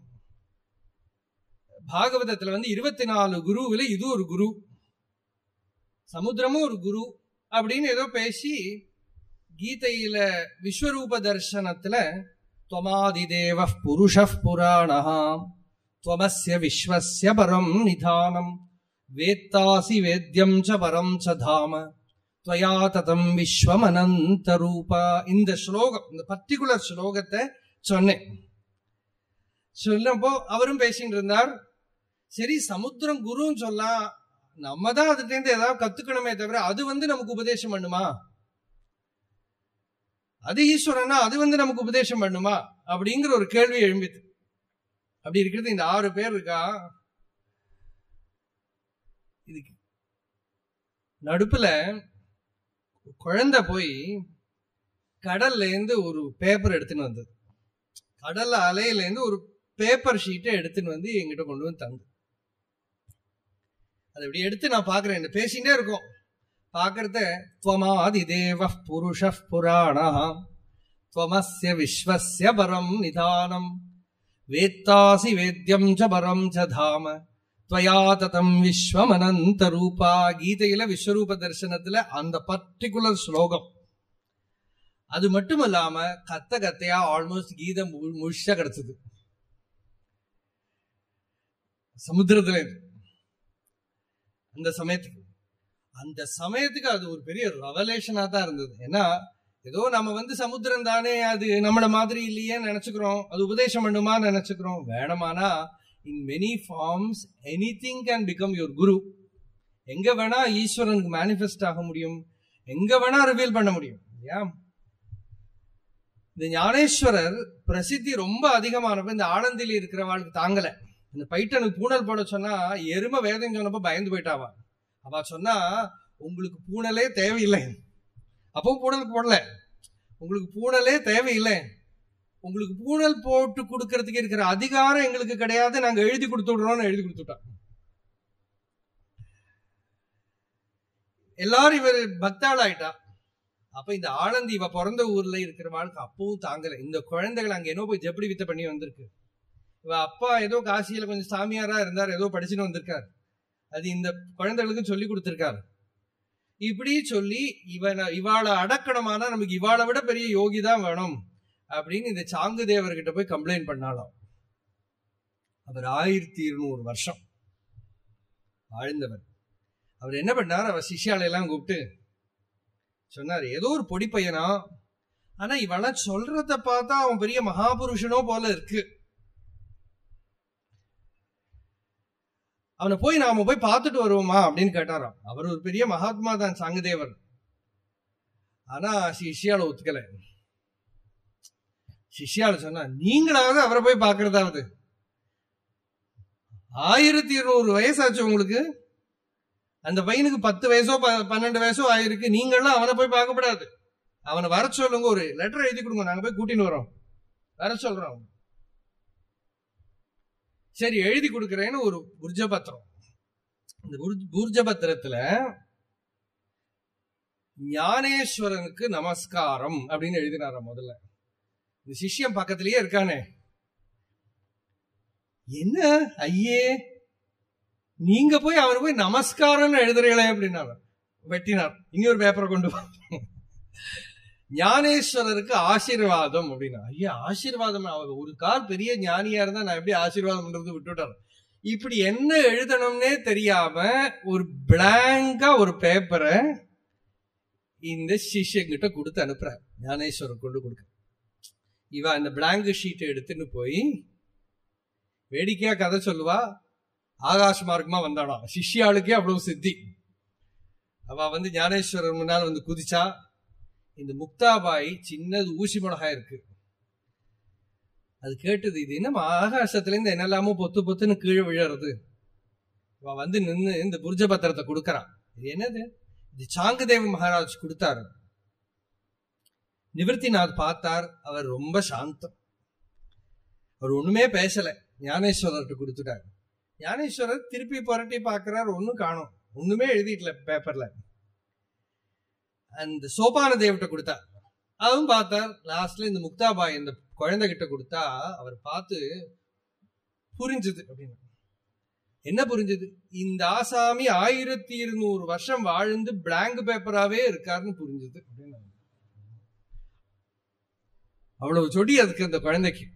பாகவதத்துல வந்து இருபத்தி நாலு குருவில இது ஒரு குரு சமுத்திரமும் ஒரு குரு அப்படின்னு ஏதோ பேசி கீதையில விஸ்வரூப தர்சனத்துல துவமாதிதேவ புருஷ புராணா துவமஸ்ய விஸ்வஸ்ய பரம் நிதானம் வேத்தாசி வேத்யம் ச பரம் ச தாம துவயா ததம் விஸ்வமனந்த ரூபா இந்த ஸ்லோகம் இந்த பர்டிகுலர் ஸ்லோகத்தை சொன்னேன் சொன்னப்போ அவரும் பேசிட்டு இருந்தார் சரி சமுத்திரம் குருன்னு சொல்லலாம் நம்ம தான் அதுல இருந்து ஏதாவது கத்துக்கணுமே தவிர அது வந்து நமக்கு உபதேசம் பண்ணுமா அது ஈஸ்வரனா அது வந்து நமக்கு உபதேசம் பண்ணுமா அப்படிங்கிற ஒரு கேள்வி எழும்பிது அப்படி இருக்கிறது இந்த ஆறு பேர் இருக்கா இதுக்கு நடுப்புல குழந்தை போய் கடல்ல இருந்து ஒரு பேப்பர் எடுத்துன்னு வந்தது கடல் அலையில இருந்து ஒரு பேப்பர் ஷீட்டை எடுத்துன்னு வந்து எங்கிட்ட கொண்டு வந்து தந்து அதை இப்படி எடுத்து நான் பாக்குறேன் இந்த பேசிட்டே இருக்கும் பாக்குறத துவமாதி தேவ புருஷ புராணா துவமஸ்ய விஸ்வஸ்ய பரம் நிதானம் வேத்தாசி வேத்யம் ச பரம் ச தாம துவயா ததம் விஸ்வமனந்த ரூபா கீதையில விஸ்வரூப தரிசனத்துல அந்த பர்டிகுலர் ஸ்லோகம் அது மட்டும் இல்லாம கத்த கத்தையா ஆல்மோஸ்ட் கீதை முழுசா கிடைச்சது சமுத்திரத்துல அந்த சமயத்துக்கு அந்த சமயத்துக்கு அது ஒரு பெரிய ரெவலேஷனா தான் இருந்தது ஏன்னா ஏதோ நம்ம வந்து சமுத்திரம் தானே அது நம்மள மாதிரி இல்லையே நினைச்சுக்கிறோம் அது உபதேசம் பண்ணுமா நினைச்சுக்கிறோம் வேணமானா in many forms anything can become your guru எங்க வேணா ஈஸ்வரனுக்கு மேனிஃபெஸ்ட் ஆக முடியும் எங்க வேணா ரிவீல் பண்ண முடியும் இல்லையா இந்த ஞானேஸ்வரர் பிரசித்தி ரொம்ப அதிகமானப்ப இந்த ஆனந்தில இருக்கிறவாளுக்கு தாங்கல இந்த பைட்டனுக்கு பூனல் போட சொன்னா எரும வேதம் சொன்னப்ப பயந்து போயிட்டாவா அவ சொன்னா உங்களுக்கு பூனலே தேவையில்லை அப்போ பூனல் போடல உங்களுக்கு பூனலே தேவையில்லை உங்களுக்கு பூனல் போட்டு கொடுக்கறதுக்கு இருக்கிற அதிகாரம் எங்களுக்கு கிடையாது நாங்க எழுதி கொடுத்து விடுறோம்னு எழுதி கொடுத்துட்டோம் எல்லாரும் இவர் பக்தாள் ஆயிட்டா அப்ப இந்த ஆனந்தி இவ பிறந்த ஊர்ல இருக்கிற வாழ்க்கை அப்பவும் தாங்கல இந்த குழந்தைகள் அங்க என்ன போய் ஜப்படி வித்த பண்ணி வந்திருக்கு இவ அப்பா ஏதோ காசியில கொஞ்சம் சாமியாரா இருந்தார் ஏதோ படிச்சுட்டு வந்திருக்கார் அது இந்த குழந்தைகளுக்கும் சொல்லி கொடுத்திருக்காரு இப்படி சொல்லி இவனை இவாளை அடக்கணுமானா நமக்கு இவாளை விட பெரிய யோகி தான் வேணும் அப்படின்னு இந்த சாங்கு தேவர்கிட்ட போய் கம்ப்ளைண்ட் பண்ணாலும் அவர் ஆயிரத்தி இருநூறு வருஷம் வாழ்ந்தவர் அவர் என்ன பண்ணார் அவர் சிஷ்யாலை எல்லாம் கூப்பிட்டு சொன்னார் ஏதோ ஒரு பொடி பையனா ஆனா இவெல்லாம் சொல்றத பார்த்தா அவன் பெரிய மகாபுருஷனோ போல இருக்கு அவனை போய் நாம போய் பார்த்துட்டு வருவோமா அப்படின்னு கேட்டாராம் அவர் ஒரு பெரிய மகாத்மா தான் சங்கதேவர் ஆனா சிஷ்யால ஒத்துக்கல சிஷ்யால சொன்னா நீங்களாவது அவரை போய் பாக்குறதாவது ஆயிரத்தி இருநூறு வயசாச்சு உங்களுக்கு அந்த பையனுக்கு பத்து வயசோ ப- பன்னெண்டு வயசோ ஆயிருக்கு நீங்களாம் அவனை போய் பார்க்கப்படாது அவனை வர சொல்லுங்க ஒரு லெட்டர் எழுதி கொடுங்க நாங்க போய் கூட்டின்னு வரோம் வர சொல்றோம் சரி எழுதி கொடுக்கறேன்னு ஒரு புர்ஜபத்திரம் இந்த புர்ஜ- புர்ஜபத்திரத்துல ஞானேஸ்வரனுக்கு நமஸ்காரம் அப்படின்னு எழுதினாராம் முதல்ல இந்த சிஷ்யம் பக்கத்திலேயே இருக்கானே என்ன ஐயே நீங்க போய் அவர் போய் நமஸ்காரம்னு எழுதுறீங்களே அப்படின்னாரு வெட்டினார் இங்க ஒரு பேப்பரை கொண்டு வா ஞானேஸ்வரருக்கு ஆசீர்வாதம் அப்படின்னா ஐயா ஆசீர்வாதம் அவர் ஒரு கால் பெரிய ஞானியா இருந்தா நான் எப்படி ஆசீர்வாதம் பண்றது விட்டுட்டார் இப்படி என்ன எழுதணும்னே தெரியாம ஒரு பிளாங்கா ஒரு பேப்பரை இந்த சிஷ்யங்கிட்ட கொடுத்து அனுப்புறார் ஞானேஸ்வரர் கொண்டு கொடுக்க இவ அந்த பிளாங்க் ஷீட்டை எடுத்துன்னு போய் வேடிக்கையா கதை சொல்லுவா ஆகாஷ் மார்க்கமா வந்தாளாம் சிஷ்யாளுக்கே அவ்வளவு சித்தி அவ வந்து ஞானேஸ்வரர் முன்னால் வந்து குதிச்சா இந்த முக்தாபாய் சின்னது ஊசி மிளகாய் இருக்கு அது கேட்டது இது என்ன ஆகாசத்துல இருந்து என்னெல்லாமோ பொத்து பொத்துன்னு கீழே விழறது அவ வந்து நின்னு இந்த புர்ஜ பத்திரத்தை கொடுக்கறான் இது என்னது இது சாங்கதேவ மகாராஜ் கொடுத்தாரு நிவர்த்திநாத் பார்த்தார் அவர் ரொம்ப சாந்தம் அவர் ஒண்ணுமே பேசல ஞானேஸ்வரர்கிட்ட கொடுத்துட்டார் ஞானேஸ்வரர் திருப்பி புரட்டி பார்க்கிறார் ஒண்ணும் காணும் ஒண்ணுமே எழுதிட்டல பேப்பர்ல அந்த சோபான தேவட்ட கொடுத்தார் அதுவும் பார்த்தார் லாஸ்ட்ல இந்த முக்தாபாய் இந்த குழந்தை கிட்ட கொடுத்தா அவர் பார்த்து புரிஞ்சுது அப்படின்னு என்ன புரிஞ்சது இந்த ஆசாமி ஆயிரத்தி இருநூறு வருஷம் வாழ்ந்து பிளாங்க் பேப்பராவே இருக்காருன்னு புரிஞ்சுது அப்படின்னு அவ்வளவு சொடி அதுக்கு அந்த குழந்தைக்கு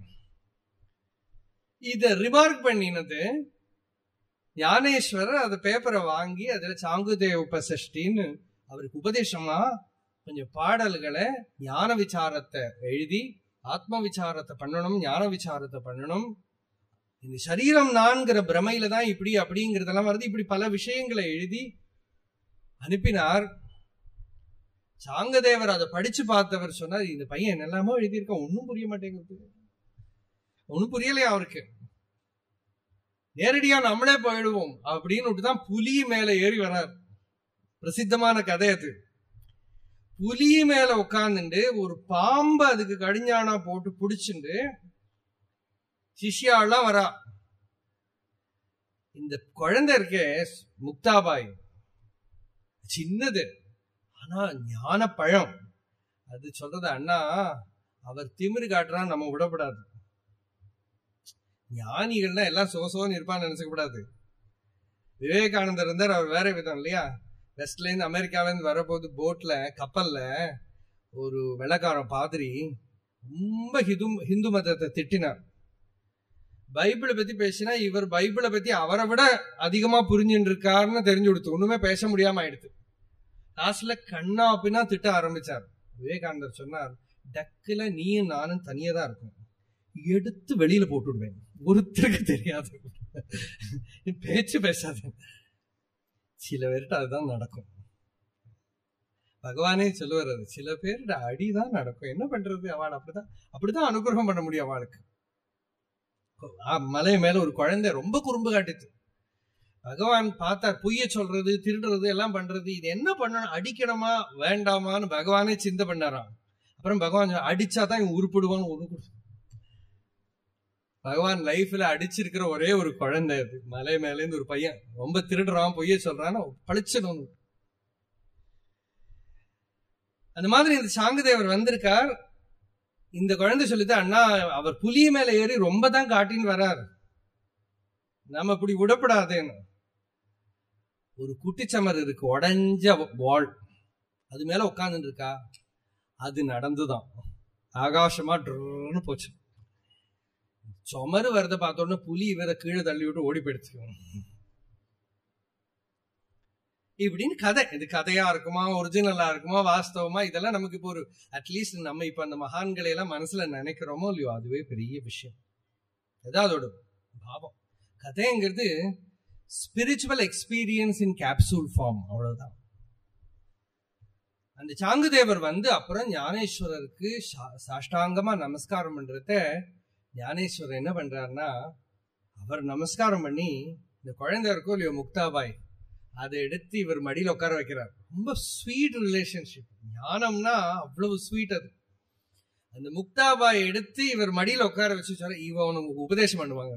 இத ரிமார்க் பண்ணினது ஞானேஸ்வரர் அந்த பேப்பரை வாங்கி அதுல சாங்குதேவ உபசஷ்டின்னு அவருக்கு உபதேசமா கொஞ்சம் பாடல்களை ஞான விசாரத்தை எழுதி ஆத்ம விசாரத்தை பண்ணணும் ஞான விசாரத்தை பண்ணணும் இந்த சரீரம் நான்கிற பிரமையில தான் இப்படி அப்படிங்கறதெல்லாம் வருது இப்படி பல விஷயங்களை எழுதி அனுப்பினார் சாங்கதேவர் அதை படிச்சு பார்த்தவர் சொன்னார் இந்த பையன் என்னெல்லாமோ எழுதியிருக்கான் ஒன்னும் புரிய மாட்டேங்குது ஒன்னும் புரியலையா அவருக்கு நேரடியா நம்மளே போயிடுவோம் அப்படின்னு தான் புலி மேல ஏறி வரார் பிரசித்தமான கதை அது புலி மேல உட்கார்ந்துட்டு ஒரு பாம்பை அதுக்கு கடிஞ்சானா போட்டு புடிச்சுண்டு சிஷ்யாலாம் வரா இந்த குழந்தை இருக்கே முக்தாபாய் சின்னது ஆனா ஞான பழம் அது சொல்றது அண்ணா அவர் திமிரு காட்டுறான் நம்ம விடப்படாது ஞானிகள்னா எல்லாம் சோசோன்னு இருப்பான்னு நினைச்சுக்க கூடாது விவேகானந்தர் இருந்தார் அவர் வேற விதம் இல்லையா வெஸ்ட்ல இருந்து அமெரிக்கால இருந்து வரபோது போட்ல கப்பல்ல ஒரு வெள்ளக்காரன் பாதிரி ரொம்ப ஹிந்து ஹிந்து மதத்தை திட்டினார் பைபிளை பத்தி பேசினா இவர் பைபிளை பத்தி அவரை விட அதிகமா புரிஞ்சுட்டு இருக்காருன்னு தெரிஞ்சு கொடுத்து ஒண்ணுமே பேச முடியாம ஆயிடுது லாஸ்ட்ல கண்ணா அப்படின்னா திட்ட ஆரம்பிச்சார் விவேகானந்தர் சொன்னார் டக்குல நீயும் நானும் தனியா தான் இருக்கும் எடுத்து வெளியில போட்டு விடுவேன் ஒருத்தருக்கு தெரியாது பேச்சு பேசாது சில பேர்கிட்ட அதுதான் நடக்கும் பகவானே சொல்லுவார் அது சில பேர் அடிதான் நடக்கும் என்ன பண்றது அவள் அப்படிதான் அப்படிதான் அனுகிரகம் பண்ண முடியும் அவளுக்கு ஆ, மலை மேல ஒரு குழந்தை ரொம்ப குறும்பு காட்டுச்சு பகவான் பார்த்தார் பொய்ய சொல்றது திருடுறது எல்லாம் பண்றது இது என்ன பண்ணணும் அடிக்கணுமா வேண்டாமான்னு பகவானே சிந்தை பண்ணாராம் அப்புறம் பகவான் சொன்னார், அடிச்சாதான் இவன் உருப்பிடுவான்னு ஒரு பகவான் லைஃப்ல அடிச்சிருக்கிற ஒரே ஒரு குழந்தை அது மலை மேல இருந்து ஒரு பையன் ரொம்ப திருடுறான் பொய்ய சொல்றான்னு பழிச்சிடும் அந்த மாதிரி இந்த சாங்குதேவர் வந்திருக்கார் இந்த குழந்தை சொல்லுது அண்ணா அவர் புலிய மேல ஏறி ரொம்ப தான் காட்டின்னு வரார் நம்ம இப்படி விடப்படாதேன்னு ஒரு குட்டிச்சமர் இருக்கு உடஞ்ச வால் அது மேல உட்கார்ந்துட்டு இருக்கா அது நடந்துதான் ஆகாசமா ட்ருன்னு போச்சு சுமரு வரத பார்த்த உடனே புலி இவரை கீழே தள்ளி விட்டு ஓடி போயிடுச்சு இப்படின்னு கதை இது கதையா இருக்குமா ஒரிஜினலா இருக்குமா வாஸ்தவமா இதெல்லாம் நமக்கு இப்போ ஒரு அட்லீஸ்ட் நம்ம இப்ப அந்த மகான்களை எல்லாம் மனசுல நினைக்கிறோமோ இல்லையோ அதுவே பெரிய விஷயம் அதான் அதோட பாவம் கதைங்கிறது spiritual experience in capsule form அவ்வளவுதான் அந்த சாங்குதேவர் வந்து அப்புறம் ஞானேஸ்வரருக்கு சா- சாஷ்டாங்கமா நமஸ்காரம் பண்றத ஞானேஸ்வரர் என்ன பண்றாருன்னா அவர் நமஸ்காரம் பண்ணி இந்த குழந்தை இருக்கோ இல்லையோ முக்தாபாய் அதை எடுத்து இவர் மடியில உட்கார வைக்கிறார் ரொம்ப ஸ்வீட் ரிலேஷன்ஷிப் ஞானம்னா அவ்வளவு ஸ்வீட் அது அந்த முக்தாபாய் எடுத்து இவர் மடியில உட்கார வச்சு சொல்ற இவ உனக்கு உபதேசம் பண்ணுவாங்க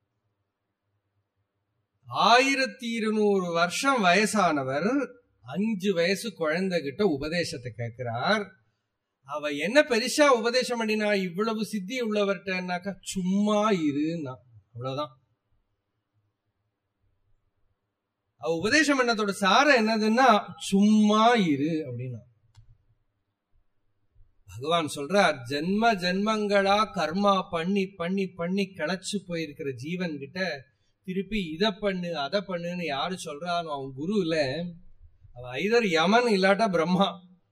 ஆயிரத்தி இருநூறு வருஷம் வயசானவர் அஞ்சு வயசு குழந்தைகிட்ட உபதேசத்தை கேட்கிறார் அவ என்ன பெருசா உபதேசம் பண்ணினா இவ்வளவு சித்தி உள்ளவர்கிட்டனாக்கா சும்மா இருன்னா அவ்வளவுதான் அவ உபதேசம் பண்ணதோட சாரம் என்னதுன்னா சும்மா இரு அப்படின்னா பகவான் சொல்றார் ஜென்ம ஜென்மங்களா கர்மா பண்ணி பண்ணி பண்ணி கிளச்சு போயிருக்கிற ஜீவன் கிட்ட திருப்பி இத பண்ணு அதை பண்ணுன்னு யாரு சொல்றானோ அவன் குரு இல்ல அவன் ஐதர் யமன் இல்லாட்டா பிரம்மா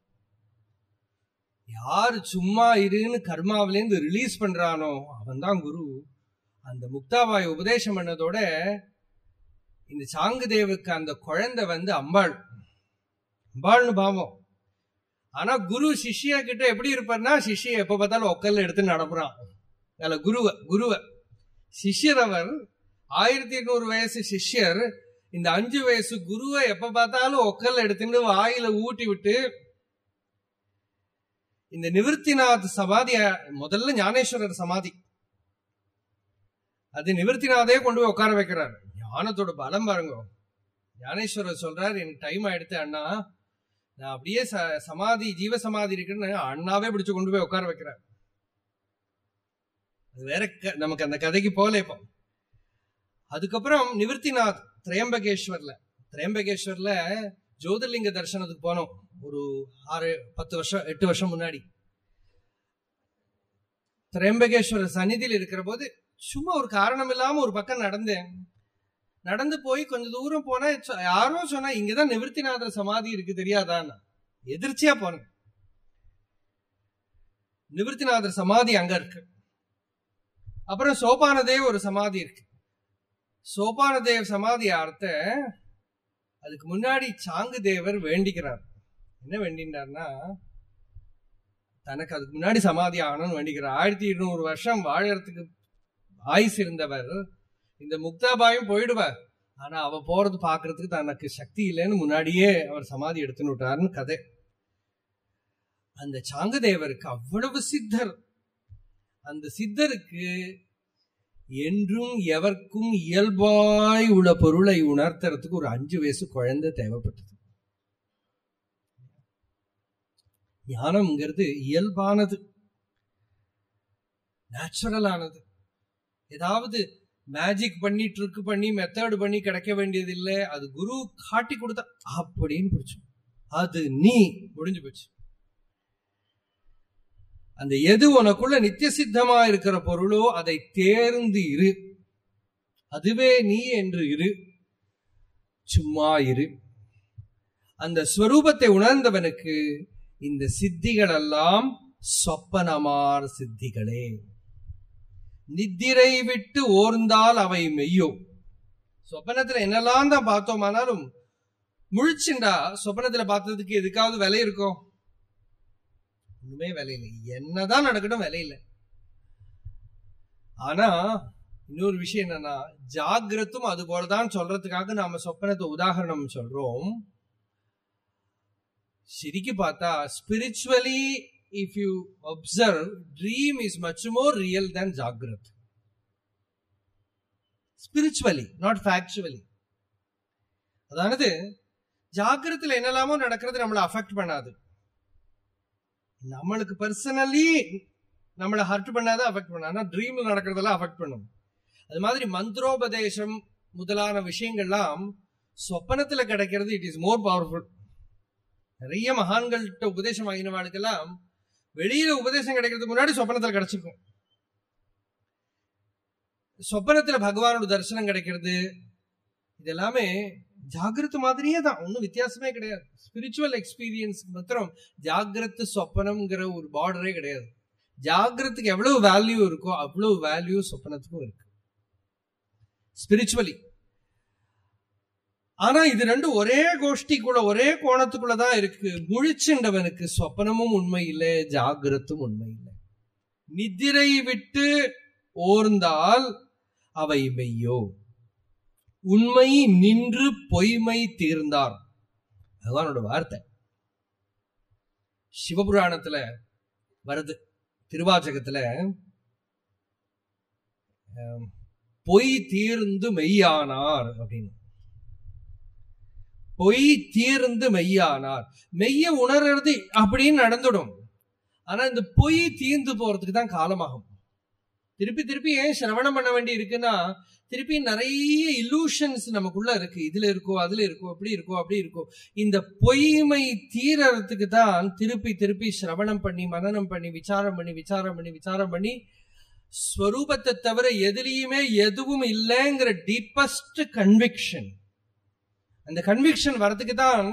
யாரு சும்மா இருன்னு கர்மாவிலேருந்து ரிலீஸ் பண்றானோ அவன் தான் குரு அந்த முக்தாபாய் உபதேசம் பண்ணதோட இந்த சாங்குதேவுக்கு அந்த குழந்தை வந்து அம்பாள் அம்பாள்னு பாவம் ஆனா குரு சிஷ்யா கிட்ட எப்படி இருப்பார்னா சிஷ்ய எப்ப பார்த்தாலும் ஒக்கல்ல எடுத்து நடப்புறான் அல்ல குருவ குருவ சிஷ்யர் அவர் ஆயிரத்தி எட்நூறு வயசு சிஷ்யர் இந்த அஞ்சு வயசு குருவை எப்ப பார்த்தாலும் ஒக்கல்ல எடுத்துட்டு வாயில ஊட்டி விட்டு இந்த நிவர்த்திநாத் சமாதிய முதல்ல ஞானேஸ்வரர் சமாதி அது நிவர்த்திநாதே கொண்டு போய் உட்கார வைக்கிறார் ஞானத்தோட பலம் பாருங்க ஞானேஸ்வரர் சொல்றார் எனக்கு டைம் ஆயிடுத்து அண்ணா நான் அப்படியே ச- சமாதி ஜீவ சமாதி இருக்குன்னு அண்ணாவே பிடிச்சு கொண்டு போய் உட்கார வைக்கிறார் அது வேற க- நமக்கு அந்த கதைக்கு போல இப்போ அதுக்கப்புறம் நிவர்த்திநாத் திரையம்பகேஸ்வர்ல திரையம்பகேஸ்வர்ல ஜோதிர்லிங்க தரிசனத்துக்கு போனோம் ஒரு ஆறு பத்து வருஷம் எட்டு வருஷம் முன்னாடி திரையம்பகேஸ்வரர் சந்நிதியில் இருக்கிற போது சும்மா ஒரு காரணம் இல்லாம ஒரு பக்கம் நடந்தேன் நடந்து போய் கொஞ்ச தூரம் போனா சொ- யாரோ சொன்னா இங்கதான் நிவர்த்திநாதர் சமாதி இருக்கு தெரியாதான்னு எதிர்ச்சியா போனேன் நிவர்த்திநாதர் சமாதி அங்க இருக்கு அப்புறம் சோபானதேவ் ஒரு சமாதி இருக்கு சோபானதேவ் சமாதி அர்த்த அதுக்கு முன்னாடி சாங்கு தேவர் வேண்டிக்கிறார் என்ன வேண்டினார்னா தனக்கு அதுக்கு முன்னாடி சமாதி ஆகணும்னு வேண்டிக்கிறார் ஆயிரத்தி இருநூறு வருஷம் வாழறதுக்கு ஆயுஸ் இருந்தவர் இந்த முக்தாபாயும் போயிடுவார் ஆனா அவ போறது பாக்குறதுக்கு தனக்கு சக்தி இல்லைன்னு முன்னாடியே அவர் சமாதி எடுத்துன்னு விட்டாருன்னு கதை அந்த சாங்கதேவருக்கு அவ்வளவு சித்தர் அந்த சித்தருக்கு என்றும் எவர்க்கும் இயல்பாய் உள்ள பொருளை உணர்த்துறதுக்கு ஒரு அஞ்சு வயசு குழந்தை தேவைப்பட்டது ஞானம்ங்கிறது இயல்பானது நேச்சுரலானது ஏதாவது மேஜிக் பண்ணி ட்ரிக் பண்ணி மெத்தட் பண்ணி கிடைக்க வேண்டியது இல்லை அது குரு காட்டி கொடுத்தா அப்படின்னு பிடிச்சு அது நீ முடிஞ்சு போச்சு அந்த எது உனக்குள்ள நித்திய சித்தமா இருக்கிற பொருளோ அதை தேர்ந்து இரு அதுவே நீ என்று இரு சும்மா இரு அந்த ஸ்வரூபத்தை உணர்ந்தவனுக்கு இந்த சித்திகள் எல்லாம் சொப்பனமார் சித்திகளே நித்திரை விட்டு ஓர்ந்தால் அவை மெய்யோ சொப்பனத்துல என்னெல்லாம் தான் பார்த்தோமானாலும் முழிச்சுண்டா சொப்பனத்துல பார்த்ததுக்கு எதுக்காவது விலை இருக்கும் ஒண்ணுமே விலை இல்லை என்னதான் நடக்கட்டும் விலை இல்லை ஆனா இன்னொரு விஷயம் என்னன்னா ஜாகிரத்தும் அது போலதான் சொல்றதுக்காக நாம சொப்பனத்தை உதாரணம் சொல்றோம் ശരിക്ക് பார்த்தா spiritually if you observe dream is much more real than ஜாகிரத் ஸ்பிரிச்சுவலி நாட் ஃபேக்சுவலி அதானது ஜாகிரத்துல என்னெல்லாமோ நடக்கிறது நம்மளை அஃபெக்ட் பண்ணாது நம்மளுக்கு பர்சனலி நம்மளை ஹர்ட் பண்ணாதான் அஃபெக்ட் பண்ணாது ஆனா ட்ரீம்ல நடக்கிறதெல்லாம் அஃபெக்ட் பண்ணும் அது மாதிரி மந்திரோபதேசம் முதலான விஷயங்கள்லாம் சொப்பனத்துல கிடைக்கிறது இட் இஸ் மோர் பவர்ஃபுல் நிறைய மகான்கள்கிட்ட உபதேசம் வாங்கினவாளுக்கெல்லாம் வெளியில உபதேசம் கிடைக்கிறதுக்கு முன்னாடி சொப்பனத்துல கிடைச்சிருக்கும் சொப்பனத்துல பகவானோட தரிசனம் கிடைக்கிறது இது எல்லாமே ஜாகிரத் மாதிரியே தான் ஒன்றும் வித்தியாசமே கிடையாது ஸ்பிரிச்சுவல் எக்ஸ்பீரியன்ஸ் மாத்திரம் ஜாகிரத் சொப்பனம்ங்கிற ஒரு பார்டரே கிடையாது ஜாகிரத்துக்கு எவ்வளவு வேல்யூ இருக்கோ அவ்வளவு வேல்யூ சொப்பனத்துக்கும் இருக்கு ஸ்பிரிச்சுவலி ஆனா இது ரெண்டும் ஒரே கோஷ்டிக்குள்ள ஒரே கோணத்துக்குள்ளதான் இருக்கு முழிச்சுண்டவனுக்கு சொப்பனமும் உண்மை இல்லை ஜாகிரத்தும் உண்மை இல்லை நிதிரை விட்டு ஓர்ந்தால் அவை மெய்யோ உண்மை நின்று பொய்மை தீர்ந்தார் பகவானோட வார்த்தை சிவபுராணத்துல வருது திருவாச்சகத்துல பொய் தீர்ந்து மெய்யானார் அப்படின்னு பொய் தீர்ந்து மெய்யானார் மெய்ய உணர்றது அப்படின்னு நடந்துடும் ஆனா இந்த பொய் தீர்ந்து போறதுக்கு தான் காலமாகும் திருப்பி திருப்பி ஏன் சிரவணம் பண்ண வேண்டி இருக்குன்னா திருப்பி நிறைய இல்லூஷன்ஸ் நமக்குள்ள இருக்கு இதுல இருக்கோ அதுல இருக்கோ அப்படி இருக்கோ அப்படி இருக்கோ இந்த பொய்மை தீரறதுக்கு தான் திருப்பி திருப்பி சிரவணம் பண்ணி மனநம் பண்ணி விசாரம் பண்ணி விசாரம் பண்ணி விசாரம் பண்ணி ஸ்வரூபத்தை தவிர எதுலேயுமே எதுவும் இல்லைங்கிற டீப்பஸ்ட் கன்விக்ஷன் அந்த கன்விக்ஷன் வரதுக்கு தான்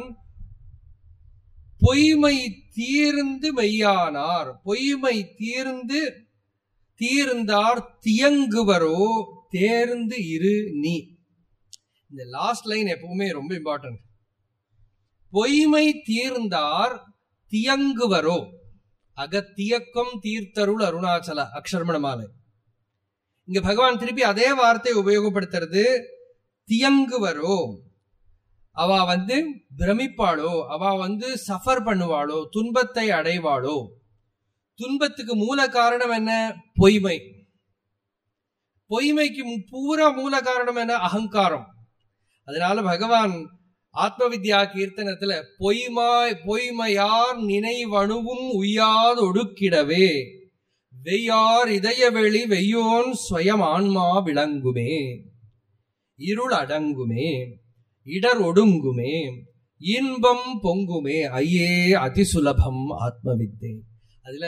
பொய்மை தீர்ந்து மெய்யானார் பொய்மை தீர்ந்து தீர்ந்தார் தியங்குவரோ தேர்ந்து இரு நீ இந்த லாஸ்ட் லைன் எப்பவுமே ரொம்ப இம்பார்ட்டன்ட் பொய்மை தீர்ந்தார் தியங்குவரோ அகத்தியக்கம் தீர்த்தருள் அருணாச்சல அக்ஷர்மண மாலை இங்க பகவான் திருப்பி அதே வார்த்தை உபயோகப்படுத்துறது தியங்குவரோ அவ வந்து பிரமிப்பாளோ அவ வந்து சஃபர் பண்ணுவாளோ துன்பத்தை அடைவாளோ துன்பத்துக்கு மூல காரணம் என்ன பொய்மை பொய்மைக்கு பூரா மூல காரணம் என்ன அகங்காரம் அதனால பகவான் ஆத்ம வித்யா கீர்த்தனத்துல பொய்மாய் பொய்மையார் நினைவணுவும் உய்யாது ஒடுக்கிடவே வெய்யார் இதயவெளி வெய்யோன் ஸ்வயம் ஆன்மா விளங்குமே இருள் அடங்குமே இடர் ஒடுங்குமே இன்பம் பொங்குமே ஐயே அதிசுலபம் ஆத்ம வித்தை அதுல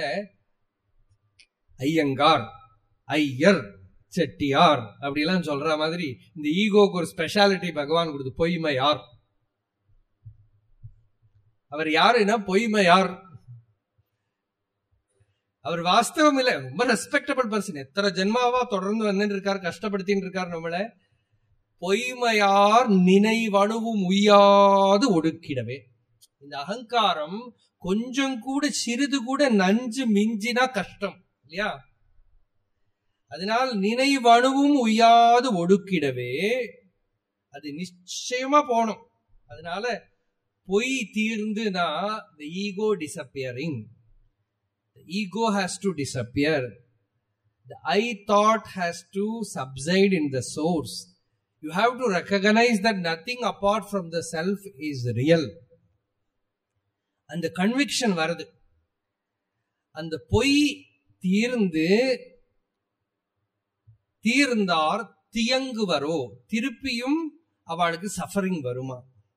ஐயங்கார் ஐயர் செட்டியார் அப்படிலாம் சொல்ற மாதிரி இந்த ஈகோக்கு ஒரு ஸ்பெஷாலிட்டி பகவான் கொடுத்து பொய்மை யார் அவர் யாருன்னா பொய்மை யார் அவர் வாஸ்தவம் இல்ல ரொம்ப ரெஸ்பெக்டபிள் பர்சன் எத்தனை ஜென்மாவா தொடர்ந்து வந்துட்டு இருக்காரு கஷ்டப்படுத்தின்னு இருக்காரு நம்மள பொய்மையார் நினைவணுவும் உய்யாது ஒடுக்கிடவே இந்த அகங்காரம் கொஞ்சம் கூட சிறிது கூட நஞ்சு மிஞ்சினா கஷ்டம் இல்லையா அதனால் நினைவணுவும் உய்யாது ஒடுக்கிடவே அது நிச்சயமா போகணும் அதனால பொய் தீர்ந்துனா the ego disappearing the ego has to disappear the i thought has to subside in the source you have to recognize that nothing apart from the self is real அந்த கன்விக்ஷன் வருது அந்த பொய் தீர்ந்து தீர்ந்தார் தியங்குவரோ திருப்பியும் அவளுக்கு சஃபரிங் வருமா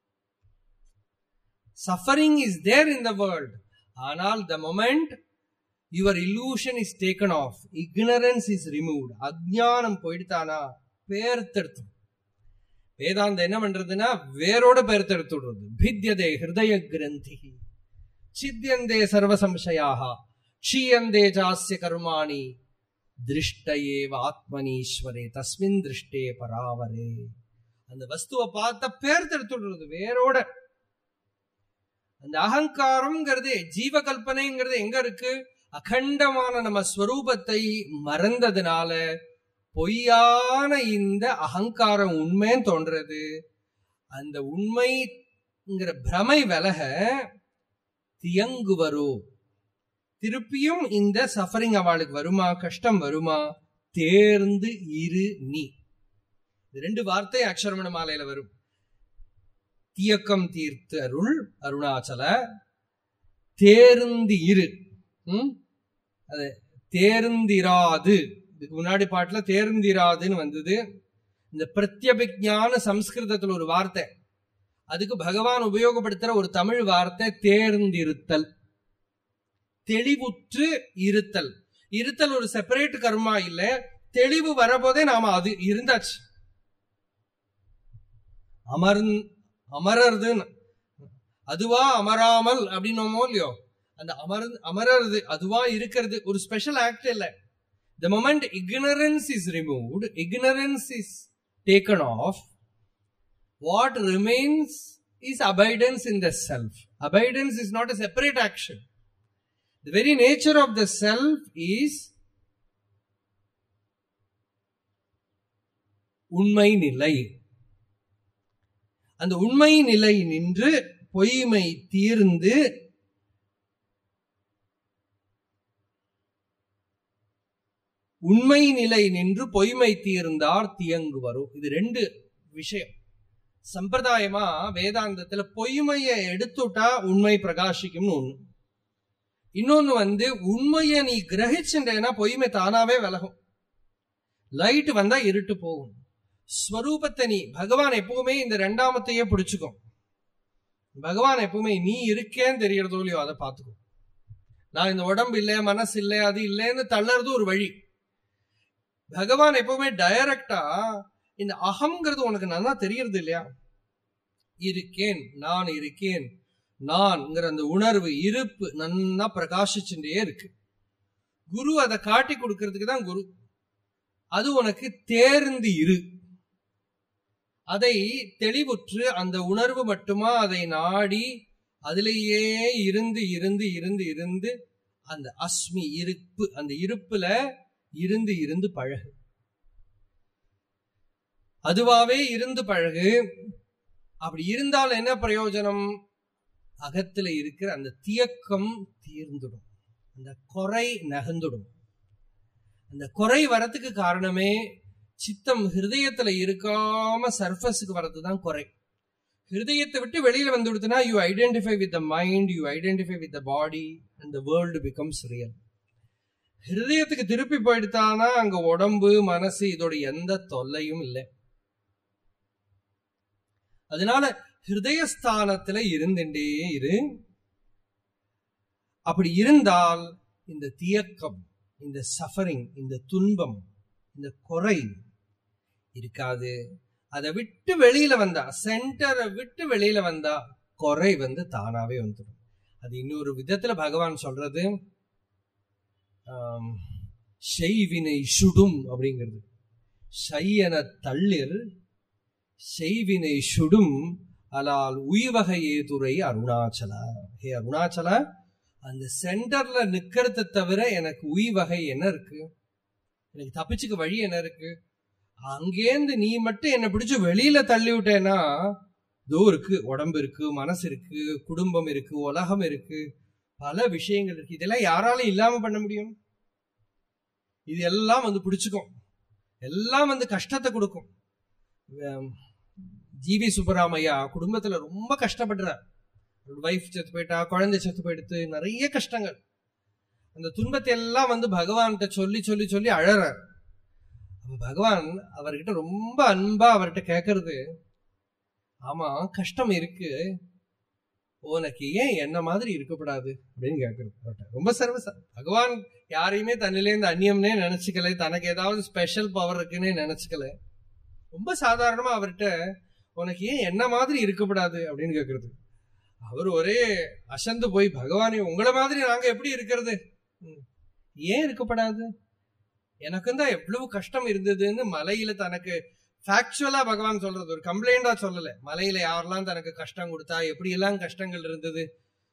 suffering is there in the world ஆனால் the moment your illusion is taken off ignorance is removed அஜ்ஞானம் போயிடுத்தானா பேர்த்தெடுத்து வேதாந்த என்ன பண்றதுன்னா வேரோட பேர்த்தெடுத்து விடுறது பித்யதே ஹிருதய கிரந்தி சித்தியந்தே சர்வ சம்சயாக க்ஷீயந்தே ஜாஸ்ய கர்மாணி திருஷ்டயேவ ஆத்மனீஸ்வரே தஸ்மின் திருஷ்டே பராவரே அந்த வஸ்துவை பார்த்த பேர் விடுறது வேரோட அந்த அகங்காரம்ங்கிறது ஜீவ கல்பனைங்கிறது எங்க இருக்கு அகண்டமான நம்ம ஸ்வரூபத்தை மறந்ததுனால பொய்யான இந்த அகங்காரம் உண்மைன்னு தோன்றது அந்த உண்மைங்கிற பிரமை விலக தியங்குவரோ திருப்பியும் இந்த சஃபரிங் அவளுக்கு வருமா கஷ்டம் வருமா தேர்ந்து இரு நீ இது ரெண்டு வார்த்தை அக்ஷரமண மாலையில வரும் தியக்கம் தீர்த்து அருள் அருணாச்சல தேர்ந்து இரு ம்? அது தேர்ந்திராது இதுக்கு முன்னாடி பாட்டுல தேர்ந்திராதுன்னு வந்தது இந்த பிரத்யபிஜான சம்ஸ்கிருதத்துல ஒரு வார்த்தை அதுக்கு பகவான் உபயோகப்படுத்துற ஒரு தமிழ் வார்த்தை தேர்ந்திருத்தல் தெளிவுற்று இருத்தல் இருத்தல் ஒரு செப்பரேட் கர்மா இல்ல தெளிவு வரபோதே நாம அது இருந்தாச்சு அமர் அமரர்துன்னு அதுவா அமராமல் அப்படின்னோமோ இல்லையோ அந்த அமர் அமரர்து அதுவா இருக்கிறது ஒரு ஸ்பெஷல் ஆக்ட் இல்ல the moment ignorance is removed ignorance is taken off what remains is abidance in the self abidance is not a separate action the very nature of the self is உண்மை நிலை அந்த உண்மை நிலை நின்று பொய்மை தீர்ந்து உண்மை நிலை நின்று பொய்மை தீர்ந்தார் தியங்கு வரும் இது ரெண்டு விஷயம் சம்பிரதாயமா வேதாந்தத்துல பொய்மைய எடுத்துட்டா உண்மை பிரகாசிக்கும்னு ஒண்ணு இன்னொன்னு வந்து உண்மைய நீ கிரகிச்சுட்டேன்னா பொய்மை தானாவே விலகும் லைட் வந்தா இருட்டு போகும் ஸ்வரூபத்தை நீ பகவான் எப்பவுமே இந்த ரெண்டாமத்தையே பிடிச்சுக்கும் பகவான் எப்பவுமே நீ இருக்கேன்னு தெரியறதோ இல்லையோ அதை பார்த்துக்கோ நான் இந்த உடம்பு இல்லை மனசு இல்லை அது இல்லைன்னு தள்ளறது ஒரு வழி பகவான் எப்பவுமே டைரக்டா இந்த அகங்கிறது உனக்கு நல்லா தெரியறது இல்லையா இருக்கேன் நான் இருக்கேன் நான்ங்கிற அந்த உணர்வு இருப்பு நன்னா பிரகாசிச்சுட்டே இருக்கு குரு அதை காட்டி கொடுக்கறதுக்கு தான் குரு அது உனக்கு தேர்ந்து இரு அதை தெளிவுற்று அந்த உணர்வு மட்டுமா அதை நாடி அதிலேயே இருந்து இருந்து இருந்து இருந்து அந்த அஸ்மி இருப்பு அந்த இருப்புல இருந்து இருந்து பழகு அதுவாவே இருந்து பழகு அப்படி இருந்தால் என்ன பிரயோஜனம் அகத்துல இருக்கிற அந்த தியக்கம் தீர்ந்துடும் அந்த குறை நகர்ந்துடும் அந்த குறை வரத்துக்கு காரணமே சித்தம் ஹிருதயத்துல இருக்காம சர்ஃபஸுக்கு வரதுதான் குறை ஹிருதயத்தை விட்டு வெளியில வந்து விடுத்துனா you identify with the mind you identify with the body and the world becomes real ஹிருதயத்துக்கு திருப்பி போயிடுத்தானா அங்க உடம்பு மனசு இதோட எந்த தொல்லையும் இல்லை அதனால ஹிருதயஸ்தானத்துல இருந்துட்டே இரு அப்படி இருந்தால் இந்த தியக்கம் இந்த சஃபரிங் இந்த துன்பம் இந்த குறை இருக்காது அதை விட்டு வெளியில வந்தா சென்டரை விட்டு வெளியில வந்தா குறை வந்து தானாவே வந்துடும் அது இன்னொரு விதத்துல பகவான் சொல்றது ஆம், செய்வினை சுடும் அப்படிங்கிறது செய்யன தள்ளிர் செய்வினை சுடும் அலால் உய்வகையே துறை அருணாச்சலா ஹே அருணாச்சலா அந்த சென்டர்ல நிக்கிறத தவிர எனக்கு உய்வகை என்ன இருக்கு எனக்கு தப்பிச்சுக்க வழி என்ன இருக்கு அங்கேருந்து நீ மட்டும் என்ன பிடிச்சு வெளியில தள்ளி விட்டேன்னா இதோ இருக்கு உடம்பு இருக்கு மனசு இருக்கு குடும்பம் இருக்கு உலகம் இருக்கு பல விஷயங்கள் இருக்கு இதெல்லாம் யாராலும் இல்லாம பண்ண முடியும் இது எல்லாம் வந்து பிடிச்சுக்கும் எல்லாம் வந்து கஷ்டத்தை கொடுக்கும் ஹம், ஜிவி சுப்பராமையா குடும்பத்துல ரொம்ப கஷ்டப்படுறார் வைஃப் செத்து போயிட்டா குழந்தை செத்து போயிடுத்து நிறைய கஷ்டங்கள் அந்த துன்பத்தை எல்லாம் வந்து பகவான்கிட்ட சொல்லி சொல்லி சொல்லி அழறார் அப்ப பகவான் அவர்கிட்ட ரொம்ப அன்பா அவர்கிட்ட கேட்கறது ஆமா கஷ்டம் இருக்கு உனக்கு ஏன் என்ன மாதிரி இருக்கக்கூடாது அப்படின்னு கேட்கறது அவர்கிட்ட. ரொம்ப சர்வச பகவான் யாரையுமே தன்னிலேருந்து அந்நியம்னே நினைச்சுக்கல தனக்கு ஏதாவது ஸ்பெஷல் பவர் இருக்குன்னே நினைச்சுக்கல ரொம்ப சாதாரணமா அவர்கிட்ட உனக்கு ஏன் என்ன மாதிரி இருக்கக்கூடாது அப்படின்னு கேட்கறது அவர் ஒரே அசந்து போய் பகவானே உங்களை மாதிரி நாங்க எப்படி இருக்கிறது ம். ஏன் இருக்கப்படாது எனக்கும் தான் எவ்வளவு கஷ்டம் இருந்ததுன்னு மலையில தனக்கு ஃபேக்சுவலா பகவான் சொல்றது ஒரு கம்ப்ளைண்டா சொல்லல மலையில யாரெல்லாம் தனக்கு கஷ்டம் கொடுத்தா எப்படி எல்லாம் கஷ்டங்கள் இருந்தது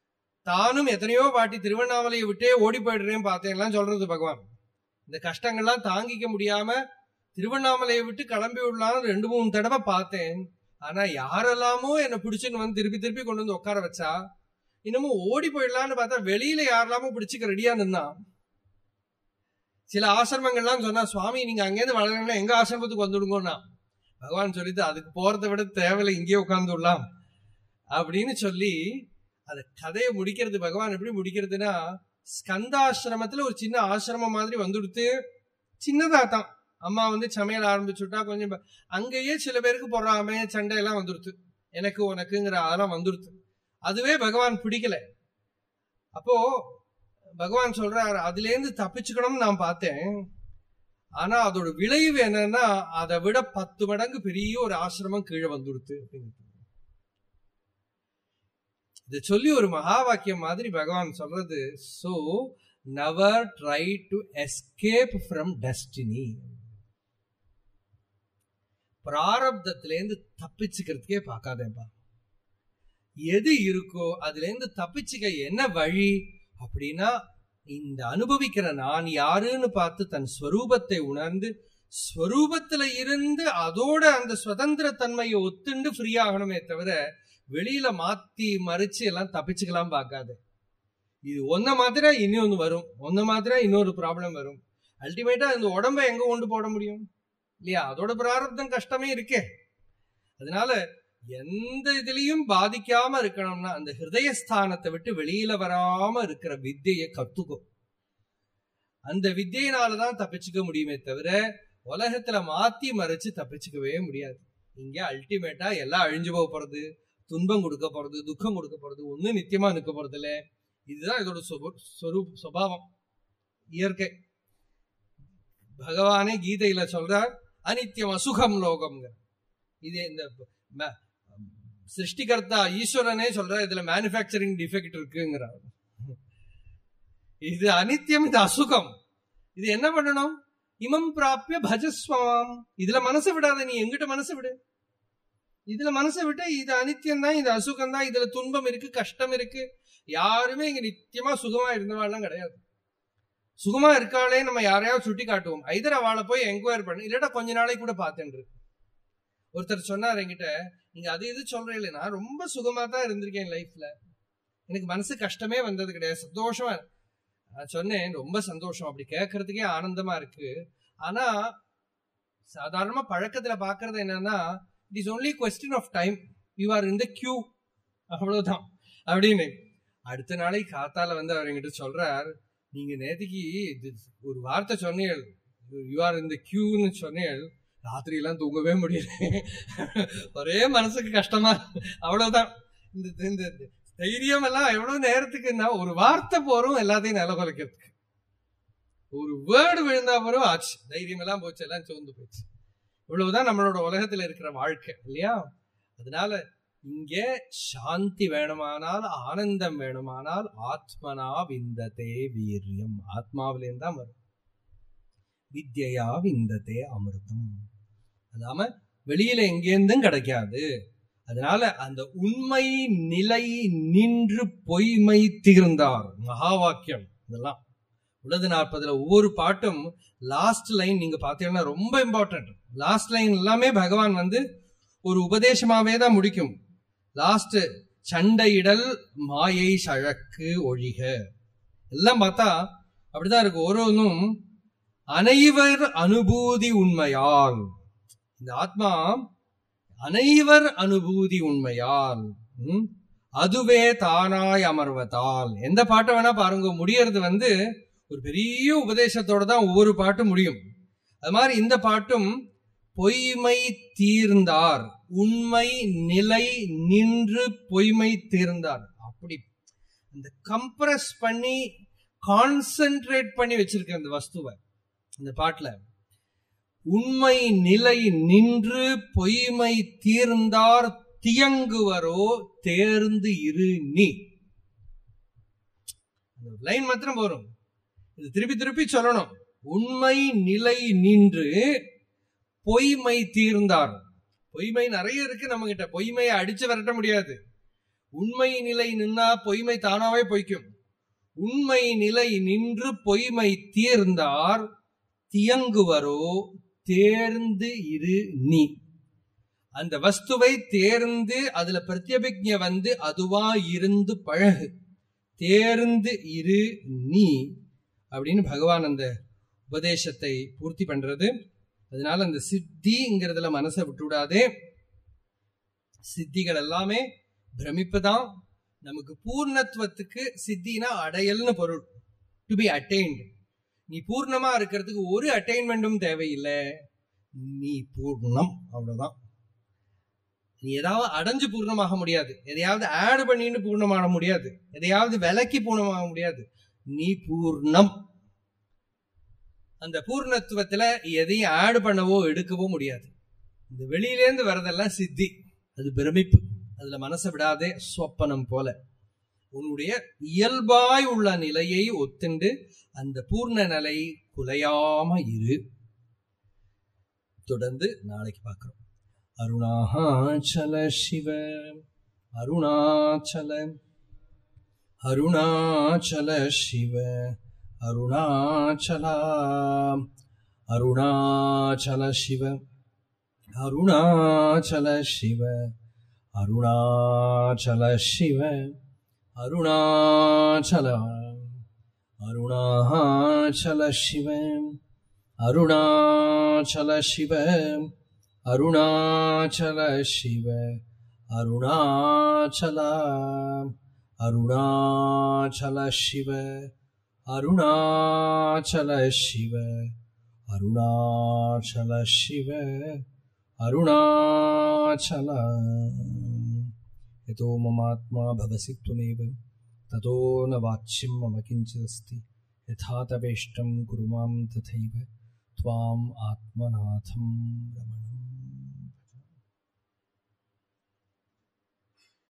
தானும் எத்தனையோ வாட்டி திருவண்ணாமலையை விட்டே ஓடி போயிடுறேன் பார்த்தேன்லாம் சொல்றது பகவான் இந்த கஷ்டங்கள்லாம் தாங்கிக்க முடியாம திருவண்ணாமலையை விட்டு கிளம்பி விடலாம்னு ரெண்டு மூணு தடவை பார்த்தேன் ஆனா யாரெல்லாமோ என்னை பிடிச்சுன்னு வந்து திருப்பி திருப்பி கொண்டு வந்து உட்கார வச்சா இன்னமும் ஓடி போயிடலான்னு பார்த்தா வெளியில யாரெல்லாமோ பிடிச்சுக்க ரெடியா நின்னா சில ஆசிரமங்கள்லாம் சொன்னா சுவாமி நீங்க அங்கேருந்து வளரணும்னா எங்க ஆசிரமத்துக்கு வந்துடுங்கன்னா பகவான் சொல்லிட்டு அதுக்கு போறதை விட தேவையில்லை இங்கேயே உட்கார்ந்து விடலாம் அப்படின்னு சொல்லி அந்த கதையை முடிக்கிறது பகவான் எப்படி முடிக்கிறதுனா ஸ்கந்தாசிரமத்துல ஒரு சின்ன ஆசிரமம் மாதிரி வந்துடுத்து சின்னதா தான் அம்மா வந்து சமையல் ஆரம்பிச்சுட்டா கொஞ்சம் ப- அங்கேயே சில பேருக்கு பொறாமை சண்டை எல்லாம் வந்துடுத்து எனக்கு உனக்குங்கிற அதெல்லாம் வந்துடுத்து அதுவே பகவான் பிடிக்கல அப்போ பகவான் சொல்றாரு அதுல இருந்து தப்பிச்சுக்கணும்னு நான் பார்த்தேன் ஆனா அதோட விளைவு என்னன்னா அதை விட பத்து மடங்கு பெரிய ஒரு ஆசிரமம் கீழே வந்துடுத்து அப்படின்னு இதை சொல்லி ஒரு மகா வாக்கியம் மாதிரி பகவான் சொல்றது so never try to escape from destiny பிராரப்தத்திலேருந்து தப்பிச்சுக்கிறதுக்கே பார்க்காதேப்பா எது இருக்கோ அதுல இருந்து தப்பிச்சுக்க என்ன வழி அப்படின்னா இந்த அனுபவிக்கிற நான் யாருன்னு பார்த்து தன் ஸ்வரூபத்தை உணர்ந்து ஸ்வரூபத்துல இருந்து அதோட அந்த சுதந்திர தன்மையை ஒத்துண்டு ஃப்ரீ ஆகணுமே தவிர வெளியில மாத்தி மறிச்சு எல்லாம் தப்பிச்சுக்கலாம் பார்க்காது இது ஒன்ன மாத்திர இன்னொன்னு வரும் ஒன்ன மாத்திர இன்னொரு ப்ராப்ளம் வரும் அல்டிமேட்டா இந்த உடம்ப எங்க கொண்டு போட முடியும் இல்லையா அதோட பிராரப்தம் கஷ்டமே இருக்கே அதனால எந்த இதுலயும் பாதிக்காம இருக்கணும்னா அந்த ஹிருதயஸ்தானத்தை விட்டு வெளியில வராம இருக்கிற வித்தியை கத்துக்கோ அந்த வித்தியினாலதான் தப்பிச்சுக்க முடியுமே தவிர உலகத்துல மாத்தி மறைச்சு தப்பிச்சுக்கவே முடியாது இங்க அல்டிமேட்டா எல்லாம் அழிஞ்சு போக போறது துன்பம் கொடுக்க போறது துக்கம் கொடுக்க போறது ஒண்ணு நித்தியமா நிற்க போறது இல்ல இதுதான் இதோட சொப- சொரூப் சுபாவம் இயற்கை பகவானே கீதையில சொல்றார் அனித்தியம் அசுகம் லோகம்ங்க இது இந்த ம- சிருஷ்டிகர்த்தா ஈஸ்வரனே சொல்ற இதுல மேனுஃபேக்சரிங் டிஃபெக்ட் இருக்குங்கிறார் இது அனித்தியம் இது அசுகம் இது என்ன பண்ணணும் இமம் பிராப்பிய பஜஸ்வாம் இதுல மனசு விடாத நீ எங்கிட்ட மனசு விடு இதுல மனசை விட்டு இது அனித்தியம் தான் இது அசுகம் தான் இதுல துன்பம் இருக்கு கஷ்டம் இருக்கு யாருமே இங்க நித்தியமா சுகமா இருந்தவாள்லாம் கிடையாது சுகமா இருக்காளே நம்ம யாரையாவது சுட்டி காட்டுவோம் ஐதர் அவளை போய் என்கொயர் பண்ணு இல்லாட்டா கொஞ்ச நாளைக்கு கூட பார்த்தேன் ஒருத்தர் சொன்னார் என்கிட்ட நீங்க அது இது சொல்றீங்களே நான் ரொம்ப சுகமா தான் இருந்திருக்கேன் லைஃப்ல எனக்கு மனசு கஷ்டமே வந்தது கிடையாது சந்தோஷமா நான் சொன்னேன் ரொம்ப சந்தோஷம் அப்படி கேட்கறதுக்கே ஆனந்தமா இருக்கு ஆனா சாதாரணமா பழக்கத்துல பாக்குறது என்னன்னா it is only question of time you are in the queue அவ்வளவுதான் அப்படின்னு அடுத்த நாளைக்கு காத்தால வந்து அவர் என்கிட்ட சொல்றார் நீங்க நேத்திக்கு இது ஒரு வார்த்தை சொன்னீர்கள் யூ ஆர் இந்த கியூன்னு சொன்னீர்கள் ராத்திரி எல்லாம் தூங்கவே முடியல ஒரே மனசுக்கு கஷ்டமா அவ்வளவுதான் இந்த இந்த தைரியம் எல்லாம் எவ்வளவு நேரத்துக்குன்னா ஒரு வார்த்தை போறோம் எல்லாத்தையும் நில குலைக்கிறதுக்கு ஒரு வேர்டு விழுந்தா போறோம் ஆச்சு தைரியம் எல்லாம் போச்சு எல்லாம் சோர்ந்து போச்சு இவ்வளவுதான் நம்மளோட உலகத்துல இருக்கிற வாழ்க்கை இல்லையா அதனால இங்கே சாந்தி வேணுமானால் ஆனந்தம் வேணுமானால் ஆத்மனா விந்ததே வீரியம் ஆத்மாவிலேருந்து தான் வரும் வித்யா விந்ததே அமிர்தம் அதாம வெளியில எங்கேருந்தும் கிடைக்காது அதனால அந்த உண்மை நிலை நின்று பொய்மை தீர்ந்தார் மகா வாக்கியம் இதெல்லாம் உலது நாற்பதுல ஒவ்வொரு பாட்டும் லாஸ்ட் லைன் நீங்க பாத்தீங்கன்னா ரொம்ப இம்பார்ட்டன்ட் லாஸ்ட் லைன் எல்லாமே பகவான் வந்து ஒரு உபதேசமாவே தான் முடிக்கும் லாஸ்ட் சண்டையிடல் மாயை சழக்கு ஒழிக எல்லாம் பார்த்தா அப்படிதான் இருக்கு ஒரு ஒன்றும் அனைவர் அனுபூதி உண்மையால் இந்த ஆத்மா அனைவர் அனுபூதி உண்மையால் ம், அதுவே தானாய் அமர்வதால் எந்த பாட்டை வேணா பாருங்க முடியறது வந்து ஒரு பெரிய உபதேசத்தோட தான் ஒவ்வொரு பாட்டும் முடியும் அது மாதிரி இந்த பாட்டும் பொய்மை தீர்ந்தார் உண்மை நிலை நின்று பொய்மை தீர்ந்தார் அப்படி இந்த கம்ப்ரஸ் பண்ணி கான்சென்ட்ரேட் பண்ணி வச்சிருக்க அந்த வஸ்துவை இந்த பாட்டுல உண்மை நிலை நின்று பொய்மை தீர்ந்தார் தியங்குவரோ தேர்ந்து இரு நீ லைன் மாத்திரம் போறோம் இது திருப்பி திருப்பி சொல்லணும் உண்மை நிலை நின்று பொய்மை தீர்ந்தார் பொய்மை நிறைய இருக்கு நம்ம கிட்ட பொய்மையை அடிச்சு விரட்ட முடியாது உண்மை நிலை நின்னா பொய்மை தானாவே பொய்க்கும் உண்மை நிலை நின்று பொய்மை தீர்ந்தார் தியங்குவரோ தேர்ந்து இரு நீ அந்த வஸ்துவை தேர்ந்து அதுல பிரத்யபிக்ஞ வந்து அதுவா இருந்து பழகு தேர்ந்து இரு நீ அப்படின்னு பகவான் அந்த உபதேசத்தை பூர்த்தி பண்றது அதனால அந்த சித்திங்கிறதுல மனசை விட்டுவிடாதே சித்திகள் எல்லாமே பிரமிப்புதான் நமக்கு பூர்ணத்துவத்துக்கு சித்தினா அடையல்னு பொருள் டு பி அட்டைன்ட் நீ பூர்ணமா இருக்கிறதுக்கு ஒரு அட்டைன்மெண்ட்டும் தேவையில்லை நீ பூர்ணம் அவ்வளவுதான் நீ ஏதாவது அடைஞ்சு பூர்ணமாக முடியாது எதையாவது ஆட் பண்ணிட்டு பூர்ணமாக முடியாது எதையாவது விலக்கி பூர்ணமாக முடியாது நீ பூர்ணம் அந்த பூர்ணத்துவத்துல எதையும் ஆட் பண்ணவோ எடுக்கவோ முடியாது இந்த வெளியிலேருந்து வரதெல்லாம் சித்தி அது பிரமிப்பு அதுல மனசை விடாதே சொப்பனம் போல உன்னுடைய இயல்பாய் உள்ள நிலையை ஒத்துண்டு அந்த பூர்ண நிலை குலையாம இரு தொடர்ந்து நாளைக்கு பார்க்கிறோம் அருணாச்சல சிவ அருணாச்சல அருணாச்சல சிவ அருணாச்சலா அருணாச்சல சிவ அருணாச்சல சிவ அருணாச்சல சிவ அருணாச்சல அருணாச்சல சிவ அருணாச்சல சிவ அருணாச்சல சிவ அருணாச்சல அருணாச்சல சிவ அருணாச்சல சிவ அருணாச்சல சிவ अरुणाचल यतो ममात्मा भवसि त्वमेव ततो न वाच्यं मम किञ्चिदस्ति यथा तवेष्टं कुरु मां तथैव त्वाम् आत्मनाथं रमणम्